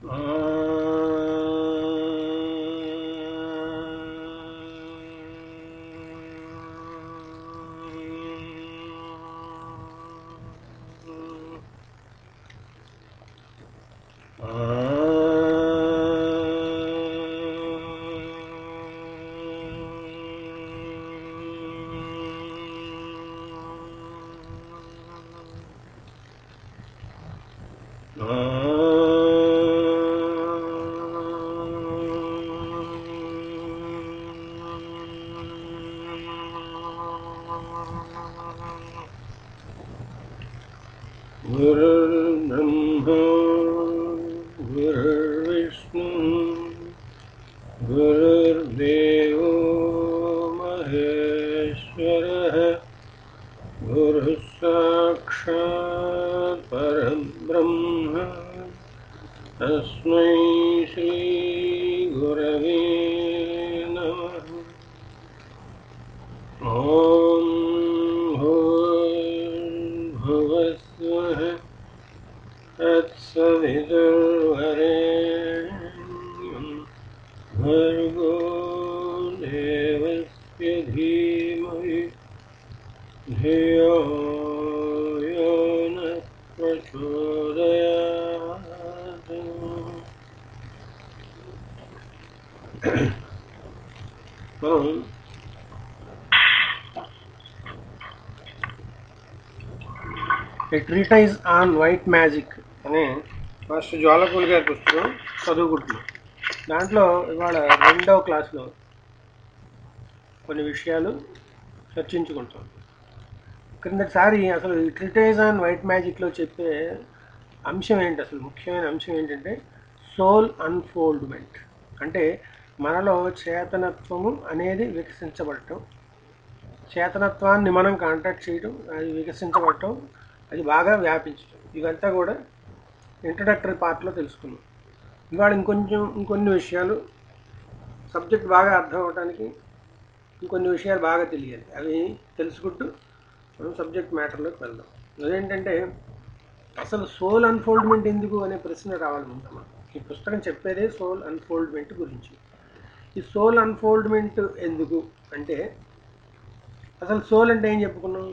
गुरुर्ब्रह्मा गुरुर्विष्णु गुरुर्देवो महेश्वरः गुरुः साक्षात् परब्रह्म तस्मै श्रीगुरवे नमः ॐ भूर्भुवस्वः तत्सवितुर्वरेण्यं भर्गो देवस्य धीमहि धियो यो नः प्रचोदयात् మనం a treatise on white magic అనే మాస్టర్ జ్వాలకూల్ గారి పుస్తకం చదువుకుంటున్నాం దాంట్లో ఇవాళ రెండవ క్లాస్లో కొన్ని విషయాలు చర్చించుకుంటాం క్రిందటిసారి అసలు ఈ ట్రిటైజ్ ఆన్ వైట్ మ్యాజిక్లో చెప్పే అంశం ఏంటి అసలు ముఖ్యమైన అంశం ఏంటంటే సోల్ అన్ఫోల్డ్మెంట్ అంటే మనలో చేతనత్వము అనేది వికసించబడటం చేతనత్వాన్ని మనం కాంటాక్ట్ చేయడం అది వికసించబడటం అది బాగా వ్యాపించడం ఇవంతా కూడా ఇంట్రడక్టరీ పార్ట్లో తెలుసుకున్నాం ఇవాళ ఇంకొంచెం ఇంకొన్ని విషయాలు సబ్జెక్ట్ బాగా అర్థం అవడానికి ఇంకొన్ని విషయాలు బాగా తెలియాలి అవి తెలుసుకుంటూ మనం సబ్జెక్ట్ మ్యాటర్లోకి వెళ్దాం అదేంటంటే అసలు సోల్ అన్ఫోల్డ్మెంట్ ఎందుకు అనే ప్రశ్న రావాలి ముందు మనం ఈ పుస్తకం చెప్పేదే సోల్ అన్ఫోల్డ్మెంట్ గురించి ఈ సోల్ అన్ఫోల్డ్మెంట్ ఎందుకు అంటే అసలు సోల్ అంటే ఏం చెప్పుకున్నాం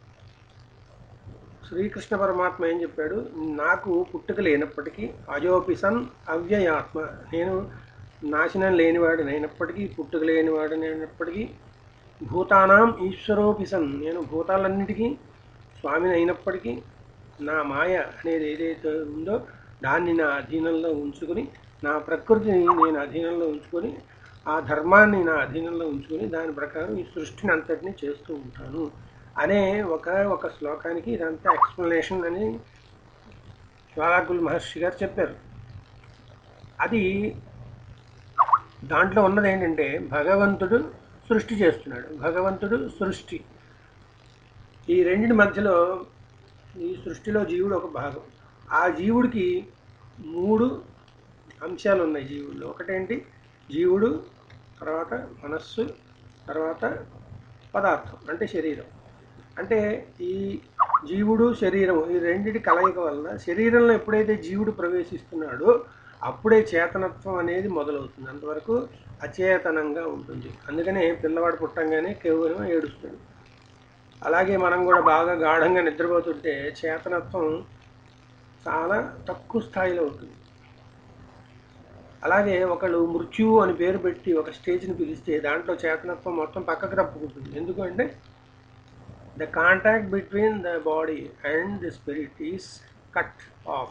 శ్రీకృష్ణ పరమాత్మ ఏం చెప్పాడు నాకు పుట్టుక లేనప్పటికీ అజోపిసన్ అవ్యయాత్మ నేను నాశనం లేనివాడిని అయినప్పటికీ పుట్టుక లేనివాడిని అయినప్పటికీ భూతానాం ఈశ్వరోపిసన్ నేను భూతాలన్నిటికీ స్వామిని అయినప్పటికీ నా మాయ అనేది ఏదైతే ఉందో దాన్ని నా అధీనంలో ఉంచుకొని నా ప్రకృతిని నేను అధీనంలో ఉంచుకొని ఆ ధర్మాన్ని నా అధీనంలో ఉంచుకొని దాని ప్రకారం ఈ సృష్టిని అంతటిని చేస్తూ ఉంటాను అనే ఒక ఒక శ్లోకానికి ఇదంతా ఎక్స్ప్లెనేషన్ అని జ్వాలాకుల్ మహర్షి గారు చెప్పారు అది దాంట్లో ఉన్నది ఏంటంటే భగవంతుడు సృష్టి చేస్తున్నాడు భగవంతుడు సృష్టి ఈ రెండింటి మధ్యలో ఈ సృష్టిలో జీవుడు ఒక భాగం ఆ జీవుడికి మూడు అంశాలు ఉన్నాయి జీవుల్లో ఒకటేంటి జీవుడు తర్వాత మనస్సు తర్వాత పదార్థం అంటే శరీరం అంటే ఈ జీవుడు శరీరం ఈ రెండిటి కలయిక వల్ల శరీరంలో ఎప్పుడైతే జీవుడు ప్రవేశిస్తున్నాడో అప్పుడే చేతనత్వం అనేది మొదలవుతుంది అంతవరకు అచేతనంగా ఉంటుంది అందుకనే పిల్లవాడు పుట్టంగానే కేవలం ఏడుస్తాడు అలాగే మనం కూడా బాగా గాఢంగా నిద్రపోతుంటే చేతనత్వం చాలా తక్కువ స్థాయిలో ఉంటుంది అలాగే ఒకళ్ళు మృత్యువు అని పేరు పెట్టి ఒక స్టేజ్ని పిలిస్తే దాంట్లో చేతనత్వం మొత్తం పక్కకు తప్పుకుంటుంది ఎందుకంటే the contact between the body and the spirit is cut off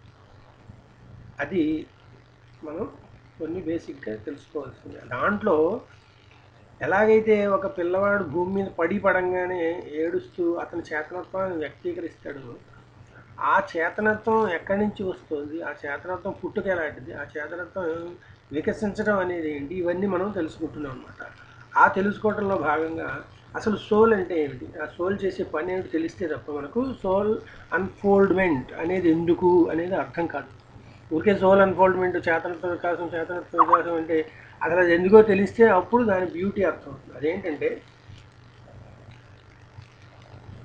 అది మనం కొన్ని బేసిక్గా తెలుసుకోవాల్సింది దాంట్లో ఎలాగైతే ఒక పిల్లవాడు భూమి మీద పడి పడంగానే ఏడుస్తూ అతని చేతనత్వాన్ని వ్యక్తీకరిస్తాడు ఆ చేతనత్వం ఎక్కడి నుంచి వస్తుంది ఆ చేతనత్వం పుట్టుక ఎలాంటిది ఆ చేతనత్వం వికసించడం అనేది ఏంటి ఇవన్నీ మనం తెలుసుకుంటున్నాం అనమాట ఆ తెలుసుకోవడంలో భాగంగా అసలు సోల్ అంటే ఏమిటి ఆ సోల్ చేసే పని ఏమిటి తెలిస్తే తప్ప మనకు సోల్ అన్ఫోల్డ్మెంట్ అనేది ఎందుకు అనేది అర్థం కాదు ఊరికే సోల్ అన్ఫోల్డ్మెంట్ చేతనత్వ వికాసం చేతనత్వ వికాసం అంటే అసలు అది ఎందుకో తెలిస్తే అప్పుడు దాని బ్యూటీ అర్థం అవుతుంది అదేంటంటే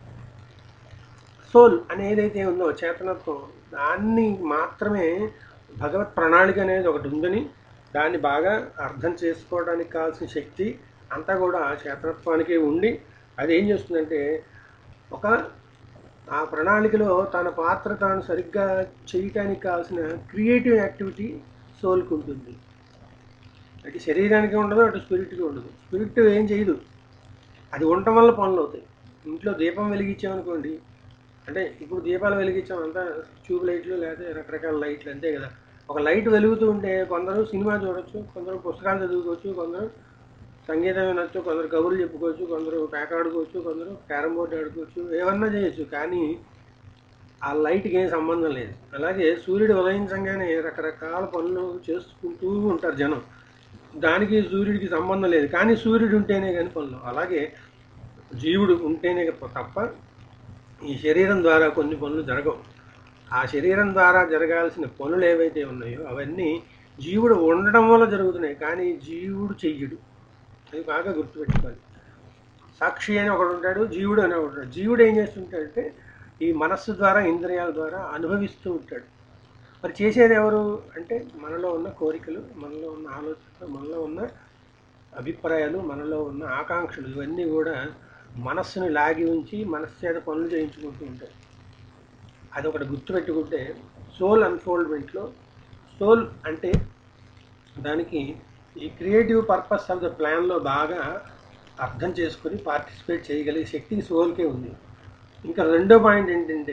సోల్ అని ఏదైతే ఉందో చేతనత్వం దాన్ని మాత్రమే భగవత్ ప్రణాళిక అనేది ఒకటి ఉందని దాన్ని బాగా అర్థం చేసుకోవడానికి కావాల్సిన శక్తి అంతా కూడా ఆ చేతనత్వానికి ఉండి అది ఏం చేస్తుందంటే ఒక ఆ ప్రణాళికలో తన పాత్ర తాను సరిగ్గా చేయటానికి కావాల్సిన క్రియేటివ్ యాక్టివిటీ సోల్కి ఉంటుంది అటు శరీరానికి ఉండదు అటు స్పిరిట్కి ఉండదు స్పిరిట్ ఏం చేయదు అది ఉండటం వల్ల పనులు అవుతాయి ఇంట్లో దీపం వెలిగించామనుకోండి అంటే ఇప్పుడు దీపాలు వెలిగించాం అంతా ట్యూబ్ లైట్లు లేకపోతే రకరకాల లైట్లు అంతే కదా ఒక లైట్ వెలుగుతూ ఉంటే కొందరు సినిమా చూడొచ్చు కొందరు పుస్తకాలు చదువుకోవచ్చు కొందరు సంగీతం వినొచ్చు కొందరు కబుర్లు చెప్పుకోవచ్చు కొందరు పేక ఆడుకోవచ్చు కొందరు క్యారమ్ బోర్డు ఆడుకోవచ్చు ఏమన్నా చేయొచ్చు కానీ ఆ లైట్కి ఏం సంబంధం లేదు అలాగే సూర్యుడు ఉదయించగానే రకరకాల పనులు చేసుకుంటూ ఉంటారు జనం దానికి సూర్యుడికి సంబంధం లేదు కానీ సూర్యుడు ఉంటేనే కానీ పనులు అలాగే జీవుడు ఉంటేనే తప్ప ఈ శరీరం ద్వారా కొన్ని పనులు జరగవు ఆ శరీరం ద్వారా జరగాల్సిన పనులు ఏవైతే ఉన్నాయో అవన్నీ జీవుడు ఉండడం వల్ల జరుగుతున్నాయి కానీ జీవుడు చెయ్యడు అది బాగా గుర్తుపెట్టుకోవాలి సాక్షి అని ఒకడు ఉంటాడు జీవుడు అని ఒకడు ఉంటాడు జీవుడు ఏం చేస్తుంటాడంటే ఈ మనస్సు ద్వారా ఇంద్రియాల ద్వారా అనుభవిస్తూ ఉంటాడు మరి చేసేది ఎవరు అంటే మనలో ఉన్న కోరికలు మనలో ఉన్న ఆలోచనలు మనలో ఉన్న అభిప్రాయాలు మనలో ఉన్న ఆకాంక్షలు ఇవన్నీ కూడా మనస్సుని లాగి ఉంచి మనస్సు చేత పనులు చేయించుకుంటూ ఉంటాయి అదొకటి గుర్తుపెట్టుకుంటే సోల్ అన్ఫోల్డ్మెంట్లో సోల్ అంటే దానికి ఈ క్రియేటివ్ పర్పస్ ఆఫ్ ద ప్లాన్లో బాగా అర్థం చేసుకొని పార్టిసిపేట్ చేయగలిగే శక్తి సోల్కే ఉంది ఇంకా రెండో పాయింట్ ఏంటంటే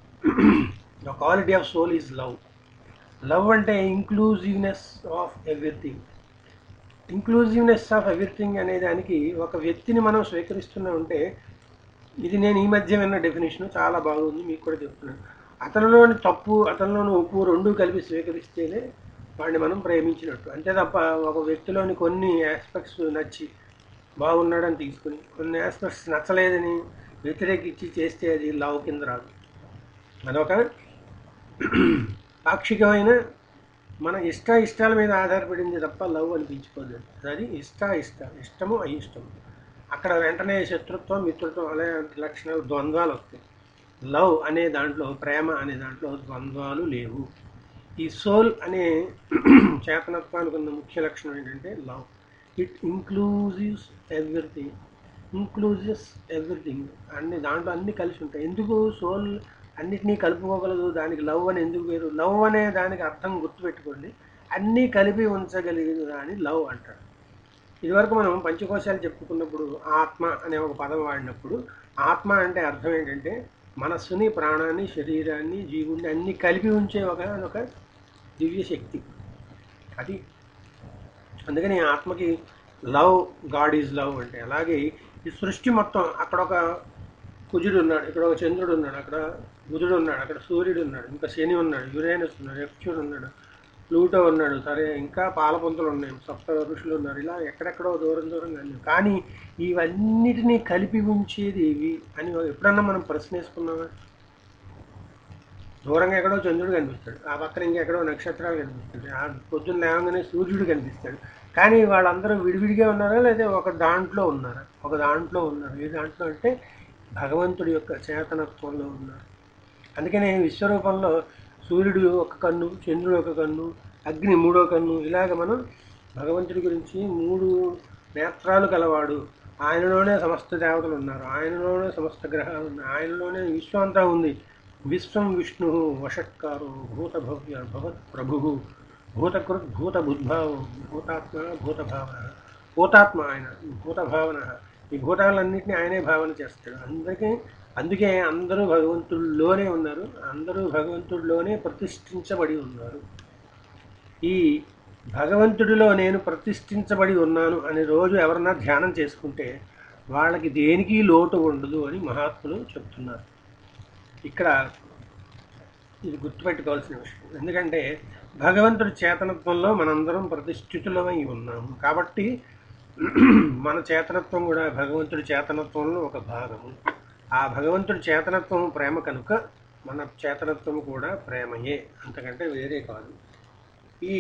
the quality of soul is love love అంటే inclusiveness of everything inclusiveness of everything అనే దానికి ఒక వ్యక్తిని మనం స్వీకరిస్తున్నా ఉంటే ఇది నేను ఈ మధ్య విన్న డెఫినేషన్ చాలా బాగుంది మీకు కూడా చెప్తున్నాను అతనిలోని తప్పు అతనిలోని ఉప్పు రెండు కలిపి స్వీకరిస్తేనే వాడిని మనం ప్రేమించినట్టు అంతే తప్ప ఒక వ్యక్తిలోని కొన్ని ఆస్పెక్ట్స్ నచ్చి బాగున్నాడని తీసుకుని కొన్ని ఆస్పెక్ట్స్ నచ్చలేదని వ్యతిరేకించి చేస్తే అది లవ్ కింద రాదు అదొక పాక్షికమైన మన ఇష్ట ఇష్టాల మీద ఆధారపడింది తప్ప లవ్ అనిపించుకోదు అది ఇష్ట ఇష్ట ఇష్టము అయిష్టము అక్కడ వెంటనే శత్రుత్వం మిత్రుత్వం అలాంటి లక్షణాలు ద్వంద్వాలు వస్తాయి లవ్ అనే దాంట్లో ప్రేమ అనే దాంట్లో ద్వంద్వాలు లేవు ఈ సోల్ అనే చేతనత్వానికి ఉన్న ముఖ్య లక్షణం ఏంటంటే love it inclusives everything inclusives everything అన్ని దాంట్లో అన్ని కలిసి ఉంటాయి ఎందుకు సోల్ అన్నిటినీ కలుపుకోగలదు దానికి లవ్ అని ఎందుకు పేరు లవ్ అనే దానికి అర్థం గుర్తుపెట్టుకోండి అన్నీ కలిపి ఉంచగలిగిన దాన్ని లవ్ అంటారు ఇదివరకు మనం పంచకోశాలు చెప్పుకున్నప్పుడు ఆత్మ అనే ఒక పదం వాడినప్పుడు ఆత్మ అంటే అర్థం ఏంటంటే మనస్సుని ప్రాణాన్ని శరీరాన్ని జీవుణ్ణి అన్ని కలిపి ఉంచే ఒక ఒక దివ్య శక్తి అది అందుకని ఆత్మకి లవ్ గాడ్ ఈజ్ లవ్ అంటే అలాగే ఈ సృష్టి మొత్తం అక్కడ ఒక కుజుడు ఉన్నాడు ఇక్కడ ఒక చంద్రుడు ఉన్నాడు అక్కడ బుధుడు ఉన్నాడు అక్కడ సూర్యుడు ఉన్నాడు ఇంకా శని ఉన్నాడు యురేనస్ ఉన్నాడు నెప్ట్యూన్ ఉన్నాడు ప్లూటో ఉన్నాడు సరే ఇంకా పాలపంతులు ఉన్నాయి సప్త ఋషులు ఉన్నారు ఇలా ఎక్కడెక్కడో దూరం దూరంగా అన్నీ కానీ ఇవన్నిటినీ కలిపి ఉంచేది ఇవి అని ఎప్పుడన్నా మనం ప్రశ్న వేసుకున్నామా దూరంగా ఎక్కడో చంద్రుడు కనిపిస్తాడు ఆ పక్కన ఇంకెక్కడో నక్షత్రాలు కనిపిస్తాడు ఆ పొద్దున్న లేవగానే సూర్యుడు కనిపిస్తాడు కానీ వాళ్ళందరూ విడివిడిగా ఉన్నారా లేదా ఒక దాంట్లో ఉన్నారా ఒక దాంట్లో ఉన్నారు ఏ దాంట్లో అంటే భగవంతుడి యొక్క చేతనత్వంలో ఉన్నారు అందుకనే విశ్వరూపంలో సూర్యుడు ఒక కన్ను చంద్రుడు ఒక కన్ను అగ్ని మూడో కన్ను ఇలాగ మనం భగవంతుడి గురించి మూడు నేత్రాలు కలవాడు ఆయనలోనే సమస్త దేవతలు ఉన్నారు ఆయనలోనే సమస్త గ్రహాలు ఉన్నాయి ఆయనలోనే విశ్వం అంతా ఉంది విశ్వం విష్ణు వషట్కారు భూతభవ్య భవత్ ప్రభు భూతకృత్ భూత బుద్భావం భూతాత్మ భూతభావన భూతాత్మ ఆయన భూతభావన ఈ భూతాలన్నింటినీ ఆయనే భావన చేస్తాడు అందుకే అందుకే అందరూ భగవంతుడిలోనే ఉన్నారు అందరూ భగవంతుడిలోనే ప్రతిష్ఠించబడి ఉన్నారు ఈ భగవంతుడిలో నేను ప్రతిష్ఠించబడి ఉన్నాను అని రోజు ఎవరన్నా ధ్యానం చేసుకుంటే వాళ్ళకి దేనికి లోటు ఉండదు అని మహాత్ములు చెప్తున్నారు ఇక్కడ ఇది గుర్తుపెట్టుకోవాల్సిన విషయం ఎందుకంటే భగవంతుడి చేతనత్వంలో మనందరం ప్రతిష్ఠితులమై ఉన్నాము కాబట్టి మన చేతనత్వం కూడా భగవంతుడి చేతనత్వంలో ఒక భాగము ఆ భగవంతుడి చేతనత్వం ప్రేమ కనుక మన చేతనత్వం కూడా ప్రేమయే అంతకంటే వేరే కాదు ఈ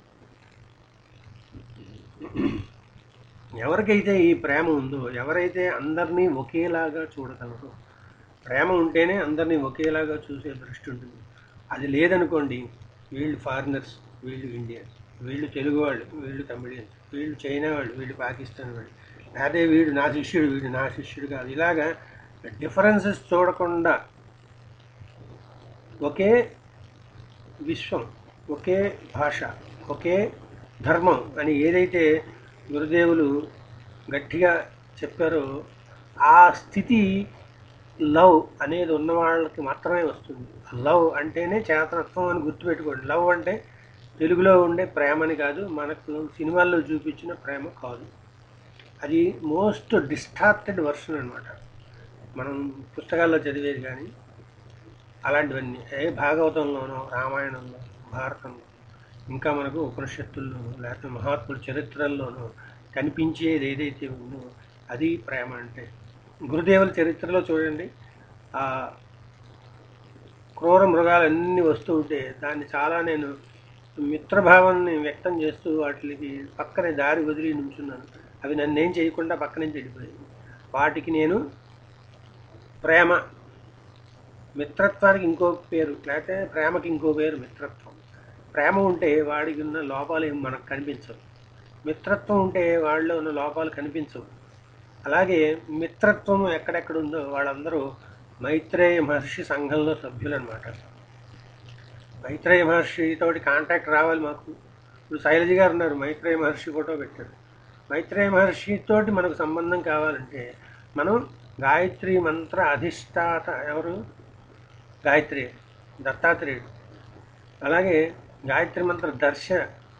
ఎవరికైతే ఈ ప్రేమ ఉందో ఎవరైతే అందరినీ ఒకేలాగా చూడగలరో ప్రేమ ఉంటేనే అందరినీ ఒకేలాగా చూసే దృష్టి ఉంటుంది అది లేదనుకోండి వీళ్ళు ఫారినర్స్ వీళ్ళు ఇండియన్స్ వీళ్ళు తెలుగు వాళ్ళు వీళ్ళు తమిళియన్స్ వీళ్ళు చైనా వాళ్ళు వీళ్ళు పాకిస్తాన్ వాళ్ళు అదే వీడు నా శిష్యుడు వీడు నా శిష్యుడు కాదు ఇలాగా డిఫరెన్సెస్ చూడకుండా ఒకే విశ్వం ఒకే భాష ఒకే ధర్మం అని ఏదైతే గురుదేవులు గట్టిగా చెప్పారో ఆ స్థితి లవ్ అనేది ఉన్న వాళ్ళకి మాత్రమే వస్తుంది లవ్ అంటేనే చేతనత్వం అని గుర్తుపెట్టుకోండి లవ్ అంటే తెలుగులో ఉండే ప్రేమని కాదు మనకు సినిమాల్లో చూపించిన ప్రేమ కాదు అది మోస్ట్ డిస్టార్టెడ్ వర్షన్ అనమాట మనం పుస్తకాల్లో చదివేది కానీ అలాంటివన్నీ ఏ భాగవతంలోనో రామాయణంలో భారతంలో ఇంకా మనకు ఉపనిషత్తుల్లోనో లేకపోతే మహాత్ముల చరిత్రల్లోనో కనిపించేది ఏదైతే ఉందో అది ప్రేమ అంటే గురుదేవుల చరిత్రలో చూడండి ఆ క్రూర మృగాలన్నీ వస్తూ ఉంటే దాన్ని చాలా నేను మిత్రభావాన్ని వ్యక్తం చేస్తూ వాటికి పక్కనే దారి వదిలి నుంచున్నాను అవి నన్ను ఏం చేయకుండా పక్క నుంచి వెళ్ళిపోయాయి వాటికి నేను ప్రేమ మిత్రత్వానికి ఇంకో పేరు లేకపోతే ప్రేమకి ఇంకో పేరు మిత్రత్వం ప్రేమ ఉంటే వాడికి ఉన్న లోపాలు ఏం మనకు కనిపించవు మిత్రత్వం ఉంటే వాళ్ళలో ఉన్న లోపాలు కనిపించవు అలాగే మిత్రత్వం ఎక్కడెక్కడ ఉందో వాళ్ళందరూ మైత్రేయ మహర్షి సంఘంలో సభ్యులన్నమాట మైత్రేయ మహర్షితోటి కాంటాక్ట్ రావాలి మాకు ఇప్పుడు శైలజ గారు ఉన్నారు మైత్రేయ మహర్షి ఫోటో పెట్టారు మైత్రేయ మహర్షితోటి మనకు సంబంధం కావాలంటే మనం గాయత్రి మంత్ర అధిష్టాత ఎవరు గాయత్రి దత్తాత్రేయుడు అలాగే గాయత్రి మంత్ర దర్శ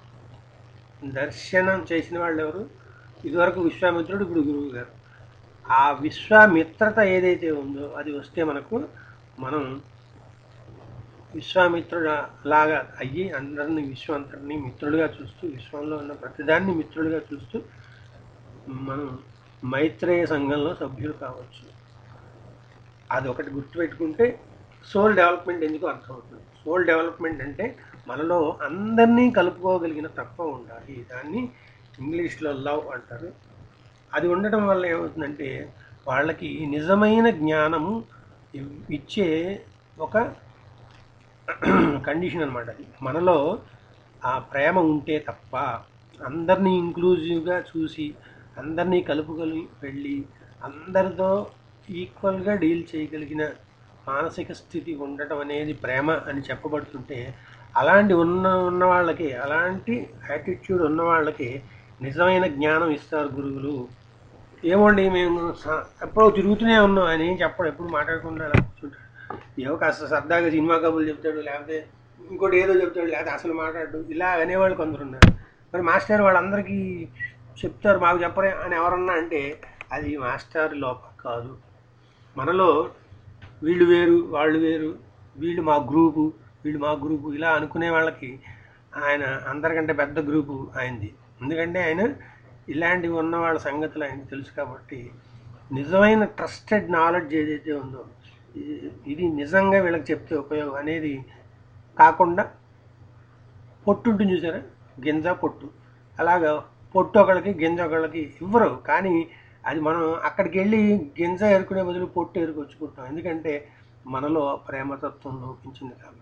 దర్శనం చేసిన వాళ్ళు ఎవరు ఇదివరకు విశ్వామిత్రుడు ఇప్పుడు గురువు గారు ఆ విశ్వామిత్రత ఏదైతే ఉందో అది వస్తే మనకు మనం విశ్వామిత్రుడు లాగా అయ్యి అందరిని విశ్వంతరిని మిత్రుడిగా చూస్తూ విశ్వంలో ఉన్న ప్రతిదాన్ని మిత్రుడిగా చూస్తూ మనం మైత్రేయ సంఘంలో సభ్యులు కావచ్చు అది ఒకటి గుర్తుపెట్టుకుంటే సోల్ డెవలప్మెంట్ ఎందుకు అర్థమవుతుంది సోల్ డెవలప్మెంట్ అంటే మనలో అందరినీ కలుపుకోగలిగిన తత్వం ఉండాలి దాన్ని ఇంగ్లీష్లో లవ్ అంటారు అది ఉండటం వల్ల ఏమవుతుందంటే వాళ్ళకి నిజమైన జ్ఞానము ఇవ్- ఇచ్చే ఒక కండిషన్ అనమాట అది మనలో ఆ ప్రేమ ఉంటే తప్ప అందరినీ ఇంక్లూజివ్గా చూసి అందరినీ కలుపుకొని వెళ్ళి అందరితో ఈక్వల్గా డీల్ చేయగలిగిన మానసిక స్థితి ఉండటం అనేది ప్రేమ అని చెప్పబడుతుంటే అలాంటి ఉన్న ఉన్న వాళ్ళకి అలాంటి యాటిట్యూడ్ ఉన్న వాళ్ళకి నిజమైన జ్ఞానం ఇస్తారు గురువులు ఏమోండి మేము స- ఎప్పుడో తిరుగుతూనే ఉన్నాం ఆయన ఏం చెప్పడు ఎప్పుడు మాట్లాడకుండా అలా కూర్చుంటాడు ఏవో కాస్త సరదాగా సినిమా కబుర్లు చెప్తాడు లేకపోతే ఇంకోటి ఏదో చెప్తాడు లేకపోతే అసలు మాట్లాడు ఇలా అనేవాళ్ళు కొందరు ఉన్నారు మరి మాస్టర్ వాళ్ళందరికీ చెప్తారు మాకు చెప్పరే అని ఎవరన్నా అంటే అది మాస్టర్ లోపం కాదు మనలో వీళ్ళు వేరు వాళ్ళు వేరు వీళ్ళు మా గ్రూపు వీళ్ళు మా గ్రూపు ఇలా అనుకునే వాళ్ళకి ఆయన అందరికంటే పెద్ద గ్రూపు ఆయనది ఎందుకంటే ఆయన ఇలాంటివి ఉన్న వాళ్ళ సంగతులు ఆయనకు తెలుసు కాబట్టి నిజమైన ట్రస్టెడ్ నాలెడ్జ్ ఏదైతే ఉందో ఇది- ఇది నిజంగా వీళ్ళకి చెప్తే ఉపయోగం అనేది కాకుండా పొట్టు ఉంటుంది చూసారా గింజ పొట్టు అలాగా పొట్టు ఒకళ్ళకి గింజ ఒకళ్ళకి ఇవ్వరు కానీ అది మనం అక్కడికి వెళ్ళి గింజ ఎరుకునే బదులు పొట్టు ఎరుకొచ్చుకుంటాం ఎందుకంటే మనలో ప్రేమతత్వం లోపించింది కాబట్టి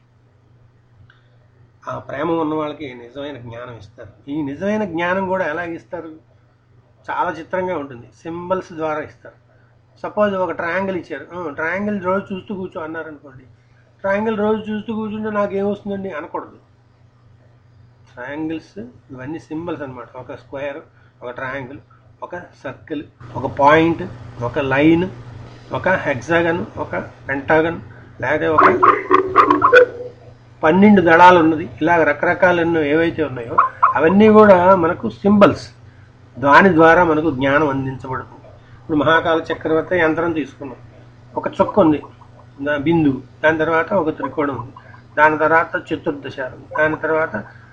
ఆ ప్రేమ ఉన్న వాళ్ళకి నిజమైన జ్ఞానం ఇస్తారు ఈ నిజమైన జ్ఞానం కూడా ఎలా ఇస్తారు చాలా చిత్రంగా ఉంటుంది సింబల్స్ ద్వారా ఇస్తారు సపోజ్ ఒక ట్రయాంగిల్ ఇచ్చారు ట్రయాంగిల్ రోజు చూస్తూ కూర్చో అన్నారు అనుకోండి ట్రయాంగిల్ రోజు చూస్తూ కూర్చుంటే నాకు ఏమొస్తుందండి అనకూడదు ట్రయాంగిల్స్ ఇవన్నీ సింబల్స్ అన్నమాట ఒక స్క్వేర్ ఒక ట్రయాంగిల్ ఒక సర్కిల్ ఒక పాయింట్ ఒక లైన్ ఒక హెక్సాగన్ ఒక పెంటాగన్ లేకపోతే ఒక పన్నెండు దళాలు ఉన్నది ఇలాగ రకరకాలు ఎన్నో ఏవైతే ఉన్నాయో అవన్నీ కూడా మనకు సింబల్స్ దాని ద్వారా మనకు జ్ఞానం అందించబడుతుంది ఇప్పుడు మహాకాల చక్రవర్తి యంత్రం తీసుకున్నాం ఒక చుక్క ఉంది దా- బిందువు దాని తర్వాత ఒక త్రికోణం ఉంది దాని తర్వాత చతుర్దశారం దాని తర్వాత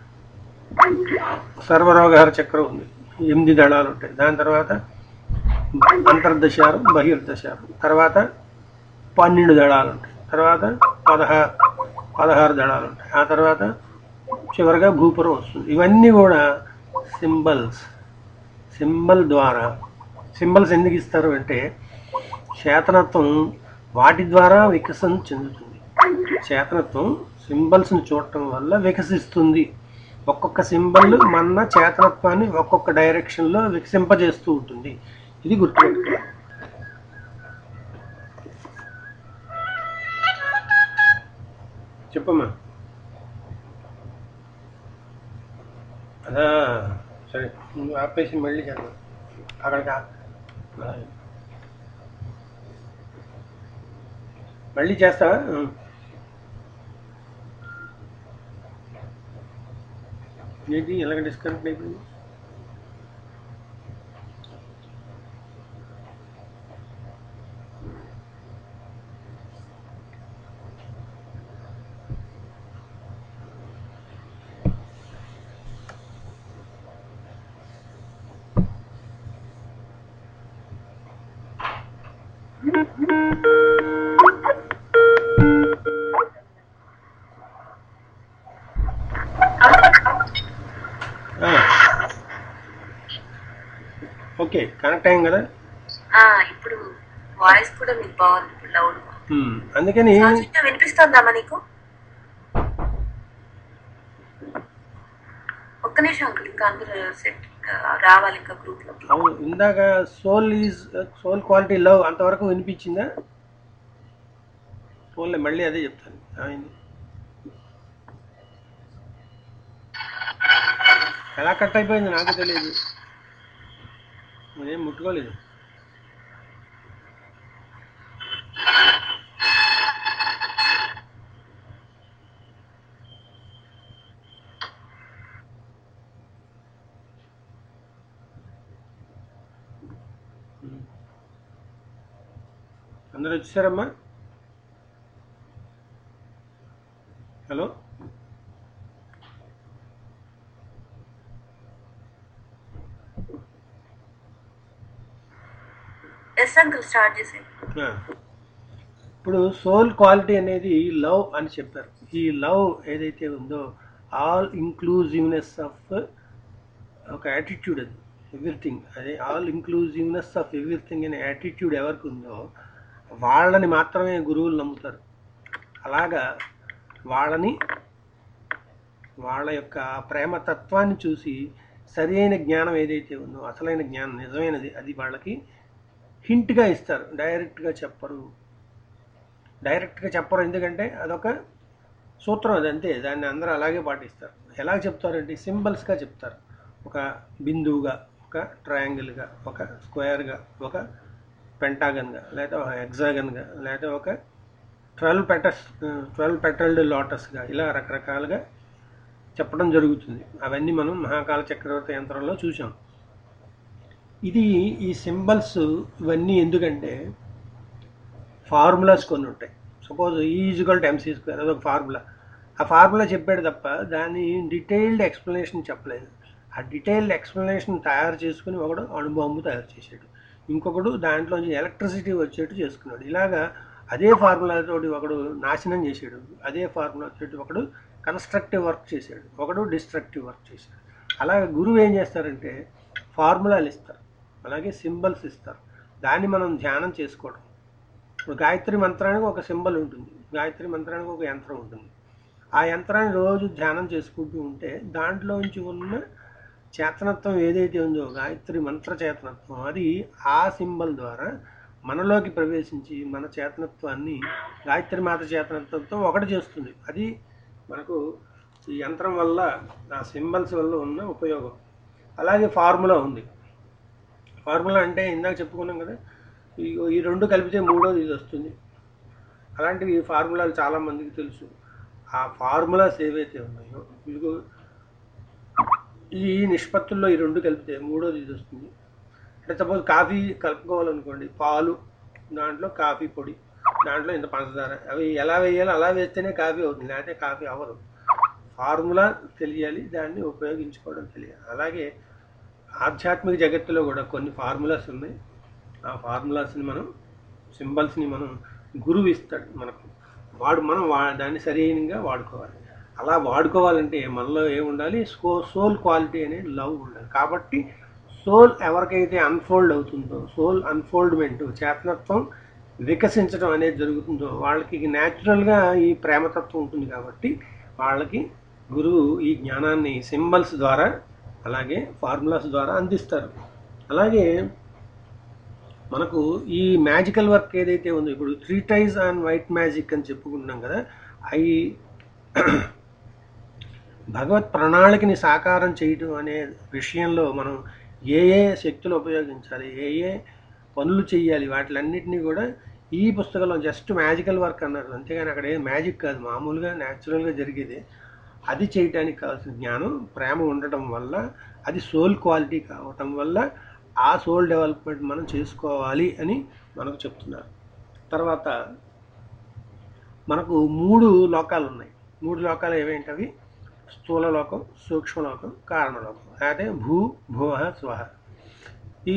సర్వరోగహర చక్రం ఉంది ఎనిమిది దళాలు ఉంటాయి దాని తర్వాత అంతర్దశారం బహిర్దశారం తర్వాత పన్నెండు దళాలు ఉంటాయి తర్వాత పదహారు పదహారు దళాలు ఉంటాయి ఆ తర్వాత చివరిగా భూపురం వస్తుంది ఇవన్నీ కూడా సింబల్స్ సింబల్ ద్వారా సింబల్స్ ఎందుకు ఇస్తారు అంటే చేతనత్వం వాటి ద్వారా వికసన చెందుతుంది చేతనత్వం సింబల్స్ని చూడటం వల్ల వికసిస్తుంది ఒక్కొక్క సింబల్ మన చేతనత్వాన్ని ఒక్కొక్క డైరెక్షన్లో వికసింపజేస్తూ ఉంటుంది ఇది గుర్తుపెట్టుకోవాలి చెప్పమ్మా అదా సరే నువ్వు ఆపేసి మళ్ళీ చేద్దాం అక్కడికి ఆ- అలాగే. మళ్ళీ చేస్తావా ఉం. ఏంటి ఎలాగ డిస్కనెక్ట్ అయిపోయింది ఆ. ఓకే కనెక్ట్ అయ్యాం కదా ఆ, ఇప్పుడు వాయిస్ కూడా మీకు బాగుంది ఇప్పుడు లౌడ్ ఉం. అందుకని వినిపిస్తుందమ్మా నీకు ఒక్క నిమిషం అంకుల్ ఇంకా అందరూ సెట్ రావాలి ఇంకా గ్రూప్ లోకి అవును ఇందాక soul is soul quality love అంతవరకు వినిపించిందా సోల్ మళ్ళీ అదే చెప్తాను అయింది ఎలా కట్ అయిపోయింది నాకు తెలియదు నేనేం ముట్టుకోలేదు అందరూ వచ్చేసారమ్మా హలో ఎస్ అంకుల్ స్టార్ట్ చేసేది ఆ. ఇప్పుడు సోల్ క్వాలిటీ అనేది లవ్ అని చెప్పారు ఈ లవ్ ఏదైతే ఉందో ఆల్ ఇంక్లూజివ్నెస్ ఆఫ్ ఒక యాటిట్యూడ్ అది ఎవ్రీథింగ్ అదే ఆల్ ఇంక్లూజివ్నెస్ ఆఫ్ ఎవ్రీథింగ్ అనే యాటిట్యూడ్ ఎవరికి ఉందో వాళ్ళని మాత్రమే గురువులు నమ్ముతారు అలాగా వాళ్ళని వాళ్ళ యొక్క ప్రేమ తత్వాన్ని చూసి సరి అయిన జ్ఞానం ఏదైతే ఉందో అసలైన జ్ఞానం నిజమైనది అది వాళ్ళకి హింట్గా ఇస్తారు డైరెక్ట్గా చెప్పరు డైరెక్ట్గా చెప్పరు ఎందుకంటే అదొక సూత్రం అది అంతే దాన్ని అందరూ అలాగే పాటిస్తారు ఎలా చెప్తారంటే సింబల్స్గా చెప్తారు ఒక బిందువుగా ఒక ట్రయాంగిల్గా ఒక స్క్వేర్గా ఒక పెంటాగన్గా లేదా ఒక హెగ్జాగన్గా లేదా ఒక ట్వెల్వ్ పెటస్ ట్వెల్వ్ పెటల్డ్ లోటస్గా ఇలా రకరకాలుగా చెప్పడం జరుగుతుంది అవన్నీ మనం మహాకాల చక్రవర్తి యంత్రంలో చూసాం ఇది ఈ సింబల్స్ ఇవన్నీ ఎందుకంటే ఫార్ములాస్ కొన్ని ఉంటాయి suppose equal to MC square అదొక ఫార్ములా ఆ ఫార్ములా చెప్పాడు తప్ప దాని డీటెయిల్డ్ ఎక్స్ప్లెనేషన్ చెప్పలేదు ఆ డీటెయిల్డ్ ఎక్స్ప్లెనేషన్ తయారు చేసుకుని ఒకడు అణుబాంబు తయారు చేశాడు ఇంకొకడు దాంట్లోంచి ఎలక్ట్రిసిటీ వచ్చేట్టు చేసుకున్నాడు ఇలాగా అదే ఫార్ములా తోటి ఒకడు నాశనం చేశాడు అదే ఫార్ములా తోటి ఒకడు కన్స్ట్రక్టివ్ వర్క్ చేశాడు ఒకడు డిస్ట్రక్టివ్ వర్క్ చేశాడు అలాగే గురువు ఏం చేస్తారంటే ఫార్ములాలు ఇస్తారు అలాగే సింబల్స్ ఇస్తారు దాన్ని మనం ధ్యానం చేసుకోవడం ఇప్పుడు గాయత్రి మంత్రానికి ఒక సింబల్ ఉంటుంది గాయత్రి మంత్రానికి ఒక యంత్రం ఉంటుంది ఆ యంత్రాన్ని రోజు ధ్యానం చేసుకుంటూ ఉంటే దాంట్లోంచి ఉన్న చేతనత్వం ఏదైతే ఉందో గాయత్రి మంత్ర చేతనత్వం అది ఆ సింబల్ ద్వారా మనలోకి ప్రవేశించి మన చేతనత్వాన్ని గాయత్రి మాత చేతనత్వంతో ఒకటి చేస్తుంది అది మనకు ఈ యంత్రం వల్ల ఆ సింబల్స్ వల్ల ఉన్న ఉపయోగం అలాగే ఫార్ములా ఉంది ఫార్ములా అంటే ఇందాక చెప్పుకున్నాం కదా ఈ ఈ రెండు కలిపితే మూడోది ఇది వస్తుంది అలాంటివి ఫార్ములాలు చాలా మందికి తెలుసు ఆ ఫార్ములాస్ ఏవైతే ఉన్నాయో మీకు ఈ నిష్పత్తుల్లో ఈ రెండు కలిపితే మూడోది ఇది వస్తుంది అంటే సపోజ్ కాఫీ కలుపుకోవాలనుకోండి పాలు దాంట్లో కాఫీ పొడి దాంట్లో ఇంత పంచదార అవి ఎలా వేయాలో అలా వేస్తేనే కాఫీ అవుతుంది లేకపోతే కాఫీ అవ్వదు ఫార్ములా తెలియాలి దాన్ని ఉపయోగించుకోవడం తెలియాలి అలాగే ఆధ్యాత్మిక జగత్తులో కూడా కొన్ని ఫార్ములాస్ ఉన్నాయి ఆ ఫార్ములాస్ని మనం సింబల్స్ని మనం గురువు ఇస్తాడు మనకు వాడు మనం వా దాన్ని సరైనగా వాడుకోవాలి అలా వాడుకోవాలంటే మనలో ఏముండాలి సో సోల్ క్వాలిటీ అనే లవ్ ఉండాలి కాబట్టి సోల్ ఎవరికైతే అన్ఫోల్డ్ అవుతుందో సోల్ అన్ఫోల్డ్మెంట్ చేతనత్వం వికసించడం అనేది జరుగుతుందో వాళ్ళకి న్యాచురల్గా ఈ ప్రేమతత్వం ఉంటుంది కాబట్టి వాళ్ళకి గురువు ఈ జ్ఞానాన్ని సింబల్స్ ద్వారా అలాగే ఫార్ములాస్ ద్వారా అందిస్తారు అలాగే మనకు ఈ మ్యాజికల్ వర్క్ ఏదైతే ఉందో ఇప్పుడు treatise on white magic అని చెప్పుకుంటున్నాం కదా అవి భగవత్ ప్రణాళికని సాకారం చేయడం అనే విషయంలో మనం ఏ ఏ శక్తులు ఉపయోగించాలి ఏ ఏ పనులు చేయాలి వాటిలన్నిటినీ కూడా ఈ పుస్తకంలో జస్ట్ మ్యాజికల్ వర్క్ అన్నారు అంతేగాని అక్కడ ఏ మ్యాజిక్ కాదు మామూలుగా న్యాచురల్గా జరిగేది అది చేయటానికి కావాల్సిన జ్ఞానం ప్రేమ ఉండటం వల్ల అది సోల్ క్వాలిటీ కావటం వల్ల ఆ సోల్ డెవలప్మెంట్ మనం చేసుకోవాలి అని మనకు చెప్తున్నారు తర్వాత మనకు మూడు లోకాలు ఉన్నాయి మూడు లోకాలు ఏవేంటవి స్థూల లోకం సూక్ష్మలోకం కారణలోకం అదే భూ భువ స్వహ ఈ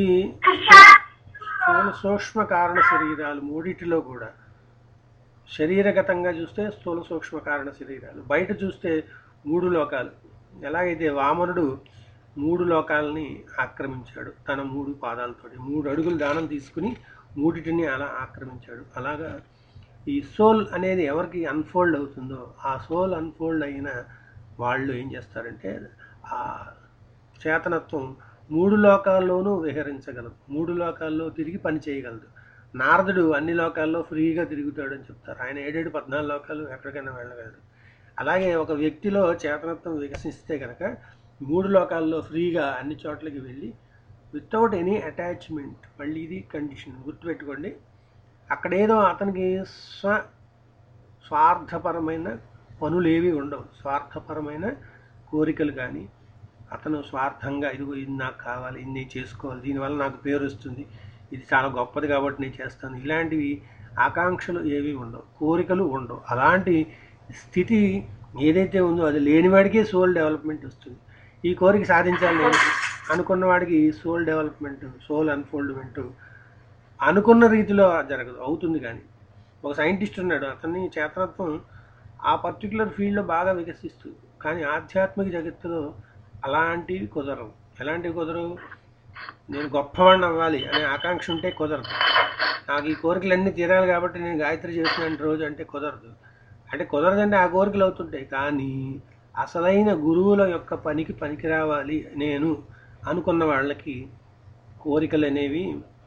స్థూల సూక్ష్మ కారణ శరీరాలు మూడిటిలో కూడా శరీరగతంగా చూస్తే స్థూల సూక్ష్మ కారణ శరీరాలు బయట చూస్తే మూడు లోకాలు ఎలాగైతే వామనుడు మూడు లోకాలని ఆక్రమించాడు తన మూడు పాదాలతోటి మూడు అడుగులు దానం తీసుకుని మూడిటిని అలా ఆక్రమించాడు అలాగా ఈ సోల్ అనేది ఎవరికి అన్ఫోల్డ్ అవుతుందో ఆ సోల్ అన్ఫోల్డ్ అయిన వాళ్ళు ఏం చేస్తారంటే ఆ చేతనత్వం మూడు లోకాల్లోనూ విహరించగలదు మూడు లోకాల్లో తిరిగి పని చేయగలదు నారదుడు అన్ని లోకాల్లో ఫ్రీగా తిరుగుతాడని చెప్తారు ఆయన ఏడేడు పద్నాలుగు లోకాలు ఎక్కడికైనా వెళ్ళగలడు అలాగే ఒక వ్యక్తిలో చేతనత్వం వికసిస్తే కనుక మూడు లోకాల్లో ఫ్రీగా అన్ని చోట్లకి వెళ్ళి వితౌట్ ఎనీ అటాచ్మెంట్ మళ్ళీ ఇది కండిషన్ గుర్తుపెట్టుకోండి అక్కడేదో అతనికి స్వ స్వార్థపరమైన పనులు ఏవి ఉండవు స్వార్థపరమైన కోరికలు కానీ అతను స్వార్థంగా ఇదిగో ఇది నాకు కావాలి ఇది నేను చేసుకోవాలి దీనివల్ల నాకు పేరు వస్తుంది ఇది చాలా గొప్పది కాబట్టి నేను చేస్తాను ఇలాంటివి ఆకాంక్షలు ఏవి ఉండవు కోరికలు ఉండవు అలాంటి స్థితి ఏదైతే ఉందో అది లేనివాడికే సోల్ డెవలప్మెంట్ వస్తుంది ఈ కోరిక సాధించాలి నేను అనుకున్న వాడికి సోల్ డెవలప్మెంట్ సోల్ అన్ఫోల్డ్మెంట్ అనుకున్న రీతిలో జరగదు అవుతుంది కానీ ఒక సైంటిస్ట్ ఉన్నాడు అతన్ని చేతనత్వం ఆ పర్టికులర్ ఫీల్డ్లో బాగా వికసిస్తుంది కానీ ఆధ్యాత్మిక జగత్తులో అలాంటివి కుదరవు ఎలాంటివి కుదరవు నేను గొప్పవాడిని అవ్వాలి అనే ఆకాంక్ష ఉంటే కుదరదు నాకు ఈ కోరికలన్నీ తీరాలి కాబట్టి నేను గాయత్రి చేస్తున్నాను రోజు అంటే కుదరదు అంటే కుదరదంటే ఆ కోరికలు అవుతుంటాయి కానీ అసలైన గురువుల యొక్క పనికి పనికి రావాలి నేను అనుకున్న వాళ్ళకి కోరికలు అనేవి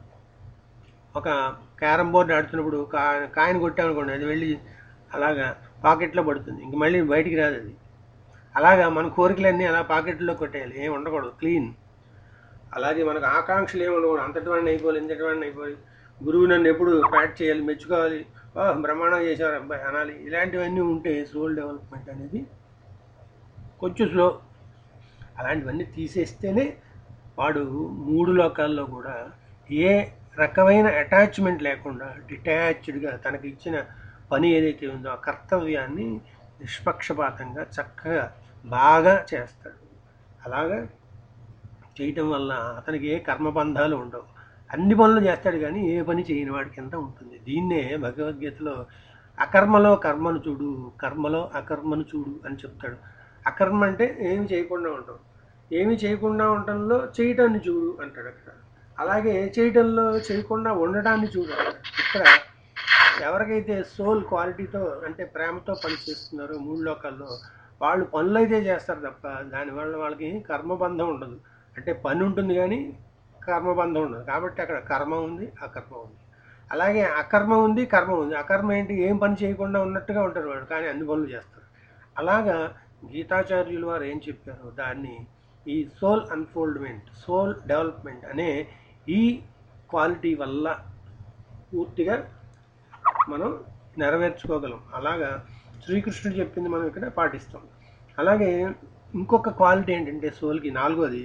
ఒక క్యారమ్ బోర్డు ఆడుతున్నప్పుడు కా కాయిన్ కొట్టామనుకోండి అది వెళ్ళి అలాగా పాకెట్లో పడుతుంది ఇంక మళ్ళీ బయటికి రాదు అది అలాగా మన కోరికలన్నీ అలా పాకెట్లో కొట్టేయాలి ఏం ఉండకూడదు క్లీన్ అలాగే మనకు ఆకాంక్షలు ఏమి ఉండకూడదు అంతటి వాడిని అయిపోవాలి ఇంతటి వాడిని అయిపోవాలి గురువు నన్ను ఎప్పుడు ప్యాట్ చేయాలి మెచ్చుకోవాలి "ఆ, బ్రహ్మాండం చేశారు అబ్బాయి అనాలి ఇలాంటివన్నీ ఉంటే సోల్ డెవలప్మెంట్ అనేది కొంచెం స్లో అలాంటివన్నీ తీసేస్తేనే వాడు మూడు లోకాల్లో కూడా ఏ రకమైన అటాచ్మెంట్ లేకుండా డిటాచ్డ్గా తనకి ఇచ్చిన పని ఏదైతే ఉందో ఆ కర్తవ్యాన్ని నిష్పక్షపాతంగా చక్కగా బాగా చేస్తాడు అలాగా చేయటం వల్ల అతనికి ఏ కర్మబంధాలు ఉండవు అన్ని పనులు చేస్తాడు కానీ ఏ పని చేయని వాడికి ఎంత ఉంటుంది దీన్నే భగవద్గీతలో అకర్మలో కర్మను చూడు కర్మలో అకర్మను చూడు అని చెప్తాడు అకర్మ అంటే ఏమి చేయకుండా ఉండడం ఏమి చేయకుండా ఉండటంలో చేయటాన్ని చూడు అంటాడు అక్కడ అలాగే చేయటంలో చేయకుండా ఉండటాన్ని చూడు అంటాడు ఇక్కడ ఎవరికైతే సోల్ క్వాలిటీతో అంటే ప్రేమతో పని చేస్తున్నారో మూడు లోకాల్లో వాళ్ళు పనులు అయితే చేస్తారు తప్ప దానివల్ల వాళ్ళకి కర్మబంధం ఉండదు అంటే పని ఉంటుంది కానీ కర్మబంధం ఉండదు కాబట్టి అక్కడ కర్మ ఉంది అకర్మ ఉంది అలాగే అకర్మ ఉంది కర్మ ఉంది అకర్మ ఏంటి ఏం పని చేయకుండా ఉన్నట్టుగా ఉంటారు వాడు కానీ అన్ని పనులు చేస్తారు అలాగా గీతాచార్యులు వారు ఏం చెప్పారో దాన్ని ఈ సోల్ అన్ఫోల్డ్మెంట్ సోల్ డెవలప్మెంట్ అనే ఈ క్వాలిటీ వల్ల పూర్తిగా మనం నెరవేర్చుకోగలం అలాగా శ్రీకృష్ణుడు చెప్పింది మనం ఇక్కడ పాటిస్తాం అలాగే ఇంకొక క్వాలిటీ ఏంటంటే సోల్కి నాలుగోది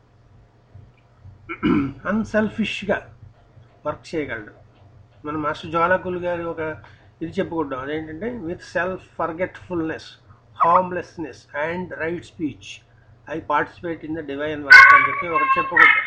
అన్సెల్ఫిష్గా వర్క్ చేయగలడు మన మాస్టర్ జ్వాలకుల్ గారి ఒక ఇది చెప్పుకుంటాం అదేంటంటే with self forgetfulness harmlessness and right speech I participate in the divine work అని చెప్పి ఒకటి చెప్పుకుంటాం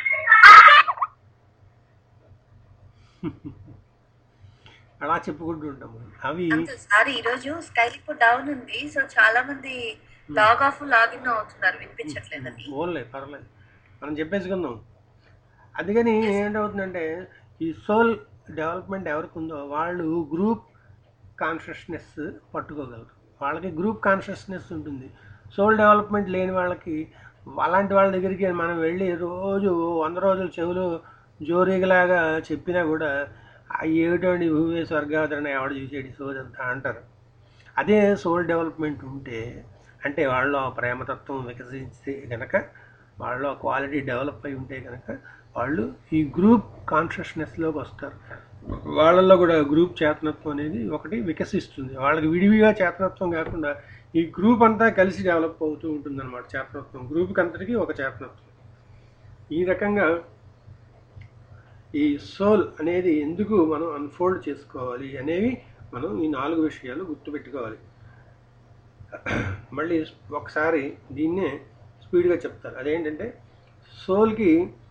అలా చెప్పుకుంటూ ఉంటాము అవి సార్ ఈ రోజు స్కైప్ డౌన్ ఉంది సో చాలా మంది లాగ్ ఆఫ్ లాగిన్ అవుతున్నారు వినిపించట్లేదని ఓన్లే పర్లేదు మనం చెప్పేసుకుందాం అందుకని ఏంటవుతుందంటే ఈ సోల్ డెవలప్మెంట్ ఎవరికి ఉందో వాళ్ళు గ్రూప్ కాన్షియస్నెస్ పట్టుకోగలరు వాళ్ళకి గ్రూప్ కాన్షియస్నెస్ ఉంటుంది సోల్ డెవలప్మెంట్ లేని వాళ్ళకి అలాంటి వాళ్ళ దగ్గరికి మనం వెళ్ళి రోజు వంద రోజులు చెవులు జోరీగలాగా చెప్పినా కూడా "ఆ ఏమిటండి భూమి స్వర్గాదరణ ఎవడు చూసేది సోదంతా అంటారు అదే సోల్ డెవలప్మెంట్ ఉంటే అంటే వాళ్ళలో ఆ ప్రేమతత్వం వికసించి కనుక వాళ్ళలో క్వాలిటీ డెవలప్ అయి ఉంటే కనుక వాళ్ళు ఈ గ్రూప్ కాన్షియస్నెస్లోకి వస్తారు వాళ్ళల్లో కూడా గ్రూప్ చేతనత్వం అనేది ఒకటి వికసిస్తుంది వాళ్ళకి విడివిగా చేతనత్వం కాకుండా ఈ గ్రూప్ అంతా కలిసి డెవలప్ అవుతూ ఉంటుంది అనమాట చేతనత్వం గ్రూప్కి అంతటికీ ఒక చేతనత్వం ఈ రకంగా ఈ సోల్ అనేది ఎందుకు మనం అన్ఫోల్డ్ చేసుకోవాలి అనేవి మనం ఈ నాలుగు విషయాలు గుర్తుపెట్టుకోవాలి మళ్ళీ ఒకసారి దీన్నే స్పీడ్గా చెప్తారు అదేంటంటే సోల్కి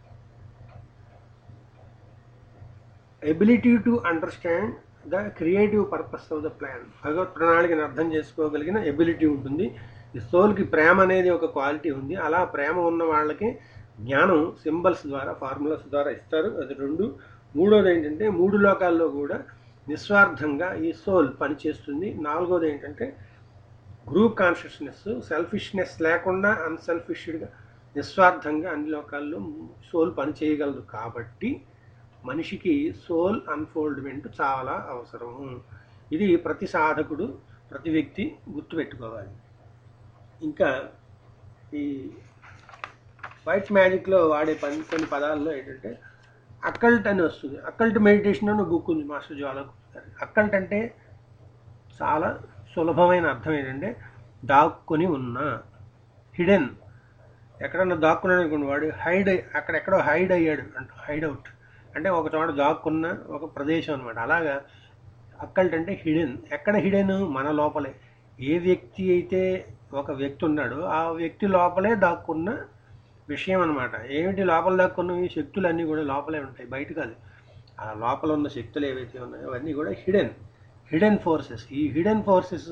ability to understand the creative purpose of the plan భగవత్ ప్రణాళికను అర్థం చేసుకోగలిగిన ఎబిలిటీ ఉంటుంది ఈ సోల్కి ప్రేమ అనేది ఒక క్వాలిటీ ఉంది అలా ప్రేమ ఉన్న వాళ్ళకి జ్ఞానం సింబల్స్ ద్వారా ఫార్ములాస్ ద్వారా ఇస్తారు అది రెండు మూడోది ఏంటంటే మూడు లోకాల్లో కూడా నిస్వార్థంగా ఈ సోల్ పనిచేస్తుంది నాలుగోది ఏంటంటే గ్రూప్ కాన్షియస్నెస్ సెల్ఫిష్నెస్ లేకుండా అన్సెల్ఫిష్డ్గా నిస్వార్థంగా అన్ని లోకాల్లో సోల్ పని చేయగలదు కాబట్టి మనిషికి సోల్ అన్ఫోల్డ్మెంట్ చాలా అవసరం ఇది ప్రతి సాధకుడు ప్రతి వ్యక్తి గుర్తుపెట్టుకోవాలి ఇంకా ఈ వైట్ మ్యాజిక్లో వాడే పని కొన్ని పదాల్లో ఏంటంటే అక్కల్ట్ అని వస్తుంది అక్కల్ట్ మెడిటేషన్ అని బుక్ ఉంది మాస్టర్ జ్వాలకు అక్కల్ట్ అంటే చాలా సులభమైన అర్థం ఏంటంటే దాక్కుని ఉన్న హిడెన్ ఎక్కడన్నా దాక్కున్నాడు అనుకోండి వాడు హైడ్ అక్కడెక్కడో హైడ్ అయ్యాడు అంట హైడ్ అవుట్ అంటే ఒక చోట దాక్కున్న ఒక ప్రదేశం అనమాట అలాగా అక్కల్ట్ అంటే హిడెన్ ఎక్కడ హిడెన్ మన లోపలే ఏ వ్యక్తి అయితే ఒక వ్యక్తి ఉన్నాడో ఆ వ్యక్తి లోపలే దాక్కున్న విషయం అనమాట ఏమిటి లోపల దాక్కున్న ఈ శక్తులన్నీ కూడా లోపలే ఉంటాయి బయట కాదు ఆ లోపల ఉన్న శక్తులు ఏవైతే ఉన్నాయో అవన్నీ కూడా హిడెన్ హిడెన్ ఫోర్సెస్ ఈ hidden forces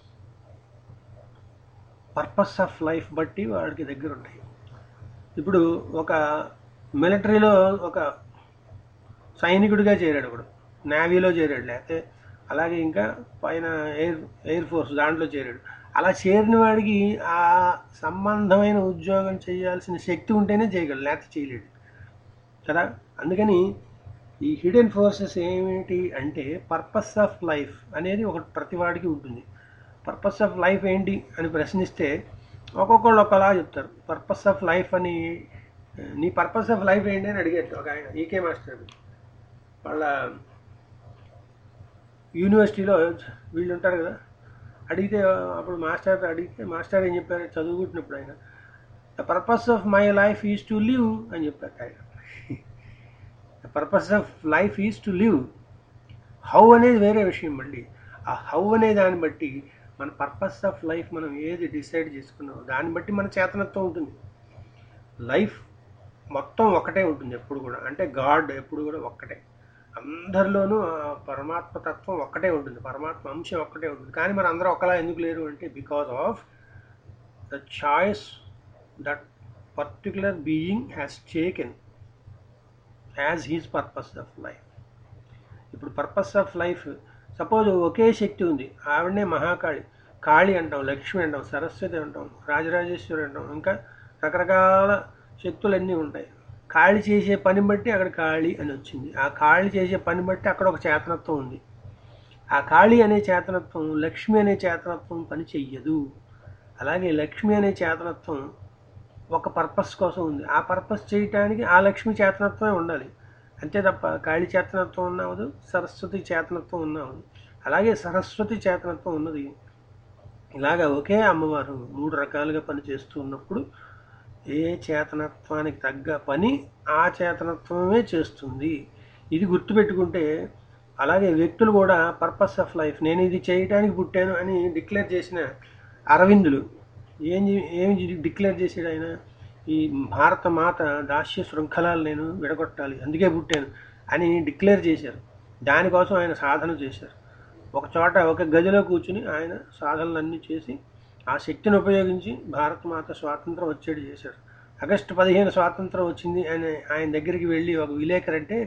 purpose of life బట్టి వాడికి దగ్గర ఉంటాయి ఇప్పుడు ఒక మిలిటరీలో ఒక సైనికుడిగా చేరాడు ఒకడు నేవీలో చేరాడు లేకపోతే అలాగే ఇంకా పైన ఎయిర్ ఎయిర్ ఫోర్స్ దాంట్లో చేరాడు అలా చేరిన వాడికి ఆ సంబంధమైన ఉద్యోగం చేయాల్సిన శక్తి ఉంటేనే చేయగలడు లేకపోతే చేయలేడు కదా అందుకని ఈ హిడెన్ ఫోర్సెస్ ఏమిటి అంటే పర్పస్ ఆఫ్ లైఫ్ అనేది ఒకటి ప్రతి వాడికి ఉంటుంది పర్పస్ ఆఫ్ లైఫ్ ఏంటి అని ప్రశ్నిస్తే ఒక్కొక్కళ్ళు ఒకలా చెప్తారు పర్పస్ ఆఫ్ లైఫ్ అని నీ పర్పస్ ఆఫ్ లైఫ్ ఏంటి అని అడిగారు ఒక ఆయన ఈకే మాస్టర్ వాళ్ళ యూనివర్సిటీలో వీళ్ళు ఉంటారు కదా అడిగితే అప్పుడు మాస్టర్ అడిగితే మాస్టర్ ఏం చెప్పారు చదువుకుంటున్నప్పుడు ఆయన the purpose of my life is to live అని చెప్పారు ఆయన the purpose of life is to live how అనేది వేరే విషయం మళ్ళీ ఆ హౌ అనే దాన్ని బట్టి మన పర్పస్ ఆఫ్ లైఫ్ మనం ఏది డిసైడ్ చేసుకున్నామో దాన్ని బట్టి మన చేతనత్వం ఉంటుంది లైఫ్ మొత్తం ఒకటే ఉంటుంది ఎప్పుడు కూడా అంటే గాడ్ ఎప్పుడు కూడా ఒక్కటే అందరిలోనూ ఆ పరమాత్మ తత్వం ఒక్కటే ఉంటుంది పరమాత్మ అంశం ఒక్కటే ఉంటుంది కానీ మరి అందరూ ఒకలా ఎందుకు లేరు అంటే because of the choice that particular being has taken as his purpose of life ఇప్పుడు పర్పస్ ఆఫ్ లైఫ్ సపోజ్ ఒకే శక్తి ఉంది ఆవిడనే మహాకాళి కాళి అంటాం లక్ష్మి అంటాం సరస్వతి అంటాం రాజరాజేశ్వరి అంటాం ఇంకా రకరకాల శక్తులన్నీ ఉంటాయి కాళి చేసే పని బట్టి అక్కడ కాళి అని వచ్చింది ఆ కాళి చేసే పని బట్టి అక్కడ ఒక చేతనత్వం ఉంది ఆ కాళి అనే చేతనత్వం లక్ష్మి అనే చేతనత్వం పని చెయ్యదు అలాగే లక్ష్మి అనే చేతనత్వం ఒక పర్పస్ కోసం ఉంది ఆ పర్పస్ చేయటానికి ఆ లక్ష్మి చేతనత్వమే ఉండాలి అంతే తప్ప కాళీ చేతనత్వం ఉన్నావదు సరస్వతి చేతనత్వం ఉన్నావదు అలాగే సరస్వతి చేతనత్వం ఉన్నది ఇలాగ ఒకే అమ్మవారు మూడు రకాలుగా పని చేస్తూ ఉన్నప్పుడు ఏ చేతనత్వానికి తగ్గ పని ఆ చేతనత్వమే చేస్తుంది ఇది గుర్తుపెట్టుకుంటే అలాగే వ్యక్తులు కూడా పర్పస్ ఆఫ్ లైఫ్ నేను ఇది చేయడానికి పుట్టాను అని డిక్లేర్ చేసిన అరవిందులు ఏం ఏం డిక్లేర్ చేసాడు ఆయన ఈ భారత మాత దాస్య శృంఖలాలు నేను విడగొట్టాలి అందుకే పుట్టాను అని డిక్లేర్ చేశారు దానికోసం ఆయన సాధన చేశారు ఒక చోట ఒక గదిలో కూర్చుని ఆయన సాధనలన్నీ చేసి ఆ శక్తిని ఉపయోగించి భారత మాత స్వాతంత్రం వచ్చేది చేశారు ఆగస్టు పదిహేను స్వాతంత్రం వచ్చింది అని ఆయన దగ్గరికి వెళ్ళి ఒక విలేకరు అంటే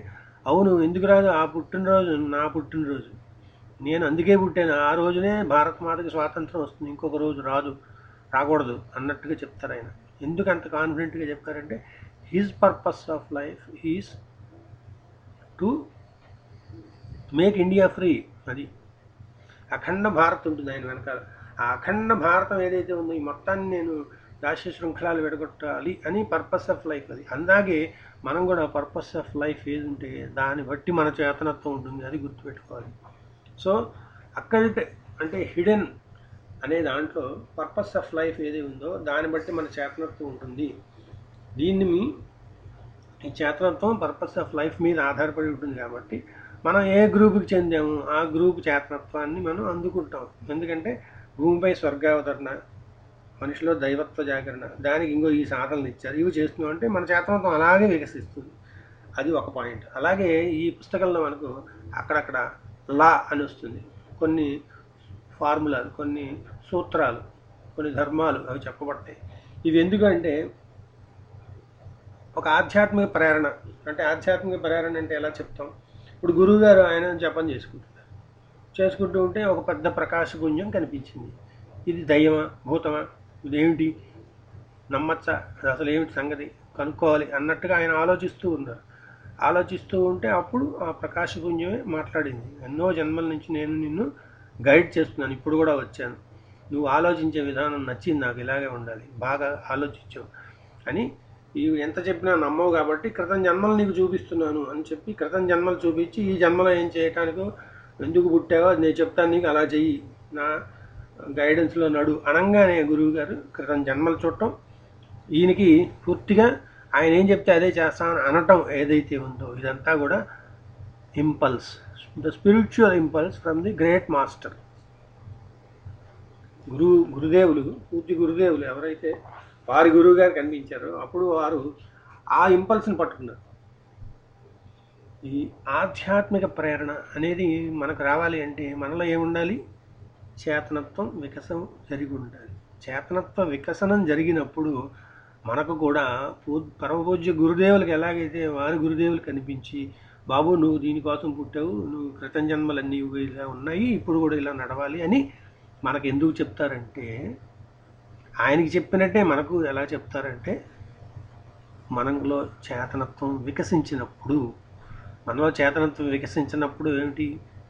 అవును ఎందుకు రాదు ఆ పుట్టినరోజు నా పుట్టినరోజు నేను అందుకే పుట్టాను ఆ రోజునే భారత మాతకి స్వాతంత్రం వస్తుంది ఇంకొక రోజు రాదు రాకూడదు అన్నట్టుగా చెప్తారు ఆయన ఎందుకు అంత కాన్ఫిడెంట్గా చెప్పారంటే his purpose of life is to make India free అది అఖండ భారత్ ఉంటుంది ఆయన వెనకాల ఆ అఖండ భారతం ఏదైతే ఉందో ఈ మొత్తాన్ని నేను దాస్య శృంఖలాలు విడగొట్టాలి అని పర్పస్ ఆఫ్ లైఫ్ అది అలాగే మనం కూడా పర్పస్ ఆఫ్ లైఫ్ ఏది ఉంటే దాన్ని బట్టి మన చేతనత్వం ఉంటుంది అది గుర్తుపెట్టుకోవాలి సో అక్కడ అంటే హిడెన్ అనే దాంట్లో పర్పస్ ఆఫ్ లైఫ్ ఏది ఉందో దాన్ని బట్టి మన చేతనత్వం ఉంటుంది దీన్ని మీ ఈ చేతనత్వం పర్పస్ ఆఫ్ లైఫ్ మీద ఆధారపడి ఉంటుంది కాబట్టి మనం ఏ గ్రూప్కి చెందాము ఆ గ్రూప్ చేతనత్వాన్ని మనం అందుకుంటాం ఎందుకంటే భూమిపై స్వర్గావతరణ మనిషిలో దైవత్వ జాగరణ దానికి ఇంకో ఈ సాధనలు ఇచ్చారు ఇవి చేస్తున్నాం అంటే మన చేతనత్వం అలాగే వికసిస్తుంది అది ఒక పాయింట్ అలాగే ఈ పుస్తకంలో మనకు అక్కడక్కడ లా అని వస్తుంది కొన్ని ఫార్ములాలు కొన్ని సూత్రాలు కొన్ని ధర్మాలు అవి చెప్పబడతాయి ఇవి ఎందుకంటే ఒక ఆధ్యాత్మిక ప్రేరణ అంటే ఆధ్యాత్మిక ప్రేరణ అంటే ఎలా చెప్తాం ఇప్పుడు గురువు గారు ఆయన జపం చేసుకుంటున్నారు చేసుకుంటూ ఉంటే ఒక పెద్ద ప్రకాశపుంజం కనిపించింది ఇది దయ్యమా భూతమా ఇదేమిటి నమ్మచ్చా అది అసలు ఏమిటి సంగతి కనుక్కోవాలి అన్నట్టుగా ఆయన ఆలోచిస్తూ ఉన్నారు ఆలోచిస్తూ ఉంటే అప్పుడు ఆ ప్రకాశపుంజమే మాట్లాడింది ఎన్నో జన్మల నుంచి నేను నిన్ను గైడ్ చేస్తున్నాను ఇప్పుడు కూడా వచ్చాను నువ్వు ఆలోచించే విధానం నచ్చింది నాకు ఇలాగే ఉండాలి బాగా ఆలోచించావు అని ఇవి ఎంత చెప్పినా నమ్మవు కాబట్టి క్రితం జన్మలు నీకు చూపిస్తున్నాను అని చెప్పి క్రితం జన్మలు చూపించి ఈ జన్మలో ఏం చేయటానికో ఎందుకు పుట్టావో అది నేను చెప్తాను నీకు అలా చెయ్యి నా గైడెన్స్లో నడు అనంగానే గురువు గారు క్రితం జన్మలు చూడటం ఈయనకి పూర్తిగా ఆయన ఏం చెప్తే అదే చేస్తానని అనటం ఏదైతే ఉందో ఇదంతా కూడా impulse the spiritual impulse from the great master గురు గురుదేవులు పూర్తి గురుదేవులు ఎవరైతే వారి గురువు గారు కనిపించారో అప్పుడు వారు ఆ ఇంపల్స్ని పట్టుకున్నారు ఈ ఆధ్యాత్మిక ప్రేరణ అనేది మనకు రావాలి అంటే మనలో ఏముండాలి చేతనత్వం వికసనం జరిగి ఉండాలి చేతనత్వ వికసనం జరిగినప్పుడు మనకు కూడా పూ పరమపూజ్య గురుదేవులకు ఎలాగైతే వారి గురుదేవులు కనిపించి బాబు నువ్వు దీనికోసం పుట్టావు నువ్వు క్రితం జన్మలన్నీ ఇవి ఇలా ఉన్నాయి ఇప్పుడు కూడా ఇలా నడవాలి అని మనకు ఎందుకు చెప్తారంటే ఆయనకి చెప్పినట్టే మనకు ఎలా చెప్తారంటే మనలో చేతనత్వం వికసించినప్పుడు మనలో చేతనత్వం వికసించినప్పుడు ఏమిటి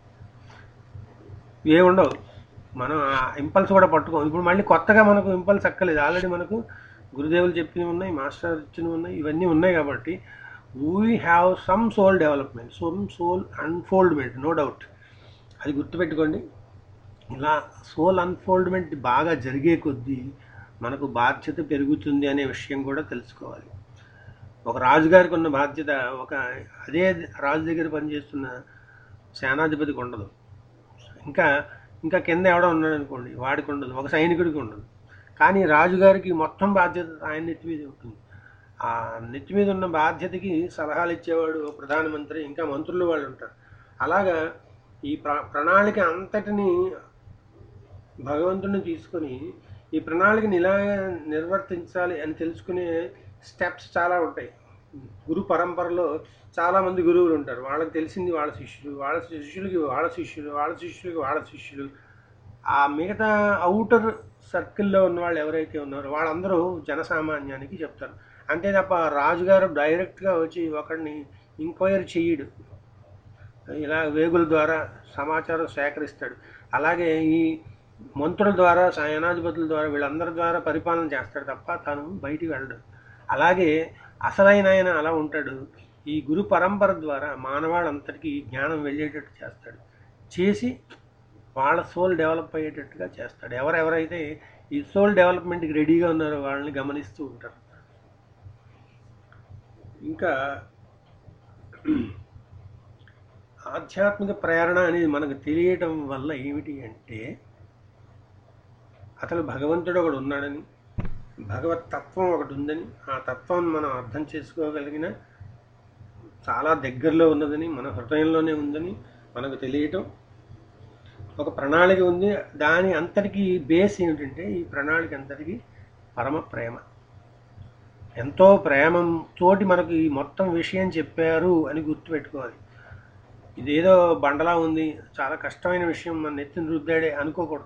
ఏముండవు మనం ఆ ఇంపల్స్ కూడా పట్టుకోం ఇప్పుడు మళ్ళీ కొత్తగా మనకు ఇంపల్స్ అక్కలేదు ఆల్రెడీ మనకు గురుదేవులు చెప్పినవి ఉన్నాయి మాస్టర్ ఇచ్చినవి ఉన్నాయి ఇవన్నీ ఉన్నాయి కాబట్టి we have some soul development some soul unfoldment no doubt అది గుర్తుపెట్టుకోండి ఇలా సోల్ అన్ఫోల్డ్మెంట్ బాగా జరిగే కొద్దీ మనకు బాధ్యత పెరుగుతుంది అనే విషయం కూడా తెలుసుకోవాలి ఒక రాజుగారికి ఉన్న బాధ్యత ఒక అదే రాజు దగ్గర పనిచేస్తున్న సేనాధిపతికి ఉండదు ఇంకా ఇంకా కింద ఎవడో ఉన్నాడు అనుకోండి వాడికి ఉండదు ఒక సైనికుడికి ఉండదు కానీ రాజుగారికి మొత్తం బాధ్యత ఆయన నెత్తి మీద ఉంటుంది ఆ నెత్తి మీద ఉన్న బాధ్యతకి సలహాలు ఇచ్చేవాడు ప్రధానమంత్రి ఇంకా మంత్రులు వాళ్ళు ఉంటారు అలాగా ఈ ప్ర ప్రణాళిక అంతటిని భగవంతుడిని తీసుకొని ఈ ప్రణాళికని ఇలా నిర్వర్తించాలి అని తెలుసుకునే స్టెప్స్ చాలా ఉంటాయి గురు పరంపరలో చాలామంది గురువులు ఉంటారు వాళ్ళకి తెలిసింది వాళ్ళ శిష్యులు వాళ్ళ శిష్యులకి వాళ్ళ శిష్యులు వాళ్ళ శిష్యులకి వాళ్ళ శిష్యులు ఆ మిగతా అవుటర్ సర్కిల్లో ఉన్న వాళ్ళు ఎవరైతే ఉన్నారో వాళ్ళందరూ జనసామాన్యానికి చెప్తారు అంతే తప్ప రాజుగారు డైరెక్ట్గా వచ్చి ఒకరిని ఇంక్వైరీ చెయ్యడు ఇలా వేగుల ద్వారా సమాచారం సేకరిస్తాడు అలాగే ఈ మంత్రుల ద్వారా సేనాధిపతుల ద్వారా వీళ్ళందరి ద్వారా పరిపాలన చేస్తాడు తప్ప తను బయటికి వెళ్ళడు అలాగే అసలైన ఆయన అలా ఉంటాడు ఈ గురు పరంపర ద్వారా మానవాళంతటికి జ్ఞానం వెళ్ళేటట్టు చేస్తాడు చేసి వాళ్ళ సోల్ డెవలప్ అయ్యేటట్టుగా చేస్తాడు ఎవరెవరైతే ఈ సోల్ డెవలప్మెంట్కి రెడీగా ఉన్నారో వాళ్ళని గమనిస్తూ ఉంటారు ఇంకా ఆధ్యాత్మిక ప్రేరణ అనేది మనకు తెలియటం వల్ల ఏమిటి అంటే అసలు భగవంతుడు ఒకడు ఉన్నాడని భగవత్ తత్వం ఒకటి ఉందని ఆ తత్వాన్ని మనం అర్థం చేసుకోగలిగిన చాలా దగ్గరలో ఉన్నదని మన హృదయంలోనే ఉందని మనకు తెలియటం ఒక ప్రణాళిక ఉంది దాని అంతటికి బేస్ ఏమిటంటే ఈ ప్రణాళిక అంతటికి పరమ ప్రేమ ఎంతో ప్రేమ తోటి మనకు ఈ మొత్తం విషయం చెప్పారు అని గుర్తుపెట్టుకోవాలి ఇదేదో బండలా ఉంది చాలా కష్టమైన విషయం మన నెత్తిన రుద్దాడే అనుకోకూడదు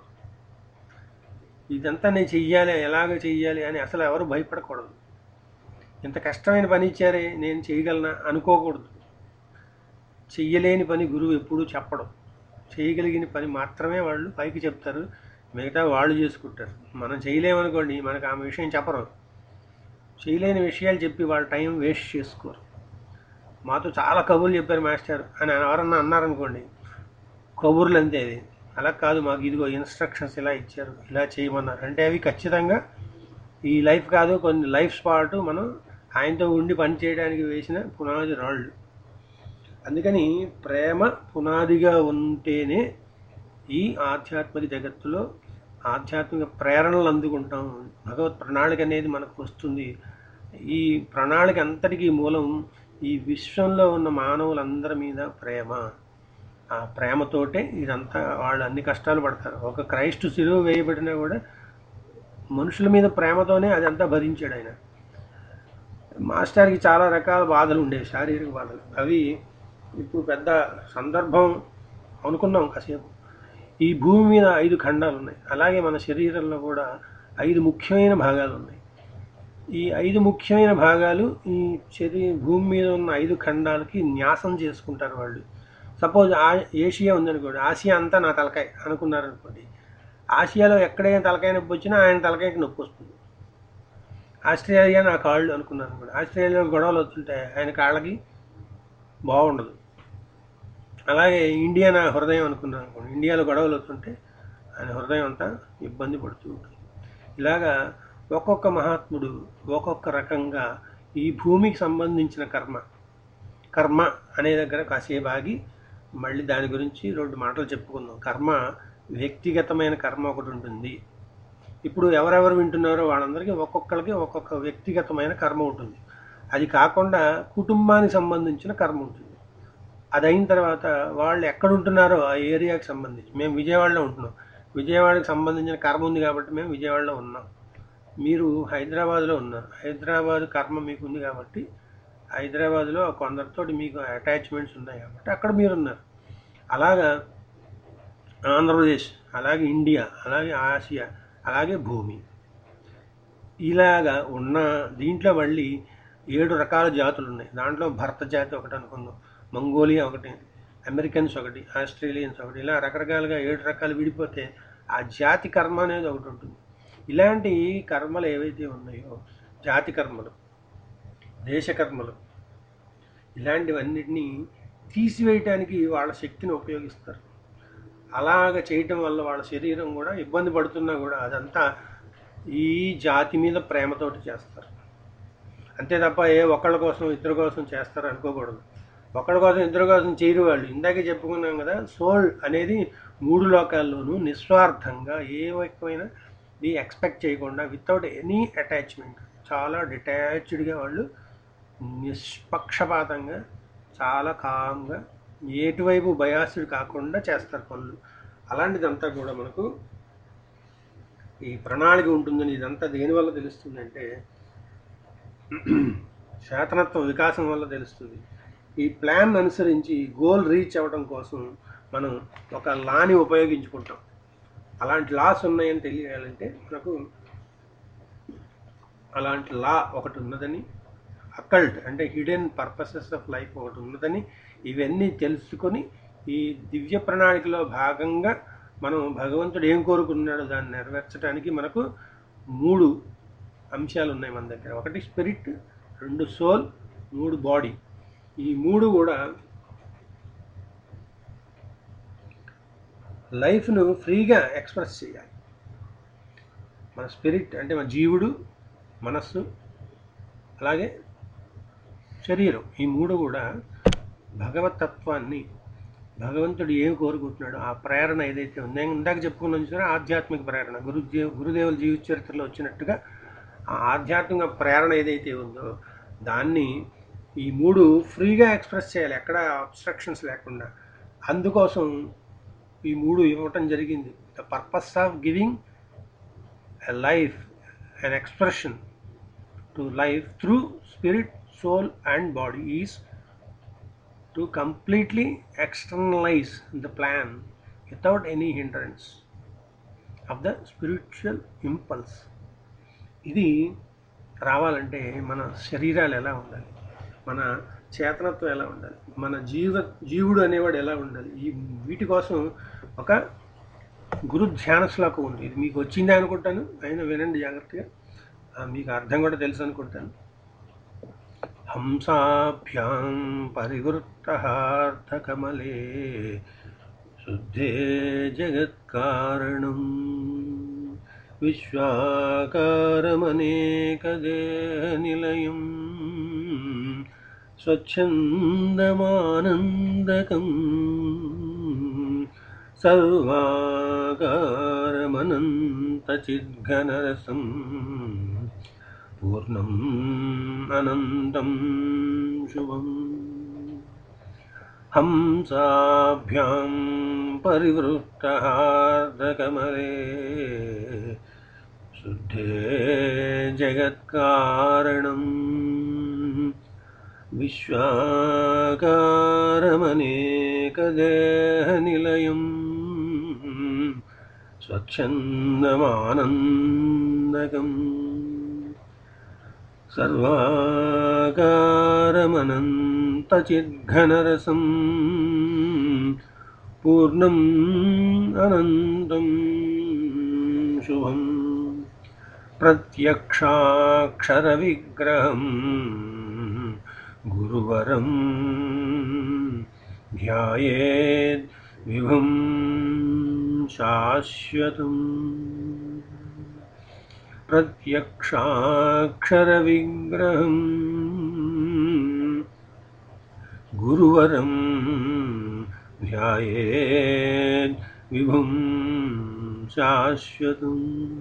ఇదంతా నేను చెయ్యాలి ఎలాగ చెయ్యాలి అని అసలు ఎవరు భయపడకూడదు ఇంత కష్టమైన పని ఇచ్చారే నేను చేయగలనా అనుకోకూడదు చెయ్యలేని పని గురువు ఎప్పుడూ చెప్పడం చేయగలిగిన పని మాత్రమే వాళ్ళు పైకి చెప్తారు మిగతా వాళ్ళు చేసుకుంటారు మనం చేయలేమనుకోండి మనకు ఆమె విషయం చెప్పరు చేయలేని విషయాలు చెప్పి వాళ్ళ టైం వేస్ట్ చేసుకోరు మాతో చాలా కబుర్లు చెప్పారు మాస్టర్ అని ఎవరన్నా అన్నారనుకోండి కబుర్లు అంతే అది అలా కాదు మాకు ఇదిగో ఇన్స్ట్రక్షన్స్ ఇలా ఇచ్చారు ఇలా చేయమన్నారు అంటే అవి ఖచ్చితంగా ఈ లైఫ్ కాదు కొన్ని లైఫ్స్ పాటు మనం ఆయనతో ఉండి పని చేయడానికి వేసిన పునాది రాళ్ళు అందుకని ప్రేమ పునాదిగా ఉంటేనే ఈ ఆధ్యాత్మిక జగత్తులో ఆధ్యాత్మిక ప్రేరణలు అందుకుంటాం భగవత్ ప్రణాళిక అనేది మనకు వస్తుంది ఈ ప్రణాళిక అంతటికీ మూలం ఈ విశ్వంలో ఉన్న మానవులందరి మీద ప్రేమ ఆ ప్రేమతోటే ఇదంతా వాళ్ళు అన్ని కష్టాలు పడతారు ఒక క్రైస్ట్ సిలువ వేయబడినా కూడా మనుషుల మీద ప్రేమతోనే అదంతా భరించాడు ఆయన మాస్టర్కి చాలా రకాల బాధలు ఉండేవి శారీరక బాధలు అవి ఇప్పుడు పెద్ద సందర్భం అనుకున్నాం కాసేపు ఈ భూమి మీద ఐదు ఖండాలు ఉన్నాయి అలాగే మన శరీరంలో కూడా ఐదు ముఖ్యమైన భాగాలు ఉన్నాయి ఈ ఐదు ముఖ్యమైన భాగాలు ఈ శరీ భూమి మీద ఉన్న ఐదు ఖండాలకి న్యాసం చేసుకుంటారు వాళ్ళు సపోజ్ ఆ ఏషియా ఉందనుకోండి ఆసియా అంతా నా తలకాయ అనుకున్నారు అనుకోండి ఆసియాలో ఎక్కడైనా తలకాయ నొప్పి వచ్చినా ఆయన తలకాయకి నొప్పి వస్తుంది ఆస్ట్రేలియా నా కాళ్ళు అనుకున్నాను అనుకోండి ఆస్ట్రేలియాలో గొడవలు వస్తుంటాయి ఆయన కాళ్ళకి బాగుండదు అలాగే ఇండియా నా హృదయం అనుకున్నాను అనుకోండి ఇండియాలో గొడవలు వస్తుంటే ఆయన హృదయం అంతా ఇబ్బంది పడుతూ ఉంటుంది ఇలాగా ఒక్కొక్క మహాత్ముడు ఒక్కొక్క రకంగా ఈ భూమికి సంబంధించిన కర్మ కర్మ అనే దగ్గర కాసేపు ఆగి మళ్ళీ దాని గురించి రెండు మాటలు చెప్పుకుందాం కర్మ వ్యక్తిగతమైన కర్మ ఒకటి ఉంటుంది ఇప్పుడు ఎవరెవరు వింటున్నారో వాళ్ళందరికీ ఒక్కొక్కరికి ఒక్కొక్క వ్యక్తిగతమైన కర్మ ఉంటుంది అది కాకుండా కుటుంబానికి సంబంధించిన కర్మ ఉంటుంది అది అయిన తర్వాత వాళ్ళు ఎక్కడ ఉంటున్నారో ఆ ఏరియాకి సంబంధించి మేము విజయవాడలో ఉంటున్నాం విజయవాడకి సంబంధించిన కర్మ ఉంది కాబట్టి మేము విజయవాడలో ఉన్నాం మీరు హైదరాబాద్లో ఉన్నారు హైదరాబాద్ కర్మ మీకు ఉంది కాబట్టి హైదరాబాద్లో కొందరితోటి మీకు అటాచ్మెంట్స్ ఉన్నాయి కాబట్టి అక్కడ మీరు ఉన్నారు అలాగా ఆంధ్రప్రదేశ్ అలాగే ఇండియా అలాగే ఆసియా అలాగే భూమి ఇలాగా ఉన్న దీంట్లో మళ్ళీ ఏడు రకాల జాతులు ఉన్నాయి దాంట్లో భరత జాతి ఒకటి అనుకుందాం మంగోలియా ఒకటి అమెరికన్స్ ఒకటి ఆస్ట్రేలియన్స్ ఒకటి ఇలా రకరకాలుగా ఏడు రకాలు విడిపోతే ఆ జాతి కర్మ అనేది ఒకటి ఉంటుంది ఇలాంటి కర్మలు ఏవైతే ఉన్నాయో జాతి కర్మలు దేశ కర్మలు ఇలాంటివన్నిటినీ తీసివేయటానికి వాళ్ళ శక్తిని ఉపయోగిస్తారు అలాగ చేయటం వల్ల వాళ్ళ శరీరం కూడా ఇబ్బంది పడుతున్నా కూడా అదంతా ఈ జాతి మీద ప్రేమతోటి చేస్తారు అంతే తప్ప ఏ ఒక్కళ్ళ కోసం ఇద్దరి కోసం చేస్తారు అనుకోకూడదు ఒకళ్ళ కోసం ఇద్దరి కోసం చేయరు వాళ్ళు ఇందాకే చెప్పుకున్నాం కదా సోల్ అనేది మూడు లోకాల్లోనూ నిస్వార్థంగా ఏ రకమైన ది ఎక్స్పెక్ట్ చేయకుండా వితౌట్ ఎనీ అటాచ్మెంట్ చాలా డిటాచ్డ్గా వాళ్ళు నిష్పక్షపాతంగా చాలా కామ్గా ఎటువైపు బయాసుడు కాకుండా చేస్తారు పనులు అలాంటిదంతా కూడా మనకు ఈ ప్రణాళిక ఉంటుందని ఇదంతా దేనివల్ల తెలుస్తుందంటే శాతనత్వం వికాసం వల్ల తెలుస్తుంది ఈ ప్లాన్ అనుసరించి గోల్ రీచ్ అవ్వడం కోసం మనం ఒక లాని ఉపయోగించుకుంటాం అలాంటి లాస్ ఉన్నాయని తెలియాలంటే మనకు అలాంటి లా ఒకటి ఉన్నదని అకల్ట్ అంటే హిడెన్ పర్పసెస్ ఆఫ్ లైఫ్ ఒకటి ఉన్నదని ఇవన్నీ తెలుసుకొని ఈ దివ్య ప్రణాళికలో భాగంగా మనం భగవంతుడు ఏం కోరుకున్నాడో దాన్ని నెరవేర్చడానికి మనకు మూడు అంశాలు ఉన్నాయి మన దగ్గర ఒకటి స్పిరిట్ రెండు సోల్ మూడు బాడీ ఈ మూడు కూడా లైఫ్ను ఫ్రీగా ఎక్స్ప్రెస్ చేయాలి మన స్పిరిట్ అంటే మన జీవుడు మనస్సు అలాగే శరీరం ఈ మూడు కూడా భగవతత్వాన్ని భగవంతుడు ఏం కోరుకుంటున్నాడు ఆ ప్రేరణ ఏదైతే ఉందో నేను ఇందాక చెప్పుకున్నాను చూసారా ఆధ్యాత్మిక ప్రేరణ గురుదేవ్ గురుదేవుల జీవిత చరిత్రలో వచ్చినట్టుగా ఆ ఆధ్యాత్మిక ప్రేరణ ఏదైతే ఉందో దాన్ని ఈ మూడు ఫ్రీగా ఎక్స్ప్రెస్ చేయాలి ఎక్కడ అబ్స్ట్రక్షన్స్ లేకుండా అందుకోసం ఈ మూడు ఇవ్వటం జరిగింది the purpose of giving a life an expression to life through spirit, soul, and body is to completely externalise the plan without any hindrance of the spiritual impulse ఇది రావాలంటే మన శరీరాలు ఎలా ఉండాలి మన చేతనత్వం ఎలా ఉండాలి మన జీవ జీవుడు అనేవాడు ఎలా ఉండాలి ఈ వీటి కోసం ఒక గురు ధ్యాన శ్లోకం ఉంది ఇది మీకు వచ్చిందే అనుకుంటాను అయినా వినండి జాగ్రత్తగా ఆ, మీకు అర్థం కూడా తెలుసు అనుకుంటాను హంసాభ్యాం పరివృత్తహార్థకమలే శుద్ధే జగత్కారణం విశ్వాకారమనేకదేహనిలయం స్వచ్ఛందమానందకం సర్వాకారమనంతచిద్ఘనరసం పూర్ణం అనంతం శుభం హంసాభ్యాం పరివృత్తహార్ధకమలే శుద్ధే జగత్కారణం విశ్వాకారమనేకదేహనిలయం స్వచ్ఛందమానందకం సర్వాకారమనంతచిద్ఘనరసం పూర్ణం అనంతం శుభం ప్రత్యక్షాక్షరవిగ్రహం గురువరం ధ్యాయేద్ విభుం శాశ్వతం ప్రత్యక్షాక్షరవిగ్రహం గురువరం ధ్యాయేద్ విభుం శాశ్వతం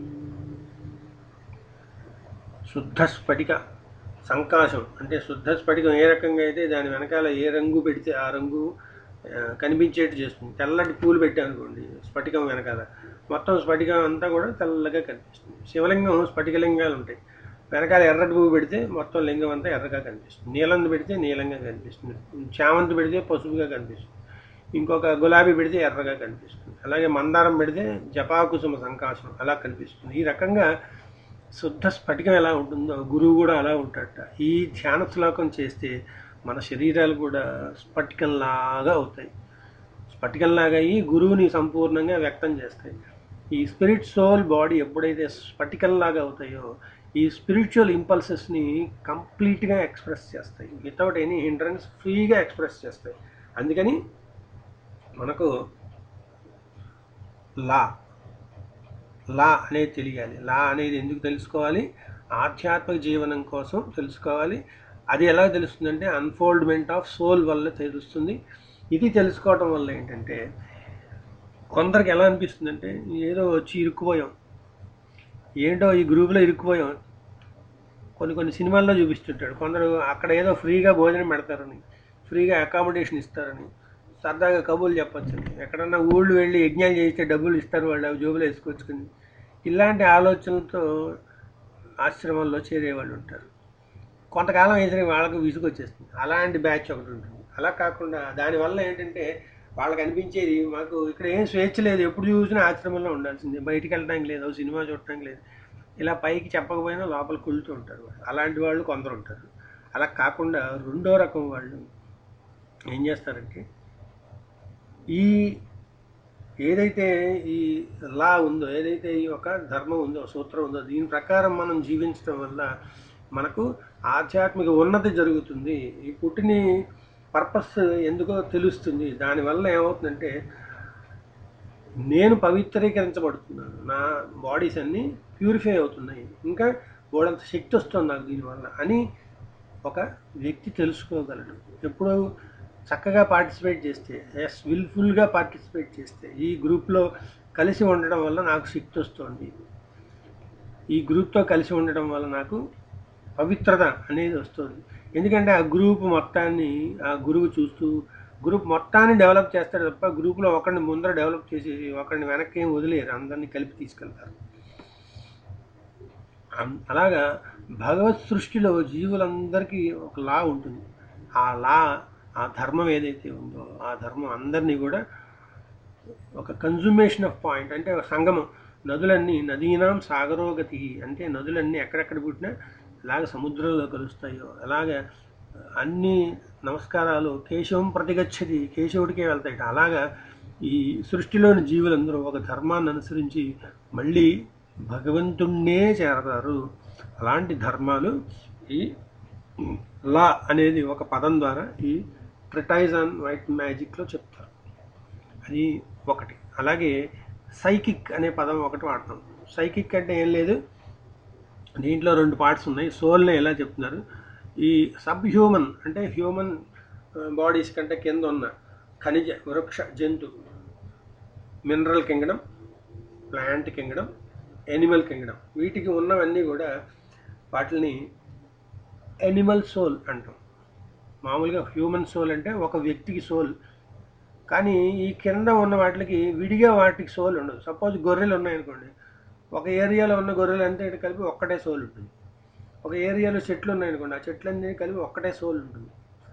శుద్ధ స్ఫటిక సంకాశం అంటే శుద్ధ స్ఫటికం ఏ రకంగా అయితే దాని వెనకాల ఏ రంగు పెడితే ఆ రంగు ఆ, కనిపించేట్టు చేస్తుంది తెల్లటి పూలు పెట్టామనుకోండి స్ఫటికం వెనకాల మొత్తం స్ఫటికం అంతా కూడా తెల్లగా కనిపిస్తుంది శివలింగం స్ఫటికలింగాలు ఉంటాయి వెనకాల ఎర్రటి పువ్వు పెడితే మొత్తం లింగం అంతా ఎర్రగా కనిపిస్తుంది నీలంది పెడితే నీలంగా కనిపిస్తుంది చామంతి పెడితే పసుపుగా కనిపిస్తుంది ఇంకొక గులాబీ పెడితే ఎర్రగా కనిపిస్తుంది అలాగే మందారం పెడితే జపాకుసుమ సంకాశం అలా కనిపిస్తుంది ఈ రకంగా శుద్ధ స్ఫటికం ఎలా ఉంటుందో గురువు కూడా అలా ఉంటాడట ఈ ధ్యాన శ్లోకం చేస్తే మన శరీరాలు కూడా స్ఫటికంలాగా అవుతాయి స్ఫటికంలాగా అయ్యి గురువుని సంపూర్ణంగా వ్యక్తం చేస్తాయి ఈ స్పిరిట్ సోల్ బాడీ ఎప్పుడైతే స్ఫటికంలాగా అవుతాయో ఈ స్పిరిచువల్ ఇంపల్సెస్ని కంప్లీట్గా ఎక్స్ప్రెస్ చేస్తాయి వితౌట్ ఎనీ హిండ్రన్స్ ఫ్రీగా ఎక్స్ప్రెస్ చేస్తాయి అందుకని మనకు లా లా అనేది తెలియాలి లా అనేది ఎందుకు తెలుసుకోవాలి ఆధ్యాత్మిక జీవనం కోసం తెలుసుకోవాలి అది ఎలా తెలుస్తుందంటే అన్ఫోల్డ్మెంట్ ఆఫ్ సోల్ వల్ల తెలుస్తుంది ఇది తెలుసుకోవటం వల్ల ఏంటంటే కొందరికి ఎలా అనిపిస్తుందంటే ఏదో వచ్చి ఇరుక్కుపోయాం ఏంటో ఈ గ్రూప్లో ఇరుక్కుపోయాం కొన్ని కొన్ని సినిమాల్లో చూపిస్తుంటాడు కొందరు అక్కడ ఏదో ఫ్రీగా భోజనం పెడతారని ఫ్రీగా అకామిడేషన్ ఇస్తారని సరదాగా కబుర్లు చెప్పొచ్చని ఎక్కడన్నా ఊళ్ళు వెళ్ళి యజ్ఞాలు చేస్తే డబ్బులు ఇస్తారు వాళ్ళు అవి జోబులు వేసుకొచ్చుకుని ఇలాంటి ఆలోచనలతో ఆశ్రమాల్లో చేరేవాళ్ళు ఉంటారు కొంతకాలం వేసిన వాళ్ళకు విసుగు వచ్చేస్తుంది అలాంటి బ్యాచ్ ఒకటి ఉంటుంది అలా కాకుండా దానివల్ల ఏంటంటే వాళ్ళకి అనిపించేది మాకు ఇక్కడ ఏం స్వేచ్ఛ లేదు ఎప్పుడు చూసినా ఆశ్రమంలో ఉండాల్సిందే బయటికి వెళ్ళడానికి లేదు ఓ సినిమా చూడటానికి లేదు ఇలా పైకి చెప్పకపోయినా లోపల కుళ్ళుతూ ఉంటారు వాళ్ళు అలాంటి వాళ్ళు కొందరు ఉంటారు అలా కాకుండా రెండో రకం వాళ్ళు ఏం చేస్తారంటే ఈ ఏదైతే ఈ లా ఉందో ఏదైతే ఈ ఒక ధర్మం ఉందో సూత్రం ఉందో దీని ప్రకారం మనం జీవించడం వల్ల మనకు ఆధ్యాత్మిక ఉన్నతి జరుగుతుంది ఈ పుట్టిని పర్పస్ ఎందుకో తెలుస్తుంది దానివల్ల ఏమవుతుందంటే నేను పవిత్రీకరించబడుతున్నాను నా బాడీస్ అన్నీ ప్యూరిఫై అవుతున్నాయి ఇంకా బోడంత శక్తి వస్తుంది నాకు దీనివల్ల అని ఒక వ్యక్తి తెలుసుకోగలడు ఎప్పుడు చక్కగా పార్టిసిపేట్ చేస్తే ఎస్ విల్ఫుల్గా పార్టిసిపేట్ చేస్తే ఈ గ్రూప్లో కలిసి ఉండడం వల్ల నాకు శక్తి వస్తుంది ఈ గ్రూప్తో కలిసి ఉండడం వల్ల నాకు పవిత్రత అనేది వస్తుంది ఎందుకంటే ఆ గ్రూప్ మొత్తాన్ని ఆ గురువు చూస్తూ గ్రూప్ మొత్తాన్ని డెవలప్ చేస్తాడు తప్ప గ్రూప్లో ఒకరిని ముందర డెవలప్ చేసి ఒకరిని వెనక్కి ఏం వదిలేరు అందరినీ కలిపి తీసుకెళ్తారు అం- అలాగా భగవత్ సృష్టిలో జీవులందరికీ ఒక లా ఉంటుంది ఆ లా ఆ ధర్మం ఏదైతే ఉందో ఆ ధర్మం అందరినీ కూడా ఒక కన్జుమేషన్ ఆఫ్ పాయింట్ అంటే ఒక సంగమం నదులన్నీ నదీనాం సాగరోగతి అంటే నదులన్నీ ఎక్కడెక్కడ పుట్టినా ఎలాగ సముద్రంలో కలుస్తాయో అలాగే అన్ని నమస్కారాలు కేశవం ప్రతిగచ్చది కేశవుడికే వెళ్తాయి అలాగా ఈ సృష్టిలోని జీవులందరూ ఒక ధర్మాన్ని అనుసరించి మళ్ళీ భగవంతుణ్ణే చేరతారు అలాంటి ధర్మాలు ఈ లా అనేది ఒక పదం ద్వారా ఈ ట్రిటైజ్ ఆన్ వైట్ మ్యాజిక్లో చెప్తారు అది ఒకటి అలాగే సైకిక్ అనే పదం ఒకటి వాడతాం సైకిక్ అంటే ఏం లేదు దీంట్లో రెండు పార్ట్స్ ఉన్నాయి సోల్ని ఎలా చెప్తున్నారు ఈ సబ్ హ్యూమన్ అంటే హ్యూమన్ బాడీస్ కంటే కింద ఉన్న ఖనిజ వృక్ష జంతు mineral kingdom plant kingdom animal kingdom వీటికి ఉన్నవన్నీ కూడా వాటిని ఎనిమల్ సోల్ అంటాం మామూలుగా హ్యూమన్ సోల్ అంటే ఒక వ్యక్తికి సోల్ కానీ ఈ కింద ఉన్న వాటికి విడిగా వాటికి సోల్ ఉండదు సపోజ్ గొర్రెలు ఉన్నాయనుకోండి ఒక ఏరియాలో ఉన్న గొర్రెలు అంతా కలిపి ఒక్కటే సోల్ ఉంటుంది ఒక ఏరియాలో చెట్లు ఉన్నాయనుకోండి ఆ చెట్లన్నీ కలిపి ఒక్కటే సోల్ ఉంటుంది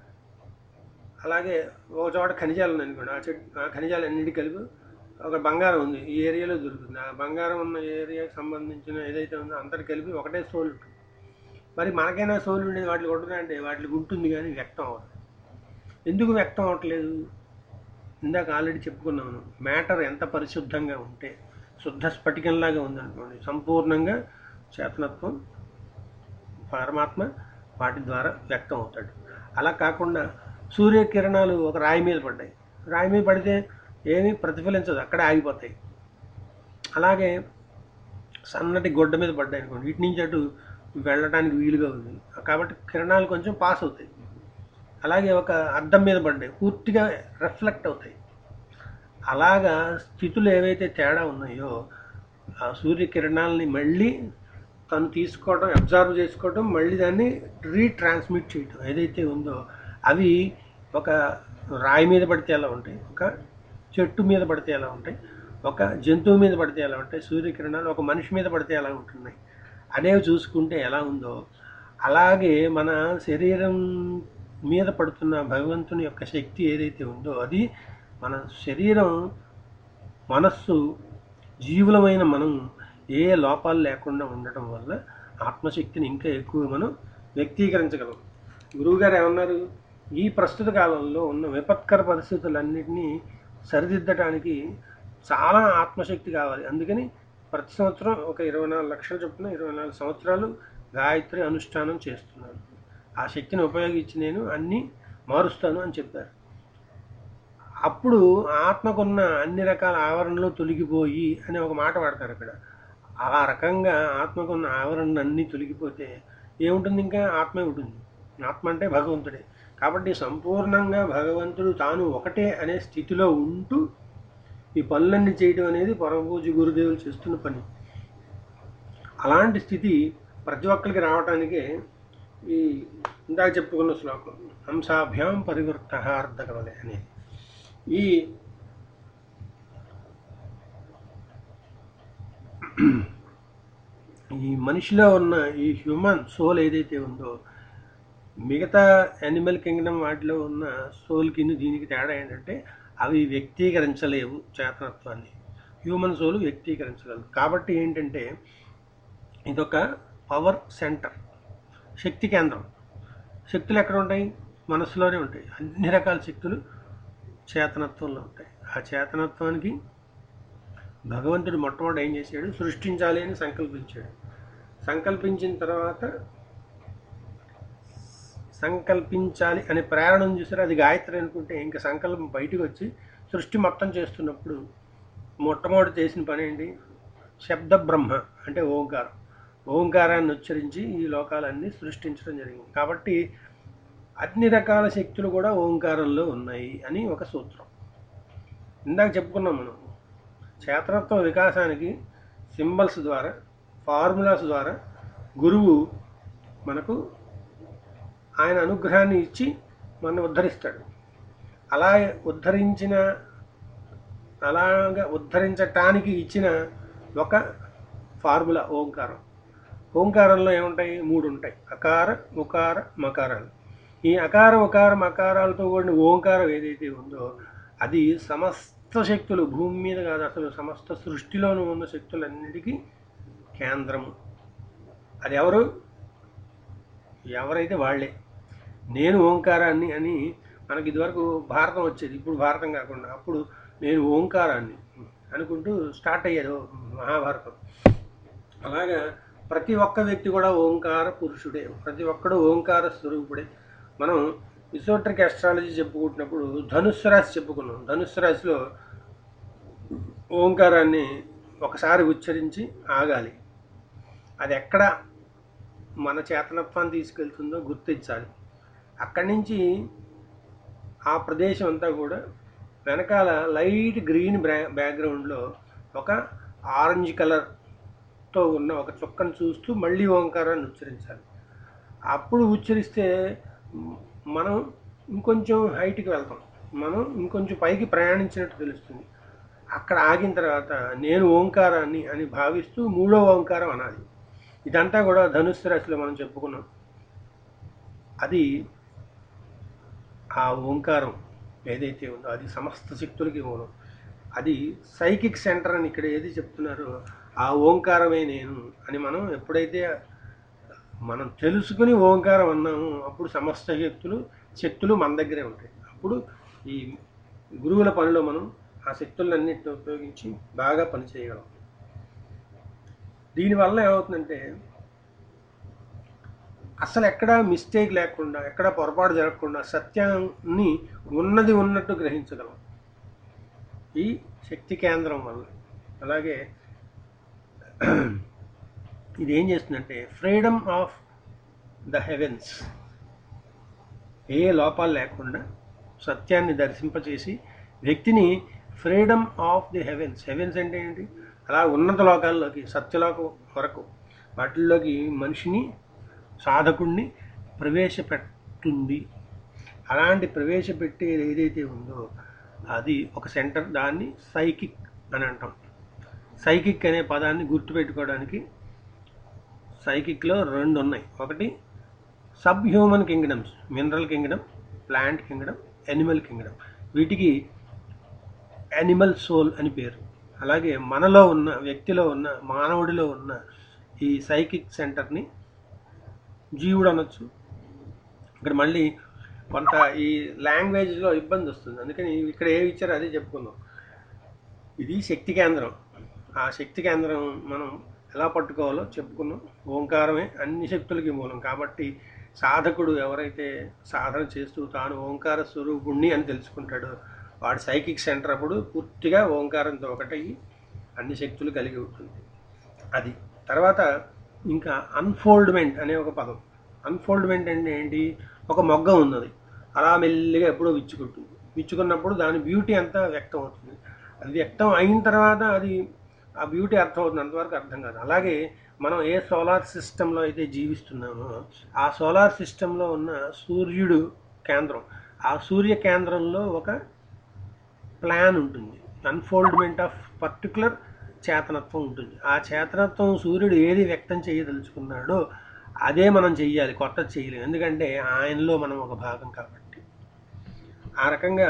అలాగే ఒక చోట ఖనిజాలు ఉన్నాయనుకోండి ఆ చెట్ ఆ ఖనిజాలు అన్నిటి కలిపి ఒక బంగారం ఉంది ఈ ఏరియాలో దొరుకుతుంది ఆ బంగారం ఉన్న ఏరియాకి సంబంధించిన ఏదైతే ఉందో అంతటి కలిపి ఒకటే సోల్ ఉంటుంది మరి మనకైనా సోల్ ఉండేది వాటికి ఉంటుందంటే వాటికి ఉంటుంది కానీ వ్యక్తం అవ్వదు ఎందుకు వ్యక్తం అవ్వట్లేదు ఇందాక ఆల్రెడీ చెప్పుకున్నాను మ్యాటర్ ఎంత పరిశుద్ధంగా ఉంటే శుద్ధ స్ఫటికంలాగా ఉందనుకోండి సంపూర్ణంగా చేతనత్వం పరమాత్మ వాటి ద్వారా వ్యక్తం అవుతాడు అలా కాకుండా సూర్యకిరణాలు ఒక రాయి మీద పడ్డాయి రాయి మీద పడితే ఏమీ ప్రతిఫలించదు అక్కడే ఆగిపోతాయి అలాగే సన్నటి గొడ్డ మీద పడ్డాయి అనుకోండి ఇటు నుంచి అటు వెళ్ళడానికి వీలుగా ఉంది కాబట్టి కిరణాలు కొంచెం పాస్ అవుతాయి అలాగే ఒక అద్దం మీద పడ్డాయి పూర్తిగా రిఫ్లెక్ట్ అవుతాయి అలాగా స్థితులు ఏవైతే తేడా ఉన్నాయో ఆ సూర్యకిరణాలని మళ్ళీ తను తీసుకోవడం అబ్జర్వ్ చేసుకోవడం మళ్ళీ దాన్ని రీట్రాన్స్మిట్ చేయటం ఏదైతే ఉందో అవి ఒక రాయి మీద పడితే ఎలా ఉంటాయి ఒక చెట్టు మీద పడితే ఎలా ఉంటాయి ఒక జంతువు మీద పడితే ఎలా ఉంటాయి సూర్యకిరణాలు ఒక మనిషి మీద పడితే ఎలా ఉంటున్నాయి అనేవి చూసుకుంటే ఎలా ఉందో అలాగే మన శరీరం మీద పడుతున్న భగవంతుని యొక్క శక్తి ఏదైతే ఉందో అది మన శరీరం మనస్సు జీవులమైన మనం ఏ లోపాలు లేకుండా ఉండటం వల్ల ఆత్మశక్తిని ఇంకా ఎక్కువ మనం వ్యక్తీకరించగలం గురువుగారు ఏమన్నారు ఈ ప్రస్తుత కాలంలో ఉన్న విపత్కర పరిస్థితులన్నింటినీ సరిదిద్దడానికి చాలా ఆత్మశక్తి కావాలి అందుకని ప్రతి సంవత్సరం ఒక ఇరవై నాలుగు లక్షల చొప్పున ఇరవై నాలుగు సంవత్సరాలు గాయత్రి అనుష్ఠానం చేస్తున్నాను ఆ శక్తిని ఉపయోగించి నేను అన్నీ మారుస్తాను అని చెప్పారు అప్పుడు ఆత్మకున్న అన్ని రకాల ఆవరణలు తొలగిపోయి అని ఒక మాట వాడతారు అక్కడ ఆ రకంగా ఆత్మకున్న ఆవరణ అన్నీ తొలగిపోతే ఏముంటుంది ఇంకా ఆత్మే ఉంటుంది ఆత్మ అంటే భగవంతుడే కాబట్టి సంపూర్ణంగా భగవంతుడు తాను ఒకటే అనే స్థితిలో ఉంటూ ఈ పనులన్నీ చేయడం అనేది పరమపూజ గురుదేవులు చేస్తున్న పని అలాంటి స్థితి ప్రతి ఒక్కరికి రావటానికే ఈ ఇందాక చెప్పుకున్న శ్లోకం హంసాభ్యాం పరివృత్త అర్ధకవలే అనేది ఈ ఈ మనిషిలో ఉన్న ఈ హ్యూమన్ సోల్ ఏదైతే ఉందో మిగతా యానిమల్ కింగ్డమ్ వాటిలో ఉన్న సోల్కి దీనికి తేడా ఏంటంటే అవి వ్యక్తీకరించలేవు చేతనత్వాన్ని హ్యూమన్ సోల్ వ్యక్తీకరించగలదు కాబట్టి ఏంటంటే ఇదొక పవర్ సెంటర్ శక్తి కేంద్రం శక్తులు ఎక్కడ ఉంటాయి మనసులోనే ఉంటాయి అన్ని రకాల శక్తులు చేతనత్వంలో ఉంటాయి ఆ చేతనత్వానికి భగవంతుడు మొట్టమొదటి ఏం చేశాడు సృష్టించాలి అని సంకల్పించాడు సంకల్పించిన తర్వాత సంకల్పించాలి అనే ప్రేరణ చూసారు అది గాయత్రి అనుకుంటే ఇంకా సంకల్పం బయటకు వచ్చి సృష్టి మొత్తం చేస్తున్నప్పుడు మొట్టమొదటి చేసిన పని ఏంటి శబ్ద బ్రహ్మ అంటే ఓంకారం ఓంకారాన్ని ఉచ్చరించి ఈ లోకాలన్నీ సృష్టించడం జరిగింది కాబట్టి అన్ని రకాల శక్తులు కూడా ఓంకారంలో ఉన్నాయి అని ఒక సూత్రం ఇందాక చెప్పుకున్నాం మనం చేతనత్వ వికాసానికి సింబల్స్ ద్వారా ఫార్ములాస్ ద్వారా గురువు మనకు ఆయన అనుగ్రహాన్ని ఇచ్చి మనం ఉద్ధరిస్తాడు అలా ఉద్ధరించిన అలాగా ఉద్ధరించటానికి ఇచ్చిన ఒక ఫార్ములా ఓంకారం ఓంకారంలో ఏముంటాయి మూడు ఉంటాయి అకార ఉకార మకారాలు ఈ అకారం ఉకారం అకారాలతో కూడిన ఓంకారం ఏదైతే ఉందో అది సమస్త శక్తులు భూమి మీద కాదు అసలు సమస్త సృష్టిలోనూ ఉన్న శక్తులన్నిటికీ కేంద్రము అది ఎవరు ఎవరైతే వాళ్ళే నేను ఓంకారాన్ని అని మనకి ఇదివరకు భారతం వచ్చేది ఇప్పుడు భారతం కాకుండా అప్పుడు నేను ఓంకారాన్ని అనుకుంటూ స్టార్ట్ అయ్యేది ఓ మహాభారతం అలాగా ప్రతి ఒక్క వ్యక్తి కూడా ఓంకార పురుషుడే ప్రతి ఒక్కడు ఓంకార స్వరూపుడే మనం ఇసోట్రిక్ అస్ట్రాలజీ చెప్పుకుంటున్నప్పుడు ధనుస్సు రాశి చెప్పుకున్నాం ధనుస్సు రాశిలో ఓంకారాన్ని ఒకసారి ఉచ్చరించి ఆగాలి అది ఎక్కడ మన చేతనత్వాన్ని తీసుకెళ్తుందో గుర్తించాలి అక్కడి నుంచి ఆ ప్రదేశం అంతా కూడా వెనకాల లైట్ గ్రీన్ బ్రా బ్యాక్గ్రౌండ్లో ఒక ఆరెంజ్ కలర్తో ఉన్న ఒక చుక్కను చూస్తూ మళ్ళీ ఓంకారాన్ని ఉచ్చరించాలి అప్పుడు ఉచ్చరిస్తే మ్, మనం ఇంకొంచెం హైట్కి వెళ్తాం మనం ఇంకొంచెం పైకి ప్రయాణించినట్టు తెలుస్తుంది అక్కడ ఆగిన తర్వాత నేను ఓంకారాన్ని అని భావిస్తూ మూడో ఓంకారం అనాలి ఇదంతా కూడా ధనుస్సు రాశిలో మనం చెప్పుకున్నాం అది ఆ ఓంకారం ఏదైతే ఉందో అది సమస్త శక్తులకి మూలం అది సైకిక్ సెంటర్ అని ఇక్కడ ఏది చెప్తున్నారో ఆ ఓంకారమే నేను అని మనం ఎప్పుడైతే మనం తెలుసుకుని ఓంకారం అన్నాము అప్పుడు సమస్త శక్తులు శక్తులు మన దగ్గరే ఉంటాయి అప్పుడు ఈ గురువుల పనిలో మనం ఆ శక్తులన్నింటిని ఉపయోగించి బాగా పని చేయగలం దీనివల్ల ఏమవుతుందంటే అసలు ఎక్కడ మిస్టేక్ లేకుండా ఎక్కడ పొరపాటు జరగకుండా సత్యాన్ని ఉన్నది ఉన్నట్టు గ్రహించగలం ఈ శక్తి కేంద్రం వల్ల అలాగే ఇది ఏం చేస్తుందంటే ఫ్రీడమ్ ఆఫ్ ద హెవెన్స్ ఏ లోపాలు లేకుండా సత్యాన్ని దర్శింపచేసి వ్యక్తిని freedom of the heavens heavens అంటే ఏంటి అలా ఉన్నత లోకాల్లోకి సత్యలోకం వరకు వాటిల్లోకి మనిషిని సాధకుడిని ప్రవేశపెట్టుంది అలాంటి ప్రవేశపెట్టేది ఏదైతే ఉందో అది ఒక సెంటర్ దాన్ని సైకిక్ అని అంటాం సైకిక్ అనే పదాన్ని గుర్తుపెట్టుకోవడానికి సైకిక్లో రెండు ఉన్నాయి ఒకటి sub human kingdoms mineral kingdom plant kingdom animal kingdom వీటికి యానిమల్ సోల్ అని పేరు అలాగే మనలో ఉన్న వ్యక్తిలో ఉన్న మానవుడిలో ఉన్న ఈ సైకిక్ సెంటర్ని జీవుడు అనొచ్చు ఇక్కడ మళ్ళీ కొంత ఈ లాంగ్వేజ్లో ఇబ్బంది వస్తుంది అందుకని ఇక్కడ ఏమి ఇచ్చారో అదే చెప్పుకుందాం ఇది శక్తి కేంద్రం ఆ శక్తి కేంద్రం మనం ఎలా పట్టుకోవాలో చెప్పుకున్నాం ఓంకారమే అన్ని శక్తులకి మూలం కాబట్టి సాధకుడు ఎవరైతే సాధన చేస్తూ తాను ఓంకార స్వరూపుణ్ణి అని తెలుసుకుంటాడో వాడు సైకిక్ సెంటర్ అప్పుడు పూర్తిగా ఓంకారంతో ఒకటయ్యి అన్ని శక్తులు కలిగి ఉంటుంది అది తర్వాత ఇంకా అన్ఫోల్డ్మెంట్ అనే ఒక పదం అన్ఫోల్డ్మెంట్ అంటే ఏంటి ఒక మొగ్గ ఉన్నది అలా మెల్లిగా ఎప్పుడో విచ్చుకుంటుంది విచ్చుకున్నప్పుడు దాని బ్యూటీ అంతా వ్యక్తం అవుతుంది అది వ్యక్తం అయిన తర్వాత అది ఆ బ్యూటీ అర్థం అవుతుంది అంతవరకు అర్థం కాదు అలాగే మనం ఏ సోలార్ సిస్టంలో అయితే జీవిస్తున్నామో ఆ సోలార్ సిస్టంలో ఉన్న సూర్యుడు కేంద్రం ఆ సూర్య కేంద్రంలో ఒక ప్లాన్ ఉంటుంది అన్ఫోల్డ్మెంట్ ఆఫ్ పర్టికులర్ చేతనత్వం ఉంటుంది ఆ చేతనత్వం సూర్యుడు ఏది వ్యక్తం చేయదలుచుకున్నాడో అదే మనం చెయ్యాలి కొత్తది చేయలేము ఎందుకంటే ఆయనలో మనం ఒక భాగం కాబట్టి ఆ రకంగా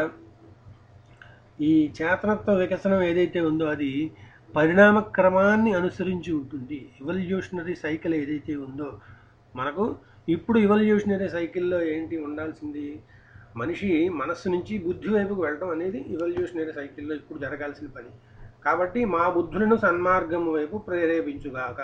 ఈ చేతనత్వ వికసనం ఏదైతే ఉందో అది పరిణామ క్రమాన్ని అనుసరించి ఉంటుంది ఇవల్యూషనరీ సైకిల్ ఏదైతే ఉందో మనకు ఇప్పుడు ఇవల్యూషనరీ సైకిల్లో ఏంటి ఉండాల్సింది మనిషి మనస్సు నుంచి బుద్ధి వైపుకు వెళ్ళడం అనేది ఇవల్యూషనరీ సైకిల్లో ఇప్పుడు జరగాల్సిన పని కాబట్టి మా బుద్ధులను సన్మార్గం వైపు ప్రేరేపించుగాక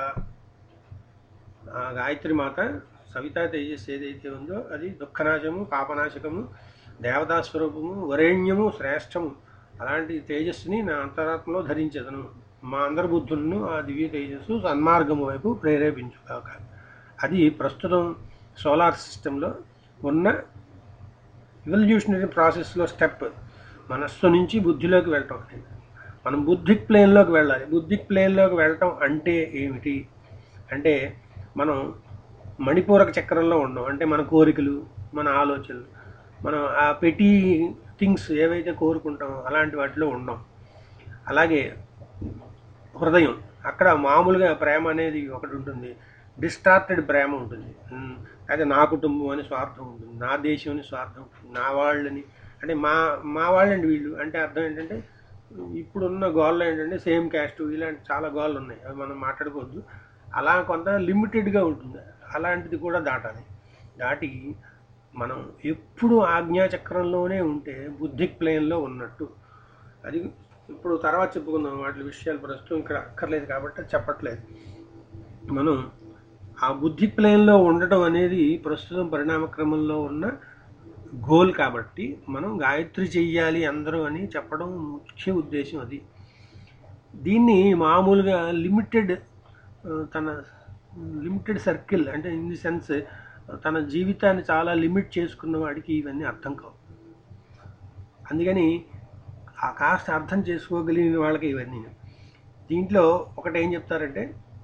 ఆ గాయత్రి మాత సవితా తేజస్ ఏదైతే ఉందో అది దుఃఖనాశము పాపనాశకము దేవతా స్వరూపము వరేణ్యము శ్రేష్టము అలాంటి తేజస్సుని నా అంతరాత్మలో ధరించదను మా అందరి బుద్ధులను ఆ దివ్య తేజస్సు సన్మార్గము వైపు ప్రేరేపించుగాక అది ప్రస్తుతం సోలార్ సిస్టంలో ఉన్న ఇవల్యూషనరీ ప్రాసెస్లో స్టెప్ మనస్సు నుంచి బుద్ధిలోకి వెళ్ళటం అనేది మనం బుద్ధిక్ ప్లేన్లోకి వెళ్ళాలి బుద్ధిక్ ప్లేన్లోకి వెళ్ళటం అంటే ఏమిటి అంటే మనం మణిపూరక చక్రంలో ఉండం అంటే మన కోరికలు మన ఆలోచనలు మనం ఆ పెటీ థింగ్స్ ఏవైతే కోరుకుంటామో అలాంటి వాటిలో ఉండం అలాగే హృదయం అక్కడ మామూలుగా ప్రేమ అనేది ఒకటి ఉంటుంది డిస్టార్టెడ్ ప్రేమ ఉంటుంది ఉమ్, అయితే నా కుటుంబం అని స్వార్థం ఉంటుంది నా దేశం అని స్వార్థం ఉంటుంది నా వాళ్ళని అంటే మా మా వాళ్ళండి వీళ్ళు అంటే అర్థం ఏంటంటే ఇప్పుడున్న గోళ్ళు ఏంటంటే సేమ్ క్యాస్ట్ ఇలాంటి చాలా గోళ్ళు ఉన్నాయి అవి మనం మాట్లాడుకోవద్దు అలా కొంత లిమిటెడ్గా ఉంటుంది అలాంటిది కూడా దాటాలి దాటి మనం ఎప్పుడు ఆజ్ఞాచక్రంలోనే ఉంటే బుద్ధిక్ ప్లేన్లో ఉన్నట్టు అది ఇప్పుడు తర్వాత చెప్పుకుందాం వాటి విషయాలు ప్రస్తుతం ఇక్కడ అక్కర్లేదు కాబట్టి చెప్పట్లేదు మనం ఆ బుద్ధి ప్లేన్లో ఉండటం అనేది ప్రస్తుతం పరిణామ క్రమంలో ఉన్న గోల్ కాబట్టి మనం గాయత్రి చెయ్యాలి అందరూ అని చెప్పడం ముఖ్య ఉద్దేశం అది దీన్ని మామూలుగా లిమిటెడ్ తన లిమిటెడ్ సర్కిల్ అంటే ఇన్ ది సెన్స్ తన జీవితాన్ని చాలా లిమిట్ చేసుకున్న వాడికి ఇవన్నీ అర్థం కావు అందుకని ఆ కాస్త అర్థం చేసుకోగలిగిన వాళ్ళకి ఇవన్నీ దీంట్లో ఒకటి ఏం చెప్తారంటే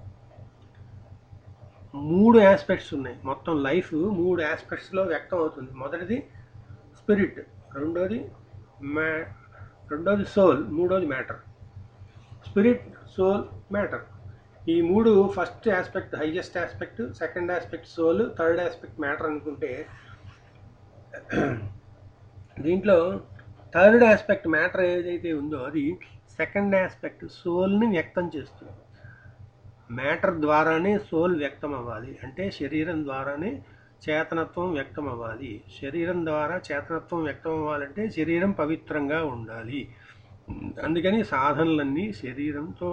మూడు ఆస్పెక్ట్స్ ఉన్నాయి మొత్తం లైఫ్ మూడు ఆస్పెక్ట్స్లో వ్యక్తం అవుతుంది మొదటిది స్పిరిట్ రెండోది మ్యా రెండోది సోల్ మూడోది మ్యాటర్ స్పిరిట్ సోల్ మ్యాటర్ ఈ మూడు first aspect highest aspect second aspect soul third aspect matter అనుకుంటే దీంట్లో థర్డ్ ఆస్పెక్ట్ మ్యాటర్ ఏదైతే ఉందో అది సెకండ్ ఆస్పెక్ట్ సోల్ని వ్యక్తం చేస్తుంది మ్యాటర్ ద్వారానే సోల్ వ్యక్తం అవ్వాలి అంటే శరీరం ద్వారానే చేతనత్వం వ్యక్తం అవ్వాలి శరీరం ద్వారా చేతనత్వం వ్యక్తం అవ్వాలంటే శరీరం పవిత్రంగా ఉండాలి అందుకని సాధనలన్నీ శరీరంతో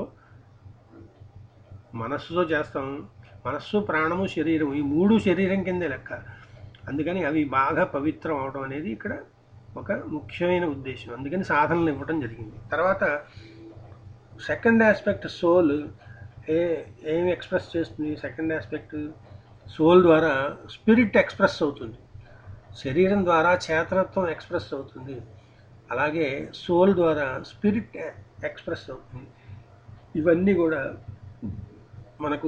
మనస్సుతో చేస్తాం మనస్సు ప్రాణము శరీరం ఈ మూడు శరీరం కిందే లెక్క అందుకని అవి బాగా పవిత్రం అవడం అనేది ఇక్కడ ఒక ముఖ్యమైన ఉద్దేశం అందుకని సాధనలు ఇవ్వడం జరిగింది తర్వాత సెకండ్ ఆస్పెక్ట్ సోల్ ఏ ఏమి ఎక్స్ప్రెస్ చేస్తుంది సెకండ్ ఆస్పెక్ట్ సోల్ ద్వారా స్పిరిట్ ఎక్స్ప్రెస్ అవుతుంది శరీరం ద్వారా చేతనత్వం ఎక్స్ప్రెస్ అవుతుంది అలాగే సోల్ ద్వారా స్పిరిట్ ఎక్స్ప్రెస్ అవుతుంది ఇవన్నీ కూడా మనకు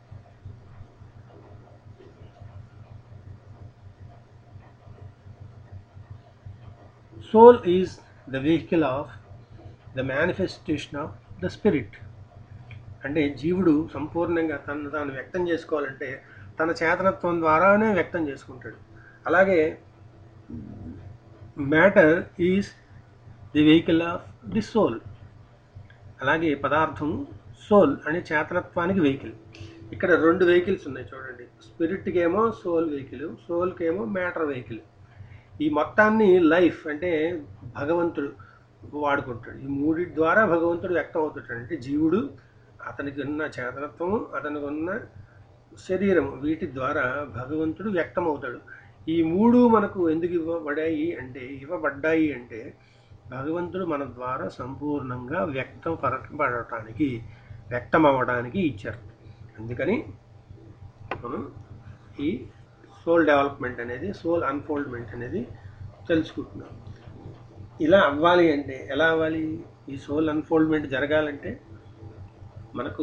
soul is the vehicle of the manifestation of the spirit అంటే జీవుడు సంపూర్ణంగా తను తాను వ్యక్తం చేసుకోవాలంటే తన చేతనత్వం ద్వారానే వ్యక్తం చేసుకుంటాడు అలాగే matter is the vehicle of the soul అలాగే పదార్థం సోల్ అనే చేతనత్వానికి వెహికల్ ఇక్కడ రెండు వెహికల్స్ ఉన్నాయి చూడండి స్పిరిట్కి ఏమో సోల్ వెహికల్ సోల్కి ఏమో మ్యాటర్ వెహికల్ ఈ మొత్తాన్ని లైఫ్ అంటే భగవంతుడు వాడుకుంటాడు ఈ మూడింటి ద్వారా భగవంతుడు వ్యక్తం అవుతుంటాడు అంటే జీవుడు అతనికి ఉన్న చేతనత్వము అతనికి ఉన్న శరీరం వీటి ద్వారా భగవంతుడు వ్యక్తం అవుతాడు ఈ మూడు మనకు ఎందుకు ఇవ్వబడాయి అంటే ఇవ్వబడ్డాయి అంటే భగవంతుడు మన ద్వారా సంపూర్ణంగా వ్యక్తం పరచబడటానికి వ్యక్తం అవ్వడానికి ఇచ్చారు అందుకని మనం ఈ సోల్ డెవలప్మెంట్ అనేది సోల్ అన్ఫోల్డ్మెంట్ అనేది తెలుసుకుంటున్నాం ఇలా అవ్వాలి అంటే ఎలా అవ్వాలి ఈ సోల్ అన్ఫోల్డ్మెంట్ జరగాలంటే మనకు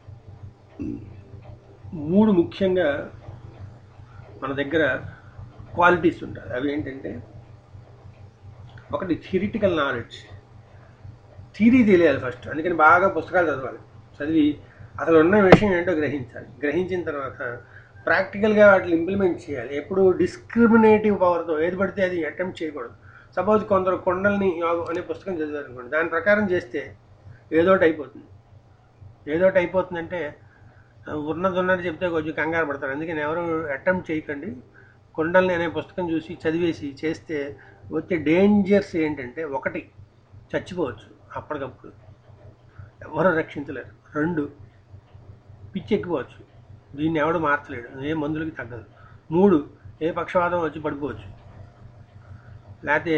మూడు ముఖ్యంగా మన దగ్గర క్వాలిటీస్ ఉంటాయి అవి ఏంటంటే ఒకటి థిరిటికల్ నాలెడ్జ్ థీరీ తెలియాలి ఫస్ట్ అందుకని బాగా పుస్తకాలు చదవాలి చదివి అసలు ఉన్న విషయం ఏంటో గ్రహించాలి గ్రహించిన తర్వాత ప్రాక్టికల్గా వాటిని ఇంప్లిమెంట్ చేయాలి ఎప్పుడు డిస్క్రిమినేటివ్ పవర్తో ఏది పడితే అది అటెంప్ట్ చేయకూడదు సపోజ్ కొందరు కొండల్ని యోగం అనే పుస్తకం చదివారు అనుకోండి దాని ప్రకారం చేస్తే ఏదోటి అయిపోతుంది ఏదోటి అయిపోతుందంటే ఉన్నది ఉన్నది చెప్తే కొంచెం కంగారు పడతారు అందుకని ఎవరు అటెంప్ట్ చేయకండి కొండల్ని అనే పుస్తకం చూసి చదివేసి చేస్తే వచ్చే డేంజర్స్ ఏంటంటే ఒకటి చచ్చిపోవచ్చు అప్పటికప్పుడు ఎవరు రక్షించలేరు రెండు పిచ్చెక్కిపోవచ్చు దీన్ని ఎవడు మార్చలేడు ఏ మందులకి తగ్గదు మూడు ఏ పక్షవాదం వచ్చి పడిపోవచ్చు లేకపోతే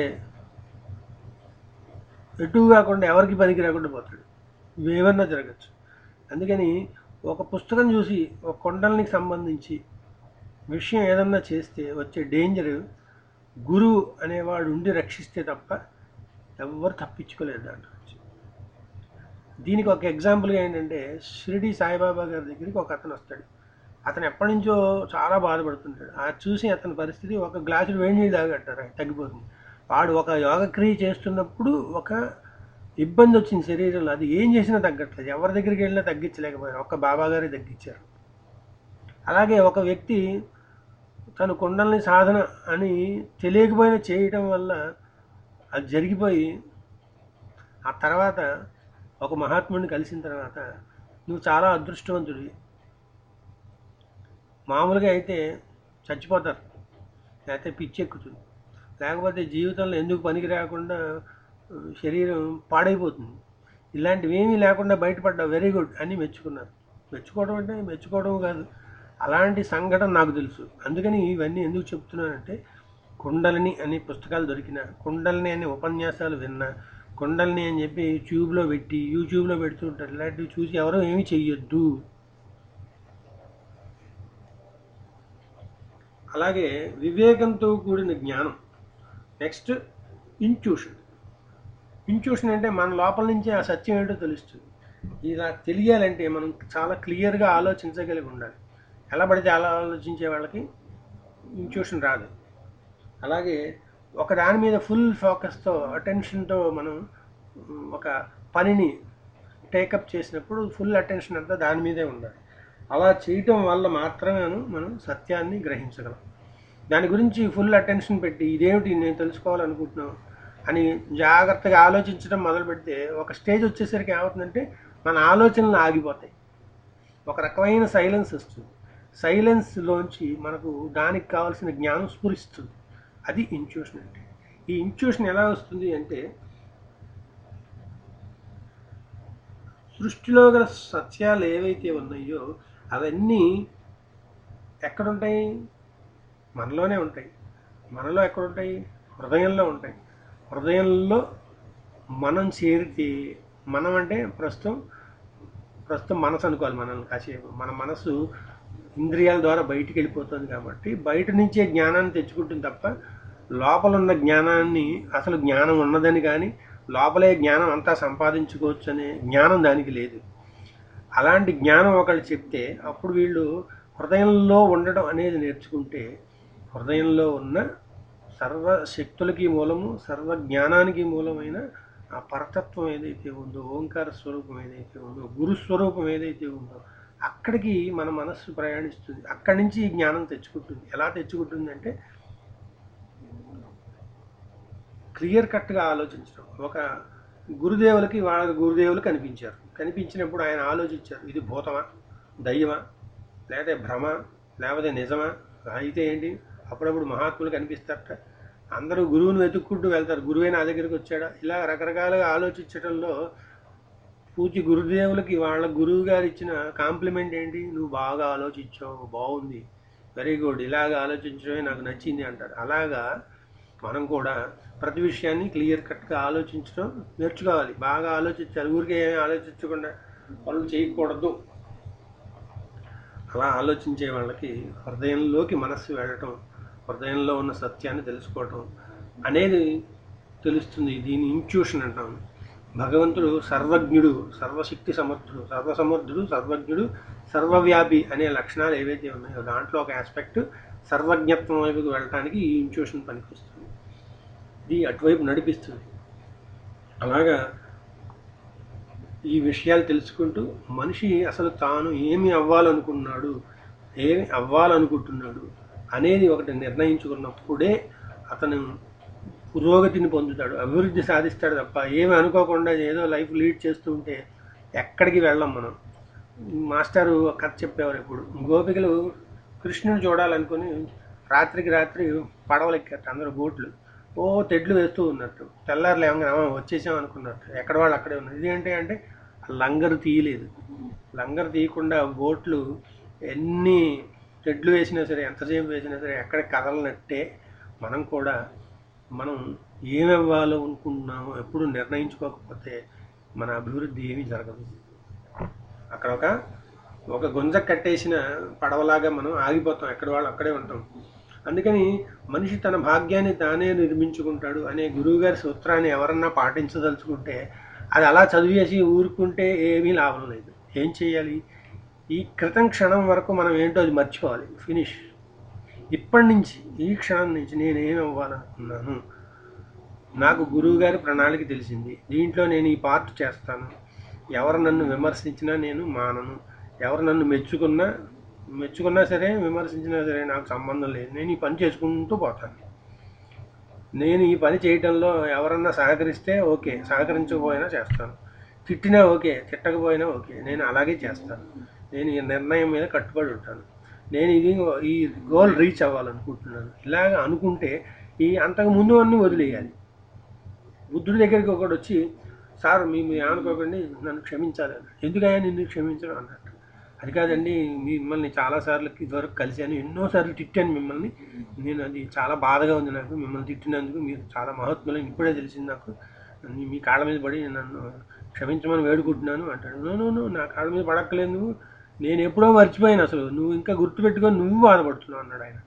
ఎటు కాకుండా ఎవరికి పనికి రాకుండా పోతాడు ఏమన్నా జరగచ్చు అందుకని ఒక పుస్తకం చూసి ఒక కొండలకి సంబంధించి విషయం ఏదన్నా చేస్తే వచ్చే డేంజర్ గురువు అనేవాడు ఉండి రక్షిస్తే తప్ప ఎవ్వరు తప్పించుకోలేరు దాంట్లో నుంచి దీనికి ఒక ఎగ్జాంపుల్గా ఏంటంటే షిరిడి సాయిబాబా గారి దగ్గరికి ఒక అతను వస్తాడు అతను ఎప్పటి నుంచో చాలా బాధపడుతుంటాడు అది చూసి అతని పరిస్థితి ఒక గ్లాసులు వేడి నీళ్ళు తాగట్టారు తగ్గిపోతుంది వాడు ఒక యోగక్రియ చేస్తున్నప్పుడు ఒక ఇబ్బంది వచ్చింది శరీరంలో అది ఏం చేసినా తగ్గట్లేదు ఎవరి దగ్గరికి వెళ్ళినా తగ్గించలేకపోయారు ఒక్క బాబా గారే తగ్గించారు అలాగే ఒక వ్యక్తి తను కుండల్ని సాధన అని తెలియకపోయినా చేయటం వల్ల అది జరిగిపోయి ఆ తర్వాత ఒక మహాత్ముడిని కలిసిన తర్వాత నువ్వు చాలా అదృష్టవంతుడివి మామూలుగా అయితే చచ్చిపోతారు లేకపోతే పిచ్చెక్కుతుంది లేకపోతే జీవితంలో ఎందుకు పనికి రాకుండా ఆ, శరీరం పాడైపోతుంది ఇలాంటివి ఏమీ లేకుండా బయటపడ్డా వెరీ గుడ్ అని మెచ్చుకున్నారు మెచ్చుకోవడం అంటే మెచ్చుకోవడం కాదు అలాంటి సంఘటన నాకు తెలుసు అందుకని ఇవన్నీ ఎందుకు చెప్తున్నానంటే కుండలిని అనే పుస్తకాలు దొరికిన కుండలిని అనే ఉపన్యాసాలు విన్నా కుండలిని అని చెప్పి ట్యూబ్లో పెట్టి యూట్యూబ్లో పెడుతుంటారు ఇలాంటివి చూసి ఎవరో ఏమీ చెయ్యొద్దు అలాగే వివేకంతో కూడిన జ్ఞానం నెక్స్ట్ ఇంట్యూషన్ ఇంట్యూషన్ అంటే మన లోపల నుంచే ఆ సత్యం ఏంటో తెలుస్తుంది ఇలా తెలియాలంటే మనం చాలా క్లియర్గా ఆలోచించగలిగి ఉండాలి ఎలా పడితే అలా ఆలోచించే వాళ్ళకి ఇంట్యూషన్ రాదు అలాగే ఒక దాని మీద ఫుల్ ఫోకస్తో అటెన్షన్తో మనం ఉమ్, ఒక పనిని టేకప్ చేసినప్పుడు ఫుల్ అటెన్షన్ అంతా దాని మీదే ఉండాలి అలా చేయటం వల్ల మాత్రమే మనం సత్యాన్ని గ్రహించగలం దాని గురించి ఫుల్ అటెన్షన్ పెట్టి ఇదేమిటి నేను తెలుసుకోవాలనుకుంటున్నాను అని జాగ్రత్తగా ఆలోచించడం మొదలు పెడితే ఒక స్టేజ్ వచ్చేసరికి ఏమవుతుందంటే మన ఆలోచనలు ఆగిపోతాయి ఒక రకమైన సైలెన్స్ వస్తుంది సైలెన్స్లోంచి మనకు దానికి కావాల్సిన జ్ఞానం స్ఫురిస్తుంది అది ఇంట్యూషన్ అంటే ఈ ఇంట్యూషన్ ఎలా వస్తుంది అంటే సృష్టిలో గల సత్యాలు ఏవైతే ఉన్నాయో అవన్నీ ఎక్కడుంటాయి మనలోనే ఉంటాయి మనలో ఎక్కడుంటాయి హృదయంలో ఉంటాయి హృదయంలో మనం చేరితే మనం అంటే ప్రస్తుతం ప్రస్తుతం మనసు అనుకోవాలి మనల్ని కాసేపు మన మనసు ఇంద్రియాల ద్వారా బయటికి వెళ్ళిపోతుంది కాబట్టి బయట నుంచే జ్ఞానాన్ని తెచ్చుకుంటుంది తప్ప లోపల ఉన్న జ్ఞానాన్ని అసలు జ్ఞానం ఉన్నదని కానీ లోపలే జ్ఞానం అంతా సంపాదించుకోవచ్చు అనే జ్ఞానం దానికి లేదు అలాంటి జ్ఞానం ఒకళ్ళు చెప్తే అప్పుడు వీళ్ళు హృదయంలో ఉండడం అనేది నేర్చుకుంటే హృదయంలో ఉన్న సర్వ శక్తులకి మూలము సర్వ జ్ఞానానికి మూలమైన ఆ పరతత్వం ఏదైతే ఉందో ఓంకార స్వరూపం ఏదైతే ఉందో గురు స్వరూపం ఏదైతే ఉందో అక్కడికి మన మనస్సు ప్రయాణిస్తుంది అక్కడి నుంచి ఈ జ్ఞానం తెచ్చుకుంటుంది ఎలా తెచ్చుకుంటుంది అంటే క్లియర్ కట్గా ఆలోచించడం ఒక గురుదేవులకి వాళ్ళ గురుదేవులు కనిపించారు కనిపించినప్పుడు ఆయన ఆలోచించారు ఇది భూతమా దయ్యమా లేకపోతే భ్రమ లేకపోతే నిజమా అయితే ఏంటి అప్పుడప్పుడు మహాత్ములు కనిపిస్తారట అందరూ గురువుని వెతుక్కుంటూ వెళ్తారు గురువే నా దగ్గరికి వచ్చాడా ఇలా రకరకాలుగా ఆలోచించడంలో పూజ గురుదేవులకి వాళ్ళ గురువు గారు ఇచ్చిన కాంప్లిమెంట్ ఏంటి నువ్వు బాగా ఆలోచించావు బాగుంది వెరీ గుడ్ ఇలాగ ఆలోచించడమే నాకు నచ్చింది అంటారు అలాగా మనం కూడా ప్రతి విషయాన్ని క్లియర్ కట్గా ఆలోచించడం నేర్చుకోవాలి బాగా ఆలోచించాలి ఊరికే ఏమీ ఆలోచించకుండా పనులు చేయకూడదు అలా ఆలోచించే వాళ్ళకి హృదయంలోకి మనస్సు వెళ్ళటం హృదయంలో ఉన్న సత్యాన్ని తెలుసుకోవటం అనేది తెలుస్తుంది దీని ఇంట్యూషన్ అంటాం భగవంతుడు సర్వజ్ఞుడు సర్వశక్తి సమర్థుడు సర్వసమర్థుడు సర్వజ్ఞుడు సర్వవ్యాపి అనే లక్షణాలు ఏవైతే ఉన్నాయో దాంట్లో ఒక ఆస్పెక్ట్ సర్వజ్ఞత్వం వైపుకి వెళ్ళటానికి ఈ ఇంట్యూషన్ పనికొస్తుంది ఇది అటువైపు నడిపిస్తుంది అలాగా ఈ విషయాలు తెలుసుకుంటూ మనిషి అసలు తాను ఏమి అవ్వాలనుకున్నాడు ఏమి అవ్వాలనుకుంటున్నాడు అనేది ఒకటి నిర్ణయించుకున్నప్పుడే అతను పురోగతిని పొందుతాడు అభివృద్ధి సాధిస్తాడు తప్ప ఏమి అనుకోకుండా ఏదో లైఫ్ లీడ్ చేస్తూ ఉంటే ఎక్కడికి వెళ్ళం మనం మాస్టారు ఒక కథ చెప్పేవారు ఇప్పుడు గోపికలు కృష్ణుని చూడాలనుకుని రాత్రికి రాత్రి పడవలు ఎక్కారు అందరూ బోట్లు ఓ తెడ్లు వేస్తూ ఉన్నట్టు తెల్లారులు ఏమన్నా వచ్చేసాం అనుకున్నట్టు ఎక్కడ వాళ్ళు అక్కడే ఉన్నారు ఇదేంటి అంటే లంగరు తీయలేదు లంగరు తీయకుండా బోట్లు ఎన్ని తెడ్లు వేసినా సరే ఎంతసేపు వేసినా సరే ఎక్కడ కదలనట్టే మనం కూడా మనం ఏమవ్వాలో అనుకుంటున్నామో ఎప్పుడు నిర్ణయించుకోకపోతే మన అభివృద్ధి ఏమీ జరగదు అక్కడ ఒక ఒక గుంజ కట్టేసిన పడవలాగా మనం ఆగిపోతాం ఎక్కడ వాళ్ళు అక్కడే ఉంటాం అందుకని మనిషి తన భాగ్యాన్ని తానే నిర్మించుకుంటాడు అనే గురువుగారి సూత్రాన్ని ఎవరన్నా పాటించదలుచుకుంటే అది అలా చదివేసి ఊరుకుంటే ఏమీ లాభం లేదు ఏం చేయాలి ఈ క్రితం క్షణం వరకు మనం ఏంటో అది మర్చిపోవాలి ఫినిష్ ఇప్పటి నుంచి ఈ క్షణం నుంచి నేను ఏం అవ్వాలనుకున్నాను నాకు గురువుగారి ప్రణాళిక తెలిసింది దీంట్లో నేను ఈ పార్ట్ చేస్తాను ఎవరు నన్ను విమర్శించినా నేను మానను ఎవరు నన్ను మెచ్చుకున్నా మెచ్చుకున్నా సరే విమర్శించినా సరే నాకు సంబంధం లేదు నేను ఈ పని చేసుకుంటూ పోతాను నేను ఈ పని చేయటంలో ఎవరన్నా సహకరిస్తే ఓకే సహకరించకపోయినా చేస్తాను తిట్టినా ఓకే తిట్టకపోయినా ఓకే నేను అలాగే చేస్తాను నేను ఈ నిర్ణయం మీద కట్టుబడి ఉంటాను నేను ఇది ఈ గోల్ రీచ్ అవ్వాలనుకుంటున్నాను ఇలాగ అనుకుంటే ఈ అంతకు ముందు అన్నీ వదిలేయాలి బుద్ధుడి దగ్గరికి ఒకడు వచ్చి సార్ మీ మీ అనుకోకండి నన్ను క్షమించాలి అన్నాడు ఎందుకయ్యా నిన్ను క్షమించడం అన్నట్టు అది కాదండి మిమ్మల్ని చాలాసార్లు ఇదివరకు కలిశాను ఎన్నోసార్లు తిట్టాను మిమ్మల్ని నేను అది చాలా బాధగా ఉంది నాకు మిమ్మల్ని తిట్టినందుకు మీరు చాలా మహత్తులని ఇప్పుడే తెలిసింది నాకు మీ- మీ కాళ్ళ మీద పడి నన్ను క్షమించమని వేడుకుంటున్నాను అంటాడు నో నో నో నా కాళ్ళ మీద పడక్కలేదు నువ్వు నేను ఎప్పుడో మర్చిపోయాను అసలు నువ్వు ఇంకా గుర్తుపెట్టుకొని నువ్వు బాధపడుతున్నావు అన్నాడు ఆయన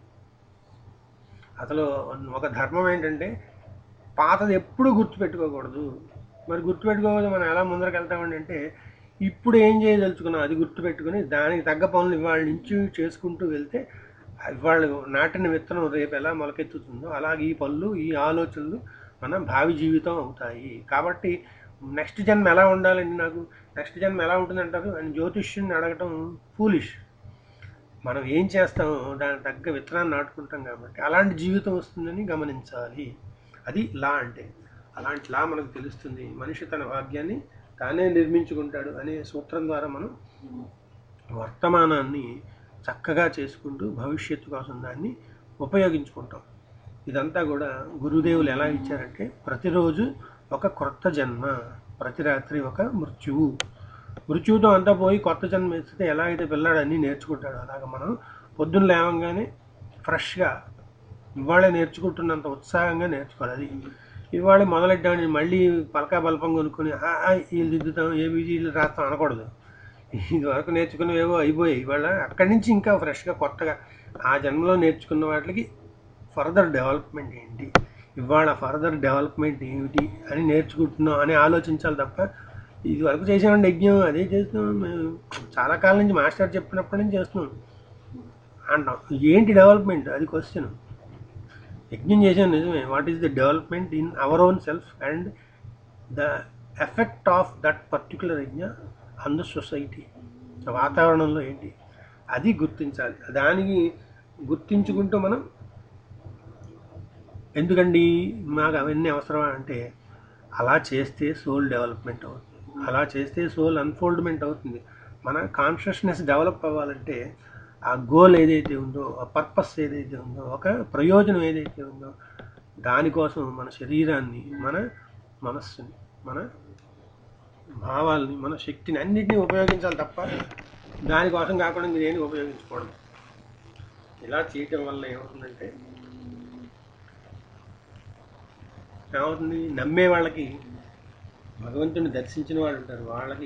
అసలు ఒక ధర్మం ఏంటంటే పాతది ఎప్పుడు గుర్తుపెట్టుకోకూడదు మరి గుర్తుపెట్టుకోకపోతే మనం ఎలా ముందరకు వెళ్తామండి అంటే ఇప్పుడు ఏం చేయదలుచుకున్నాం అది గుర్తుపెట్టుకుని దానికి తగ్గ పనులు ఇవాళ నుంచి చేసుకుంటూ వెళ్తే ఇవాళ నాటిన విత్తనం రేపు ఎలా మొలకెత్తుతుందో అలాగే ఈ పనులు ఈ ఆలోచనలు మన భావి జీవితం అవుతాయి కాబట్టి నెక్స్ట్ జన్మ ఎలా ఉండాలండి నాకు నెక్స్ట్ జన్మ ఎలా ఉంటుందంటారు అని జ్యోతిష్యుని అడగటం ఫూలిష్ మనం ఏం చేస్తామో దానికి తగ్గ విత్తనాన్ని నాటుకుంటాం కాబట్టి అలాంటి జీవితం వస్తుందని గమనించాలి అది లా అంటే అలాంటి లా మనకు తెలుస్తుంది మనిషి తన భాగ్యాన్ని తానే నిర్మించుకుంటాడు అనే సూత్రం ద్వారా మనం వర్తమానాన్ని చక్కగా చేసుకుంటూ భవిష్యత్తు కోసం దాన్ని ఉపయోగించుకుంటాం ఇదంతా కూడా గురుదేవులు ఎలా ఇచ్చారంటే ప్రతిరోజు ఒక కొత్త జన్మ ప్రతి రాత్రి ఒక మృత్యువు మృత్యువుతో అంతా పోయి కొత్త జన్మ ఇస్తే ఎలా అయితే పిల్లాడు అన్నీ నేర్చుకుంటాడు అలాగ మనం పొద్దున్న లేవంగానే ఫ్రెష్గా ఇవాళ నేర్చుకుంటున్నంత ఉత్సాహంగా నేర్చుకోవాలి అది ఇవాళ మొదలెట్టామని మళ్ళీ పలకా బల్పం కొనుక్కొని "ఆ, ఆ, వీళ్ళు దిద్దుతాం ఏబీజీలు రాస్తాం అనకూడదు ఇది వరకు నేర్చుకున్నవేవో అయిపోయాయి ఇవాళ అక్కడి నుంచి ఇంకా ఫ్రెష్గా కొత్తగా ఆ జన్మలో నేర్చుకున్న వాటికి ఫర్దర్ డెవలప్మెంట్ ఏంటి ఇవాళ ఫర్దర్ డెవలప్మెంట్ ఏమిటి అని నేర్చుకుంటున్నాం అని ఆలోచించాలి తప్ప ఇది వరకు చేసామండి యజ్ఞం అదే చేస్తున్నాం మేము చాలా కాలం నుంచి మాస్టర్ చెప్పినప్పటి నుంచి చేస్తున్నాం అంటాం ఏంటి డెవలప్మెంట్ అది క్వశ్చన్ యజ్ఞం చేసాను నిజమే what is the development in our own self and the effect of that particular yajna on the society వాతావరణంలో ఏంటి అది గుర్తించాలి దానికి గుర్తించుకుంటూ మనం ఎందుకండి మాకు అవన్నీ అవసరమా అంటే అలా చేస్తే సోల్ డెవలప్మెంట్ అవుతుంది అలా చేస్తే సోల్ అన్ఫోల్డ్మెంట్ అవుతుంది మన కాన్షియస్నెస్ డెవలప్ అవ్వాలంటే ఆ గోల్ ఏదైతే ఉందో ఆ పర్పస్ ఏదైతే ఉందో ఒక ప్రయోజనం ఏదైతే ఉందో దానికోసం మన శరీరాన్ని మన మనస్సుని మన భావాల్ని మన శక్తిని అన్నిటినీ ఉపయోగించాలి తప్ప దానికోసం కాకుండా దేని ఉపయోగించుకోవడం ఇలా చేయటం వల్ల ఏమవుతుందంటే ఏమవుతుంది నమ్మే వాళ్ళకి భగవంతుని దర్శించిన వాళ్ళు ఉంటారు వాళ్ళకి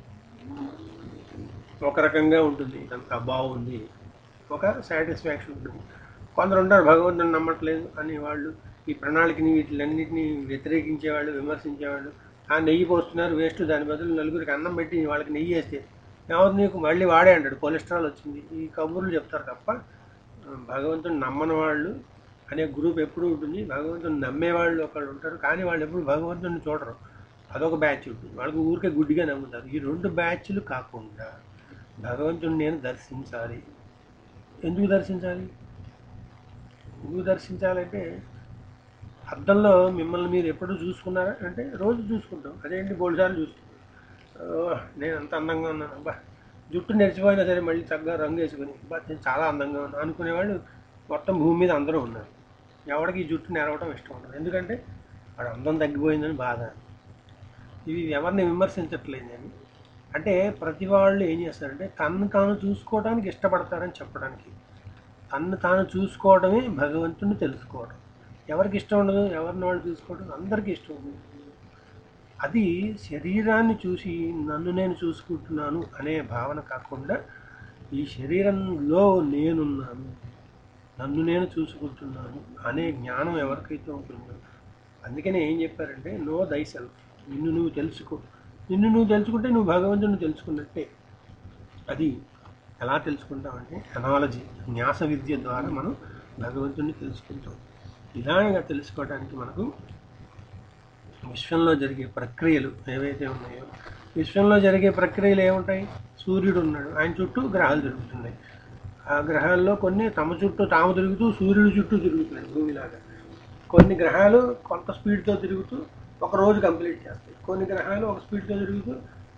ఒక రకంగా ఉంటుంది ఇదంతా బాగుంది ఒక సాటిస్ఫాక్షన్ ఉంటుంది కొందరు ఉంటారు భగవంతుని నమ్మట్లేదు అని వాళ్ళు ఈ ప్రణాళికని వీటిలన్నిటిని వ్యతిరేకించేవాళ్ళు విమర్శించేవాళ్ళు ఆ నెయ్యి పోస్తున్నారు వేస్ట్ దాని బదులు నలుగురికి అన్నం పెట్టి వాళ్ళకి నెయ్యి వేస్తే ఏమవుతుంది నీకు మళ్ళీ వాడే అంటాడు కొలెస్ట్రాల్ వచ్చింది ఈ కబుర్లు చెప్తారు తప్ప ఆ, భగవంతుని నమ్మని వాళ్ళు అనే గ్రూప్ ఎప్పుడు ఉంటుంది భగవంతుని నమ్మే వాళ్ళు ఒకళ్ళు ఉంటారు కానీ వాళ్ళు ఎప్పుడు భగవంతుని చూడరు అదొక బ్యాచ్ ఉంటుంది వాళ్ళకి ఊరికే గుడ్డిగా నమ్ముతారు ఈ రెండు బ్యాచ్లు కాకుండా భగవంతుని నేను దర్శించాలి ఎందుకు దర్శించాలి ఎందుకు దర్శించాలంటే అద్దంలో మిమ్మల్ని మీరు ఎప్పుడు చూసుకున్నారా అంటే రోజు చూసుకుంటాం అదేంటి బోల్సార్లు చూసుకుంటాం ఓ, నేను అంత అందంగా ఉన్నాను అబ్బా జుట్టు నెరిచిపోయినా సరే మళ్ళీ చక్కగా రంగు వేసుకొని అబ్బా నేను చాలా అందంగా ఉన్నాను అనుకునేవాళ్ళు మొత్తం భూమి మీద అందరూ ఉన్నారు ఎవరికి ఈ జుట్టు నెరవటం ఇష్టం ఉండదు ఎందుకంటే వాడు అందం తగ్గిపోయిందని బాధ ఇవి ఎవరిని విమర్శించట్లేదు నేను అంటే ప్రతి వాళ్ళు ఏం చేస్తారంటే తను తాను చూసుకోవడానికి ఇష్టపడతారని చెప్పడానికి తను తాను చూసుకోవడమే భగవంతుని తెలుసుకోవడం ఎవరికి ఇష్టం ఉండదు ఎవరిని వాళ్ళు చూసుకోవడం అందరికీ ఇష్టం ఉంది అది శరీరాన్ని చూసి నన్ను నేను చూసుకుంటున్నాను అనే భావన కాకుండా ఈ శరీరంలో నేనున్నాను నన్ను నేను చూసుకుంటున్నాను అనే జ్ఞానం ఎవరికైతే ఉంటుందో అందుకనే ఏం చెప్పారంటే నో దై సెల్ఫ్ నిన్ను నువ్వు తెలుసుకో నిన్ను నువ్వు తెలుసుకుంటే నువ్వు భగవంతుని తెలుసుకున్నట్టే అది ఎలా తెలుసుకుంటామంటే అనాలజీ న్యాస విద్య ద్వారా మనం భగవంతుని తెలుసుకుంటాం ఇలాగా తెలుసుకోవడానికి మనకు విశ్వంలో జరిగే ప్రక్రియలు ఏవైతే ఉన్నాయో విశ్వంలో జరిగే ప్రక్రియలు ఏముంటాయి సూర్యుడు ఉన్నాడు ఆయన చుట్టూ గ్రహాలు తిరుగుతున్నాయి ఆ గ్రహాల్లో కొన్ని తమ చుట్టూ తాము తిరుగుతూ సూర్యుడి చుట్టూ తిరుగుతున్నాయి భూమిలాగా కొన్ని గ్రహాలు కొంత స్పీడ్తో తిరుగుతూ ఒక రోజు కంప్లీట్ చేస్తాయి కొన్ని గ్రహాలు ఒక స్పీడ్తో తిరుగుతూ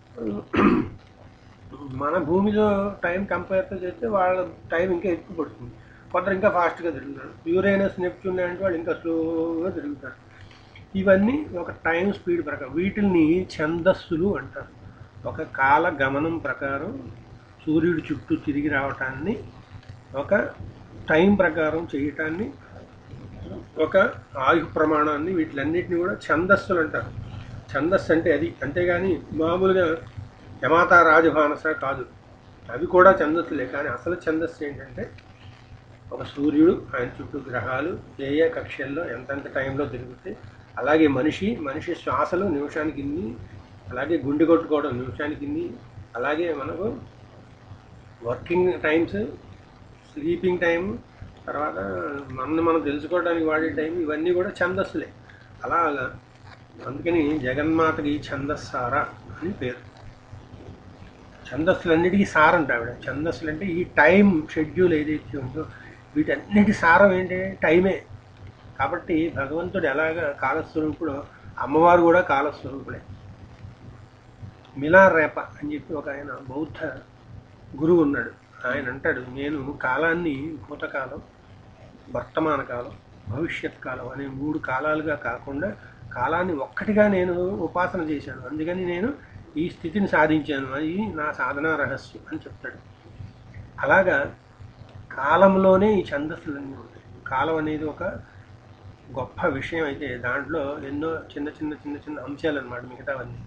మన భూమిలో టైం కంపేర్తో చేస్తే వాళ్ళ టైం ఇంకా ఎక్కువ పడుతుంది కొందరు ఇంకా ఫాస్ట్గా తిరుగుతారు యురేనస్ నెప్ట్యూన్ లాంటి వాళ్ళు ఇంకా స్లోగా తిరుగుతారు ఇవన్నీ ఒక టైం స్పీడ్ ప్రకారం వీటిని ఛందస్సులు అంటారు ఒక కాల గమనం ప్రకారం సూర్యుడి చుట్టూ తిరిగి రావటాన్ని ఒక టైం ప్రకారం చేయటాన్ని ఒక ఆయు ప్రమాణాన్ని వీటిలన్నిటిని కూడా ఛందస్సులు అంటారు ఛందస్సు అంటే అది అంతేగాని మామూలుగా యమాత రాజభానస కాదు అవి కూడా ఛందస్సులే కానీ అసలు ఛందస్సు ఏంటంటే ఒక సూర్యుడు ఆయన చుట్టూ గ్రహాలు ఏ ఏ కక్షల్లో ఎంతెంత టైంలో తిరుగుతాయి అలాగే మనిషి మనిషి శ్వాసలు నిమిషానికి ఇన్ని అలాగే గుండె కొట్టుకోవడం నిమిషానికి ఇన్ని అలాగే మనకు వర్కింగ్ టైమ్స్ స్లీపింగ్ టైం తర్వాత మనల్ని మనం తెలుసుకోవడానికి వాడే టైం ఇవన్నీ కూడా ఛందస్సులే అలాగా అందుకని జగన్మాతకి ఛందస్సార అని పేరు ఛందస్సులన్నిటికీ సారంట ఆవిడ ఛందస్సులు అంటే ఈ టైం షెడ్యూల్ ఏదైతే ఉందో వీటన్నిటి సారం ఏంటి టైమే కాబట్టి భగవంతుడు ఎలాగ కాలస్వరూపుడో అమ్మవారు కూడా కాలస్వరూపుడే మిలా రేప అని చెప్పి ఒక ఆయన బౌద్ధ గురువు ఉన్నాడు ఆయన అంటాడు నేను కాలాన్ని భూతకాలం వర్తమాన కాలం భవిష్యత్ కాలం అనే మూడు కాలాలుగా కాకుండా కాలాన్ని ఒక్కటిగా నేను ఉపాసన చేశాను అందుకని నేను ఈ స్థితిని సాధించాను అది నా సాధనా రహస్యం అని చెప్తాడు అలాగా కాలంలోనే ఈ ఛందస్సులన్నీ ఉంటాయి కాలం అనేది ఒక గొప్ప విషయం అయితే దాంట్లో ఎన్నో చిన్న చిన్న చిన్న చిన్న అంశాలు అనమాట మిగతావన్నీ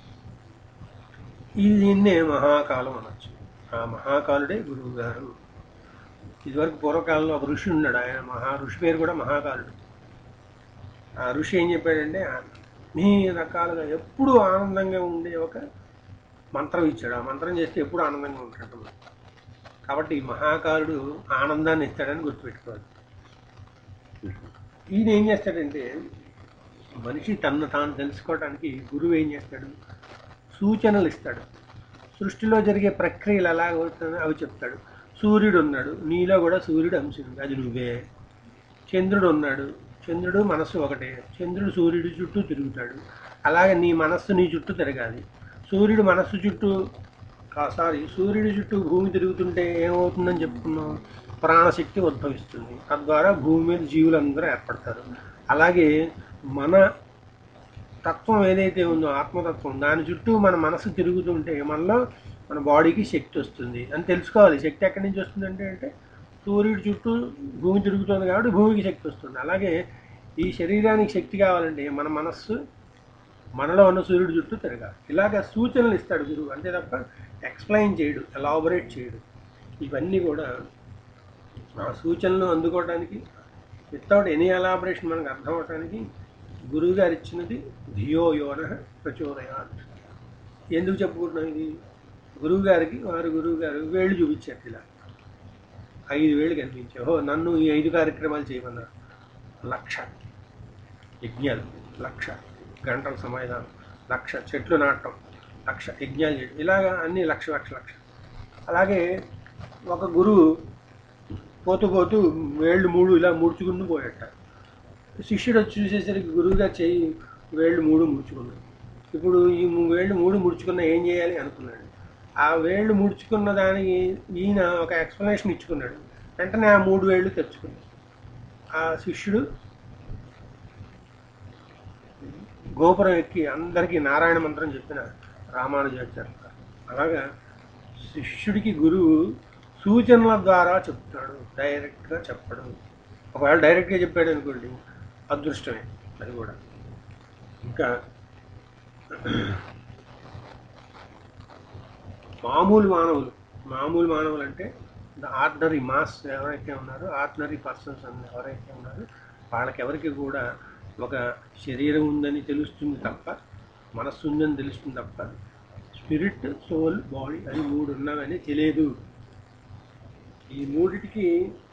ఇది దీన్నే మహాకాలం అనొచ్చు ఆ మహాకాలుడే గురువు గారు ఇదివరకు పూర్వకాలంలో ఒక ఋషి ఉన్నాడు ఆయన మహా ఋషి పేరు కూడా మహాకాలుడు ఆ ఋషి ఏం చెప్పాడంటే అన్ని రకాలుగా ఎప్పుడూ ఆనందంగా ఉండే ఒక మంత్రం ఇచ్చాడు ఆ మంత్రం చేస్తే ఎప్పుడు ఆనందంగా ఉంటాడు కాబట్టి ఈ మహాకాలుడు ఆనందాన్ని ఇస్తాడని గుర్తుపెట్టుకోవాలి ఈయన ఏం చేస్తాడంటే మనిషి తను తాను తెలుసుకోవడానికి గురువు ఏం చేస్తాడు సూచనలు ఇస్తాడు సృష్టిలో జరిగే ప్రక్రియలు ఎలా అవుతుందో అవి చెప్తాడు సూర్యుడు ఉన్నాడు నీలో కూడా సూర్యుడు అంశం ఉంది అది నువ్వే చంద్రుడు ఉన్నాడు చంద్రుడు మనస్సు ఒకటే చంద్రుడు సూర్యుడి చుట్టూ తిరుగుతాడు అలాగే నీ మనస్సు నీ చుట్టూ తిరగాలి సూర్యుడు మనస్సు చుట్టూ సారీ సూర్యుడి చుట్టూ భూమి తిరుగుతుంటే ఏమవుతుందని చెప్పుకున్నాం ప్రాణశక్తి ఉద్భవిస్తుంది తద్వారా భూమి మీద జీవులందరూ ఏర్పడతారు అలాగే మన తత్వం ఏదైతే ఉందో ఆత్మతత్వం దాని చుట్టూ మన మనసు తిరుగుతుంటే మనలో మన బాడీకి శక్తి వస్తుంది అని తెలుసుకోవాలి శక్తి ఎక్కడి నుంచి వస్తుందంటే అంటే సూర్యుడి చుట్టూ భూమి తిరుగుతుంది కాబట్టి భూమికి శక్తి వస్తుంది అలాగే ఈ శరీరానికి శక్తి కావాలంటే మన మనస్సు మనలో ఉన్న సూర్యుడి చుట్టూ తిరగాలి ఇలాగ సూచనలు ఇస్తాడు గురువు అంతే తప్ప ఎక్స్ప్లెయిన్ చేయడు ఎలాబొరేట్ చేయడు ఇవన్నీ కూడా ఆ సూచనలు అందుకోవడానికి వితౌట్ ఎనీ ఎలాబరేషన్ మనకు అర్థం అవడానికి గురువు గారు ఇచ్చినది ధియో యోన ప్రచోదయాత్ ఎందుకు చెప్పుకుంటున్నాం ఇది గురువు గారికి వారు గురువు గారు వేళ్ళు చూపించారు ఇలా ఐదు వేలు కనిపించాయి ఓహో నన్ను ఈ ఐదు కార్యక్రమాలు చేయమన్నారు లక్ష యజ్ఞాలు లక్ష గంటల సమాధానం లక్ష చెట్లు నాటడం లక్ష యజ్ఞాలు చేయడం ఇలాగా అన్ని లక్ష లక్ష లక్ష అలాగే ఒక గురువు పోతూ పోతూ వేళ్ళు మూడు ఇలా ముడుచుకుని పోయట శిష్యుడు వచ్చి చూసేసరికి గురువుగా చెయ్యి వేళ్ళు మూడు ముడుచుకున్నాడు ఇప్పుడు ఈ ము- వేళ్ళు మూడు ముడుచుకున్న ఏం చేయాలి అనుకున్నాడు ఆ వేళ్ళు ముడుచుకున్న దానికి ఈయన ఒక ఎక్స్ప్లెనేషన్ ఇచ్చుకున్నాడు వెంటనే ఆ మూడు వేళ్ళు తెచ్చుకున్నాడు ఆ శిష్యుడు గోపురం ఎక్కి అందరికీ నారాయణ మంత్రం చెప్పిన రామానుజాచార్య గారు. అలాగా శిష్యుడికి గురువు సూచనల ద్వారా చెప్తాడు డైరెక్ట్గా చెప్పడం ఒకవేళ డైరెక్ట్గా చెప్పాడు అనుకోండి అదృష్టమే అది కూడా ఇంకా మామూలు మానవులు మామూలు మానవులు అంటే ఆర్డినరీ మాస్ ఎవరైతే ఉన్నారో ఆర్డినరీ పర్సన్స్ అని ఎవరైతే ఉన్నారో వాళ్ళకి ఎవరికి కూడా ఒక శరీరం ఉందని తెలుస్తుంది తప్ప మనస్సు ఉందని తెలుస్తుంది తప్ప స్పిరిట్ సోల్ బాడీ అని మూడు ఉన్నామని తెలియదు ఈ మూడిటికి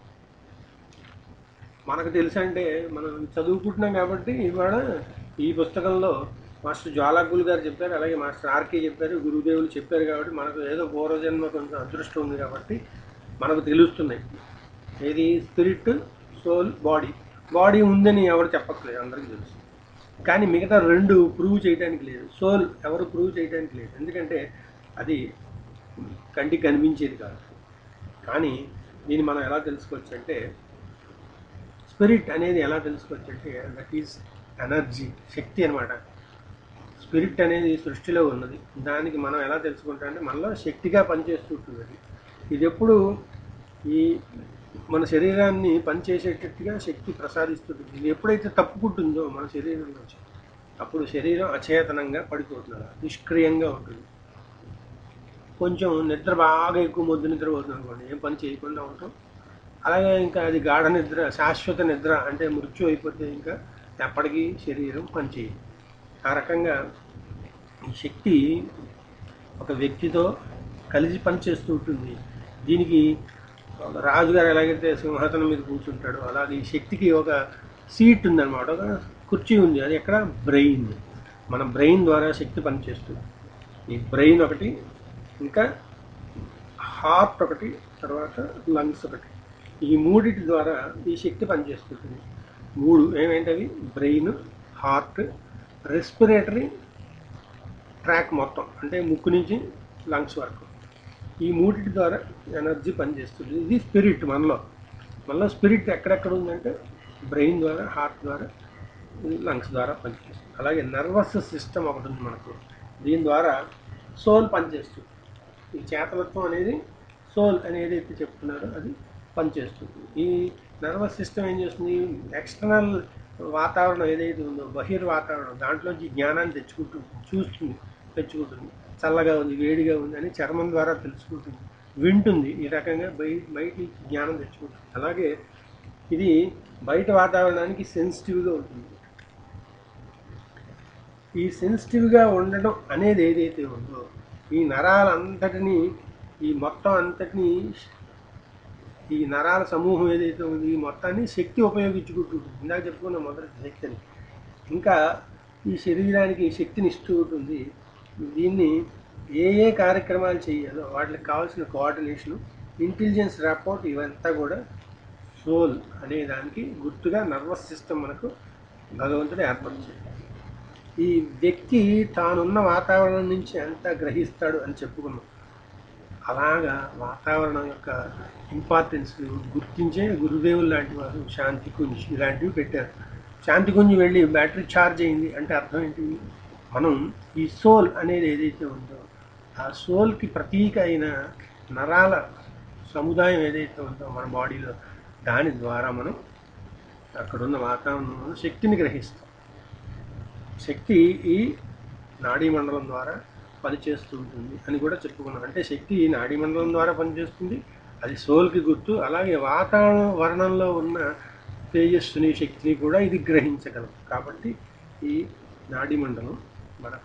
మనకు తెలుసు అంటే మనం చదువుకుంటున్నాం కాబట్టి ఇవాళ ఈ పుస్తకంలో మాస్టర్ జ్వాలాకులు గారు చెప్పారు అలాగే మాస్టర్ ఆర్కే చెప్పారు గురుదేవులు చెప్పారు కాబట్టి మనకు ఏదో పూర్వజన్మ కొంచెం అదృష్టం ఉంది కాబట్టి మనకు తెలుస్తున్నాయి ఏది స్పిరిట్ సోల్ బాడీ బాడీ ఉందని ఎవరు చెప్పట్లేదు అందరికీ తెలుసు కానీ మిగతా రెండు ప్రూవ్ చేయడానికి లేదు సోల్ ఎవరు ప్రూవ్ చేయడానికి లేదు ఎందుకంటే అది కంటికి కనిపించేది కాదు కానీ దీన్ని మనం ఎలా తెలుసుకోవచ్చు అంటే స్పిరిట్ అనేది ఎలా తెలుసుకోవచ్చు అంటే దట్ ఈస్ ఎనర్జీ శక్తి అనమాట స్పిరిట్ అనేది సృష్టిలో ఉన్నది దానికి మనం ఎలా తెలుసుకుంటాం అంటే మనలో శక్తిగా పనిచేస్తుంటుంది అది ఇది ఎప్పుడు ఈ మన శరీరాన్ని పనిచేసేటట్టుగా శక్తి ప్రసాదిస్తుంది ఇది ఎప్పుడైతే తప్పుకుంటుందో మన శరీరం నుంచి అప్పుడు శరీరం అచేతనంగా పడిపోతుంది నిష్క్రియంగా ఉంటుంది కొంచెం నిద్ర బాగా ఎక్కువ మొద్దు నిద్ర పోతుంది అనుకోండి ఏం పని చేయకుండా ఉంటాం అలాగే ఇంకా అది గాఢ నిద్ర శాశ్వత నిద్ర అంటే మృత్యు అయిపోతే ఇంకా ఎప్పటికీ శరీరం పనిచేయదు ఆ రకంగా ఈ శక్తి ఒక వ్యక్తితో కలిసి పనిచేస్తూ ఉంటుంది దీనికి ఒక రాజుగారు ఎలాగైతే సింహాసనం మీద కూర్చుంటాడో అలాగే ఈ శక్తికి ఒక సీట్ ఉందన్నమాట ఒక కుర్చీ ఉంది అది ఎక్కడ బ్రెయిన్ మన బ్రెయిన్ ద్వారా శక్తి పనిచేస్తుంది ఈ బ్రెయిన్ ఒకటి ఇంకా హార్ట్ ఒకటి తర్వాత లంగ్స్ ఒకటి ఈ మూడిటి ద్వారా ఈ శక్తి పనిచేస్తుంటుంది మూడు ఏమేంటవి బ్రెయిన్ హార్ట్ రెస్పిరేటరీ ట్రాక్ మొత్తం అంటే ముక్కు నుంచి లంగ్స్ వరకు ఈ మూడిటి ద్వారా ఎనర్జీ పనిచేస్తుంది ఇది స్పిరిట్ మనలో మనలో స్పిరిట్ ఎక్కడెక్కడ ఉందంటే బ్రెయిన్ ద్వారా హార్ట్ ద్వారా లంగ్స్ ద్వారా పనిచేస్తుంది అలాగే నర్వస్ సిస్టమ్ ఒకటి ఉంది మనకు దీని ద్వారా సోల్ పనిచేస్తుంది ఈ చేతలత్వం అనేది సోల్ అనేది అయితే చెప్తున్నారో అది పనిచేస్తుంది ఈ నర్వస్ సిస్టమ్ ఏం చేస్తుంది ఎక్స్టర్నల్ వాతావరణం ఏదైతే ఉందో బహిర్ వాతావరణం దాంట్లోంచి జ్ఞానాన్ని తెచ్చుకుంటుంది చూస్తుంది తెచ్చుకుంటుంది చల్లగా ఉంది వేడిగా ఉంది అని చర్మం ద్వారా తెలుసుకుంటుంది వింటుంది ఈ రకంగా బయ బయటి జ్ఞానం తెచ్చుకుంటుంది అలాగే ఇది బయట వాతావరణానికి సెన్సిటివ్గా ఉంటుంది ఈ సెన్సిటివ్గా ఉండడం అనేది ఏదైతే ఉందో ఈ నరాలంతటినీ ఈ మొత్తం అంతటినీ ఈ నరాల సమూహం ఏదైతే ఉంది ఈ మొత్తాన్ని శక్తి ఉపయోగించుకుంటుంది ఇందాక చెప్పుకున్న మొదటి శక్తిని ఇంకా ఈ శరీరానికి శక్తిని ఇస్తూ ఉంటుంది దీన్ని ఏ ఏ కార్యక్రమాలు చేయాలో వాటికి కావాల్సిన కోఆర్డినేషను ఇంటెలిజెన్స్ రిపోర్ట్ ఇవంతా కూడా సోల్ అనే దానికి గుర్తుగా నర్వస్ సిస్టమ్ మనకు భగవంతుడు ఏర్పరిచాడు ఈ వ్యక్తి తానున్న వాతావరణం నుంచి ఎంత గ్రహిస్తాడు అని చెప్పుకున్నాం అలాగా వాతావరణం యొక్క ఇంపార్టెన్స్ గుర్తించే గురుదేవులు లాంటి వారు శాంతి కుంజ్ ఇలాంటివి పెట్టారు శాంతి కుంజ్ వెళ్ళి బ్యాటరీ ఛార్జ్ అయింది అంటే అర్థం ఏంటి మనం ఈ సోల్ అనేది ఏదైతే ఉందో ఆ సోల్కి ప్రతీక అయిన నరాల సముదాయం ఏదైతే ఉందో మన బాడీలో దాని ద్వారా మనం అక్కడున్న వాతావరణంలో శక్తిని గ్రహిస్తాం శక్తి ఈ నాడీ మండలం ద్వారా పనిచేస్తూ ఉంటుంది అని కూడా చెప్పుకున్నాం అంటే శక్తి ఈ నాడీ మండలం ద్వారా పనిచేస్తుంది అది సోల్కి గుర్తు అలాగే వాతావరణంలో ఉన్న తేజస్సుని శక్తిని కూడా ఇది గ్రహించగలదు కాబట్టి ఈ నాడీ మండలం మనకు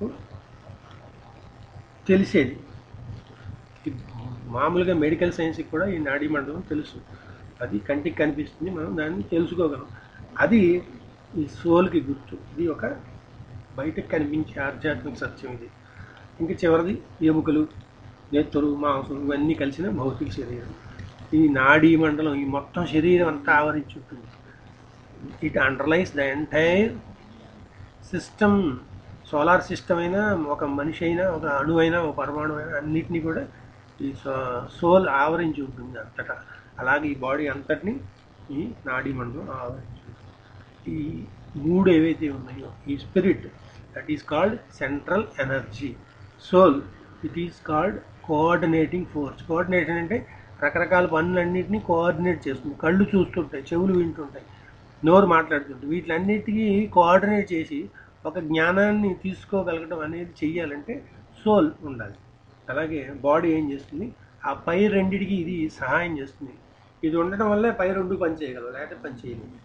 తెలిసేది ఈ మామూలుగా మెడికల్ సైన్స్కి కూడా ఈ నాడీ మండలం తెలుసు అది కంటికి కనిపిస్తుంది మనం దాన్ని తెలుసుకోగలం అది ఈ సోల్కి గుర్తు ఇది ఒక బయటకు కనిపించే ఆధ్యాత్మిక సత్యం ఇది ఇంక చివరిది ఎముకలు నెత్తురు మాంసం ఇవన్నీ కలిసిన భౌతిక శరీరం ఈ నాడీ మండలం ఈ మొత్తం శరీరం అంతా ఆవరించి ఉంటుంది it underlines the entire system solar system అయినా ఒక మనిషి అయినా ఒక అణు అయినా ఒక పరమాణు అయినా అన్నిటినీ కూడా ఈ సోల్ ఆవరించి ఉంటుంది అంతటా అలాగే ఈ బాడీ అంతటిని ఈ నాడీ మండలం ఆవరించి ఉంటుంది ఈ మూడు ఏవైతే ఉన్నాయో ఈ spirit that is called central energy soul it is called coordinating force coordination అంటే రకరకాల పనులన్నింటినీ కోఆర్డినేట్ చేస్తుంది కళ్ళు చూస్తుంటాయి చెవులు వింటుంటాయి నోరు మాట్లాడుతుంటాయి వీటిలన్నిటికీ కోఆర్డినేట్ చేసి ఒక జ్ఞానాన్ని తీసుకోగలగడం అనేది చెయ్యాలంటే సోల్ ఉండాలి అలాగే బాడీ ఏం చేస్తుంది ఆ పై రెండిటికి ఇది సహాయం చేస్తుంది ఇది ఉండడం వల్లే పై రెండు పని చేయగలవు లేకపోతే పని చేయలేదు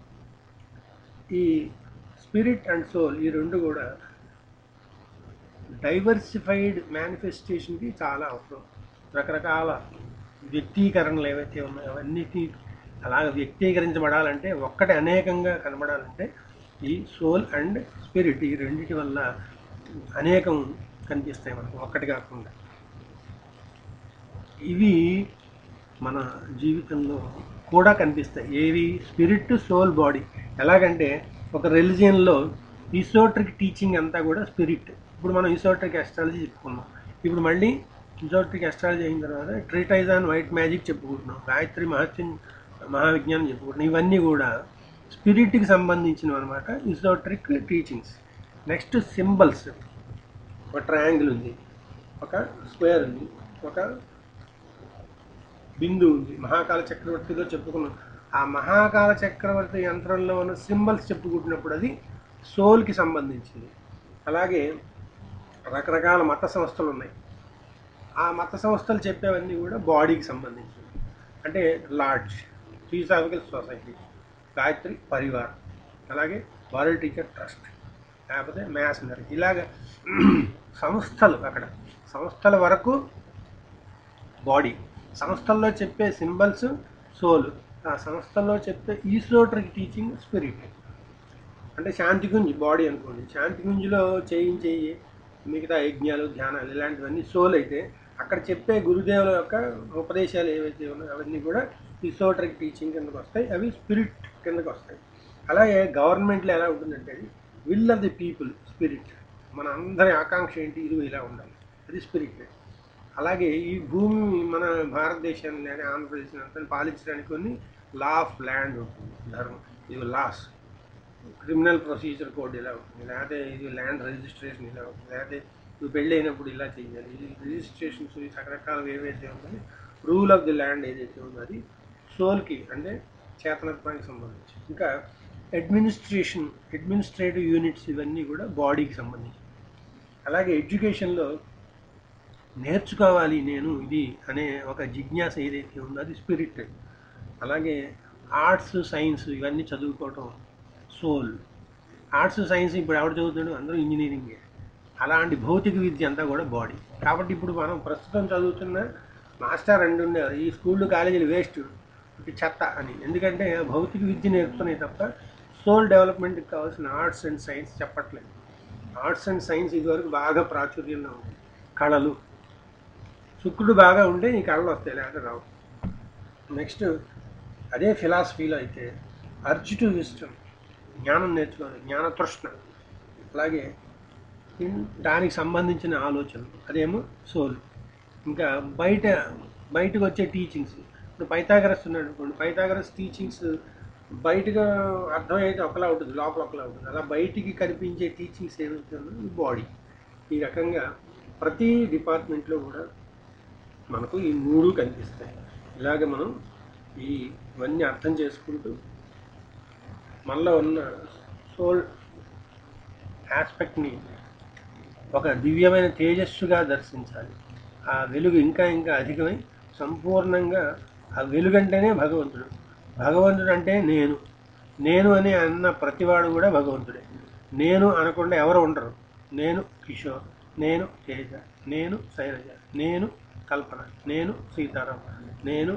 ఈ స్పిరిట్ అండ్ సోల్ ఈ రెండు కూడా డైవర్సిఫైడ్ మేనిఫెస్టేషన్కి చాలా అవసరం రకరకాల వ్యక్తీకరణలు ఏవైతే ఉన్నాయో అవన్నిటి అలాగ వ్యక్తీకరించబడాలంటే ఒక్కటి అనేకంగా కనబడాలంటే ఈ సోల్ అండ్ స్పిరిట్ ఈ రెండిటి వల్ల అనేకం కనిపిస్తాయి మనకు ఒక్కటి కాకుండా ఇవి మన జీవితంలో కూడా కనిపిస్తాయి ఏవి స్పిరిట్ సోల్ బాడీ ఎలాగంటే ఒక రిలిజియన్లో ఈసోట్రిక్ టీచింగ్ అంతా కూడా స్పిరిట్ ఇప్పుడు మనం ఈసోట్రిక్ అస్ట్రాలజీ చెప్పుకున్నాం ఇప్పుడు మళ్ళీ ఈసోట్రిక్ అస్ట్రాలజీ అయిన తర్వాత ట్రీటైజ్ ఆన్ వైట్ మ్యాజిక్ చెప్పుకుంటున్నాం గాయత్రి మహత్యం మహావిజ్ఞానం చెప్పుకుంటున్నాం ఇవన్నీ కూడా స్పిరిట్కి సంబంధించినవి అనమాట ఈసోట్రిక్ టీచింగ్స్ నెక్స్ట్ సింబల్స్ ఒక ట్రయాంగిల్ ఉంది ఒక స్క్వేర్ ఉంది ఒక బిందు ఉంది మహాకాల చక్రవర్తిలో చెప్పుకున్నాం ఆ మహాకాల చక్రవర్తి యంత్రంలో ఉన్న సింబల్స్ చెప్పుకుంటున్నప్పుడు అది సోల్కి సంబంధించింది అలాగే రకరకాల మత సంస్థలు ఉన్నాయి ఆ మత సంస్థలు చెప్పేవన్నీ కూడా బాడీకి సంబంధించినవి అంటే lodge theosophical society Gayatri Parivar అలాగే వరల్డ్ టీచర్ ట్రస్ట్ లేకపోతే మ్యాసనరీ ఇలాగ సంస్థలు అక్కడ సంస్థల వరకు బాడీ సంస్థల్లో చెప్పే సింబల్స్ సోల్ ఆ సంస్థల్లో చెప్పే ఈసోట్రిక్ టీచింగ్ స్పిరిట్ అంటే శాంతి గుంజ్ బాడీ అనుకోండి శాంతి గుంజ్లో చేయించేయి మిగతా యజ్ఞాలు ధ్యానాలు ఇలాంటివన్నీ సోల్ అయితే అక్కడ చెప్పే గురుదేవుల యొక్క ఉపదేశాలు ఏవైతే ఉన్నాయో అవన్నీ కూడా ఈసోట్రిక్ టీచింగ్ కిందకు వస్తాయి అవి స్పిరిట్ కిందకు వస్తాయి అలాగే గవర్నమెంట్లో ఎలా ఉంటుందంటే అది will of the people spirit మన అందరి ఆకాంక్ష ఏంటి ఇది ఇలా ఉండాలి అది స్పిరిట్ అలాగే ఈ భూమి మన భారతదేశాన్ని కానీ ఆంధ్రప్రదేశ్ అంతా పాలించడానికి కొన్ని లా ఆఫ్ ల్యాండ్ ఉంటుంది ధర్మం ఇవి లాస్ క్రిమినల్ ప్రొసీజర్ కోడ్ ఇలా ఉంటుంది లేకపోతే ఇది ల్యాండ్ రిజిస్ట్రేషన్ ఇలా ఉంటుంది లేకపోతే నువ్వు పెళ్ళి అయినప్పుడు ఇలా చేయాలి ఇది రిజిస్ట్రేషన్స్ రకరకాలు ఏవైతే ఉన్నాయో రూల్ ఆఫ్ ది ల్యాండ్ ఏదైతే ఉందో అది సోల్కి అంటే చేతనత్వానికి సంబంధించి ఇంకా అడ్మినిస్ట్రేషన్ అడ్మినిస్ట్రేటివ్ యూనిట్స్ ఇవన్నీ కూడా బాడీకి సంబంధించి అలాగే ఎడ్యుకేషన్లో నేర్చుకోవాలి నేను ఇది అనే ఒక జిజ్ఞాస ఏదైతే ఉందో అది స్పిరిట్ అలాగే ఆర్ట్స్ సైన్స్ ఇవన్నీ చదువుకోవటం సోల్ ఆర్ట్స్ సైన్స్ ఇప్పుడు ఎవరు చదువుతాడు అందరూ ఇంజనీరింగే అలాంటి భౌతిక విద్య అంతా కూడా బాడీ కాబట్టి ఇప్పుడు మనం ప్రస్తుతం చదువుతున్న మాస్టర్ అంటుండేవారు ఈ స్కూళ్ళు కాలేజీలు వేస్ట్ ఇది చెత్త అని ఎందుకంటే భౌతిక విద్య నేర్పుతున్నాయి తప్ప సోల్ డెవలప్మెంట్కి కావాల్సిన ఆర్ట్స్ అండ్ సైన్స్ చెప్పట్లేదు ఆర్ట్స్ అండ్ సైన్స్ ఇదివరకు బాగా ప్రాచుర్యంలో ఉంది కళలు శుక్రుడు బాగా ఉంటే ఈ కళలు వస్తాయి లేకపోతే రావు నెక్స్ట్ అదే ఫిలాసఫీలో అయితే అర్జ్ టు విస్టమ్ జ్ఞానం నేర్చుకోవాలి జ్ఞాన తృష్ణ అలాగే ఇన్- దానికి సంబంధించిన ఆలోచనలు అదేమో సోల్ ఇంకా బయట బయటకు వచ్చే టీచింగ్స్ ఇప్పుడు పైథాగరస్ ఉన్నాడు అనుకోండి పైథాగరస్ టీచింగ్స్ బయటగా అర్థమైతే ఒకలా ఉంటుంది లోపల ఒకలా ఉంటుంది అలా బయటికి కనిపించే టీచింగ్స్ ఏదైతే ఉందో బాడీ ఈ రకంగా ప్రతి డిపార్ట్మెంట్లో కూడా మనకు ఈ మూడు కనిపిస్తాయి ఇలాగ మనం ఈ ఇవన్నీ అర్థం చేసుకుంటూ మనలో ఉన్న సోల్ ఆస్పెక్ట్ని ఒక దివ్యమైన తేజస్సుగా దర్శించాలి ఆ వెలుగు ఇంకా ఇంకా అధికమై సంపూర్ణంగా ఆ వెలుగంటేనే భగవంతుడు భగవంతుడు అంటే నేను నేను అని అన్న ప్రతివాడు కూడా భగవంతుడే నేను అనకుండా ఎవరు ఉండరు నేను కిషోర్ నేను తేజ నేను శైలజ నేను కల్పన నేను సీతారాం నేను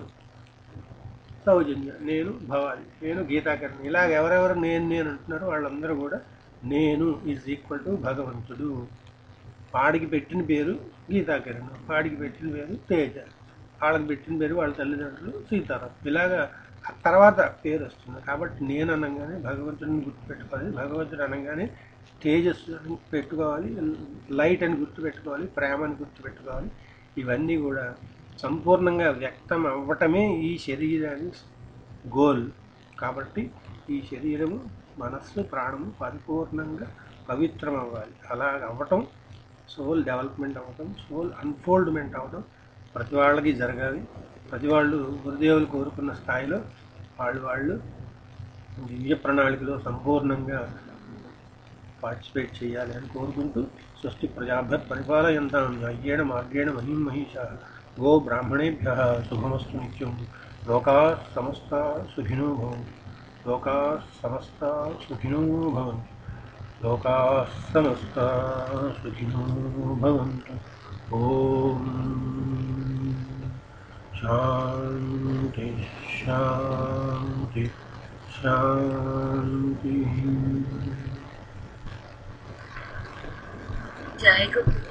సౌజన్య నేను భవాని నేను గీతాకర్ణి ఇలాగ ఎవరెవరు నేను నేను అంటున్నారో వాళ్ళందరూ కూడా నేను ఈజ్ ఈక్వల్ టు భగవంతుడు వాడికి పెట్టిన పేరు గీతాకరణ వాడికి పెట్టిన పేరు తేజ వాళ్ళకి పెట్టిన పేరు వాళ్ళ తల్లిదండ్రులు సీతారాం ఇలాగా ఆ తర్వాత పేరు వస్తుంది కాబట్టి నేను అనగానే భగవంతుడిని గుర్తుపెట్టుకోవాలి భగవంతుడు అనగానే తేజస్సు అని పెట్టుకోవాలి లైట్ అని గుర్తుపెట్టుకోవాలి ప్రేమ అని గుర్తుపెట్టుకోవాలి ఇవన్నీ కూడా సంపూర్ణంగా వ్యక్తం అవ్వటమే ఈ శరీరాన్ని గోల్ కాబట్టి ఈ శరీరము మనస్సు ప్రాణము పరిపూర్ణంగా పవిత్రం అవ్వాలి అలా అవ్వటం సోల్ డెవలప్మెంట్ అవ్వటం సోల్ అన్ఫోల్డ్మెంట్ అవ్వటం ప్రతి వాళ్ళకి జరగాలి ప్రతి వాళ్ళు గురుదేవులు కోరుకున్న స్థాయిలో వాళ్ళు వాళ్ళు దివ్య ప్రణాళికలో సంపూర్ణంగా పార్టిసిపేట్ చేయాలి అని కోరుకుంటూ స్వస్తి ప్రజాభ్య పరిపాలయంతాం అయ్యేణ మార్గేణ మహిం మహిష గో బ్రాహ్మణేభ్య శుభమస్తు నిత్యం లోకా సమస్త సుఖినో భవంతు లోకా సమస్త సుఖినో భవంతు లోకా సమస్త సుఖినో భవంతు ఓం శాంతి శాంతి శాంతి జై గురు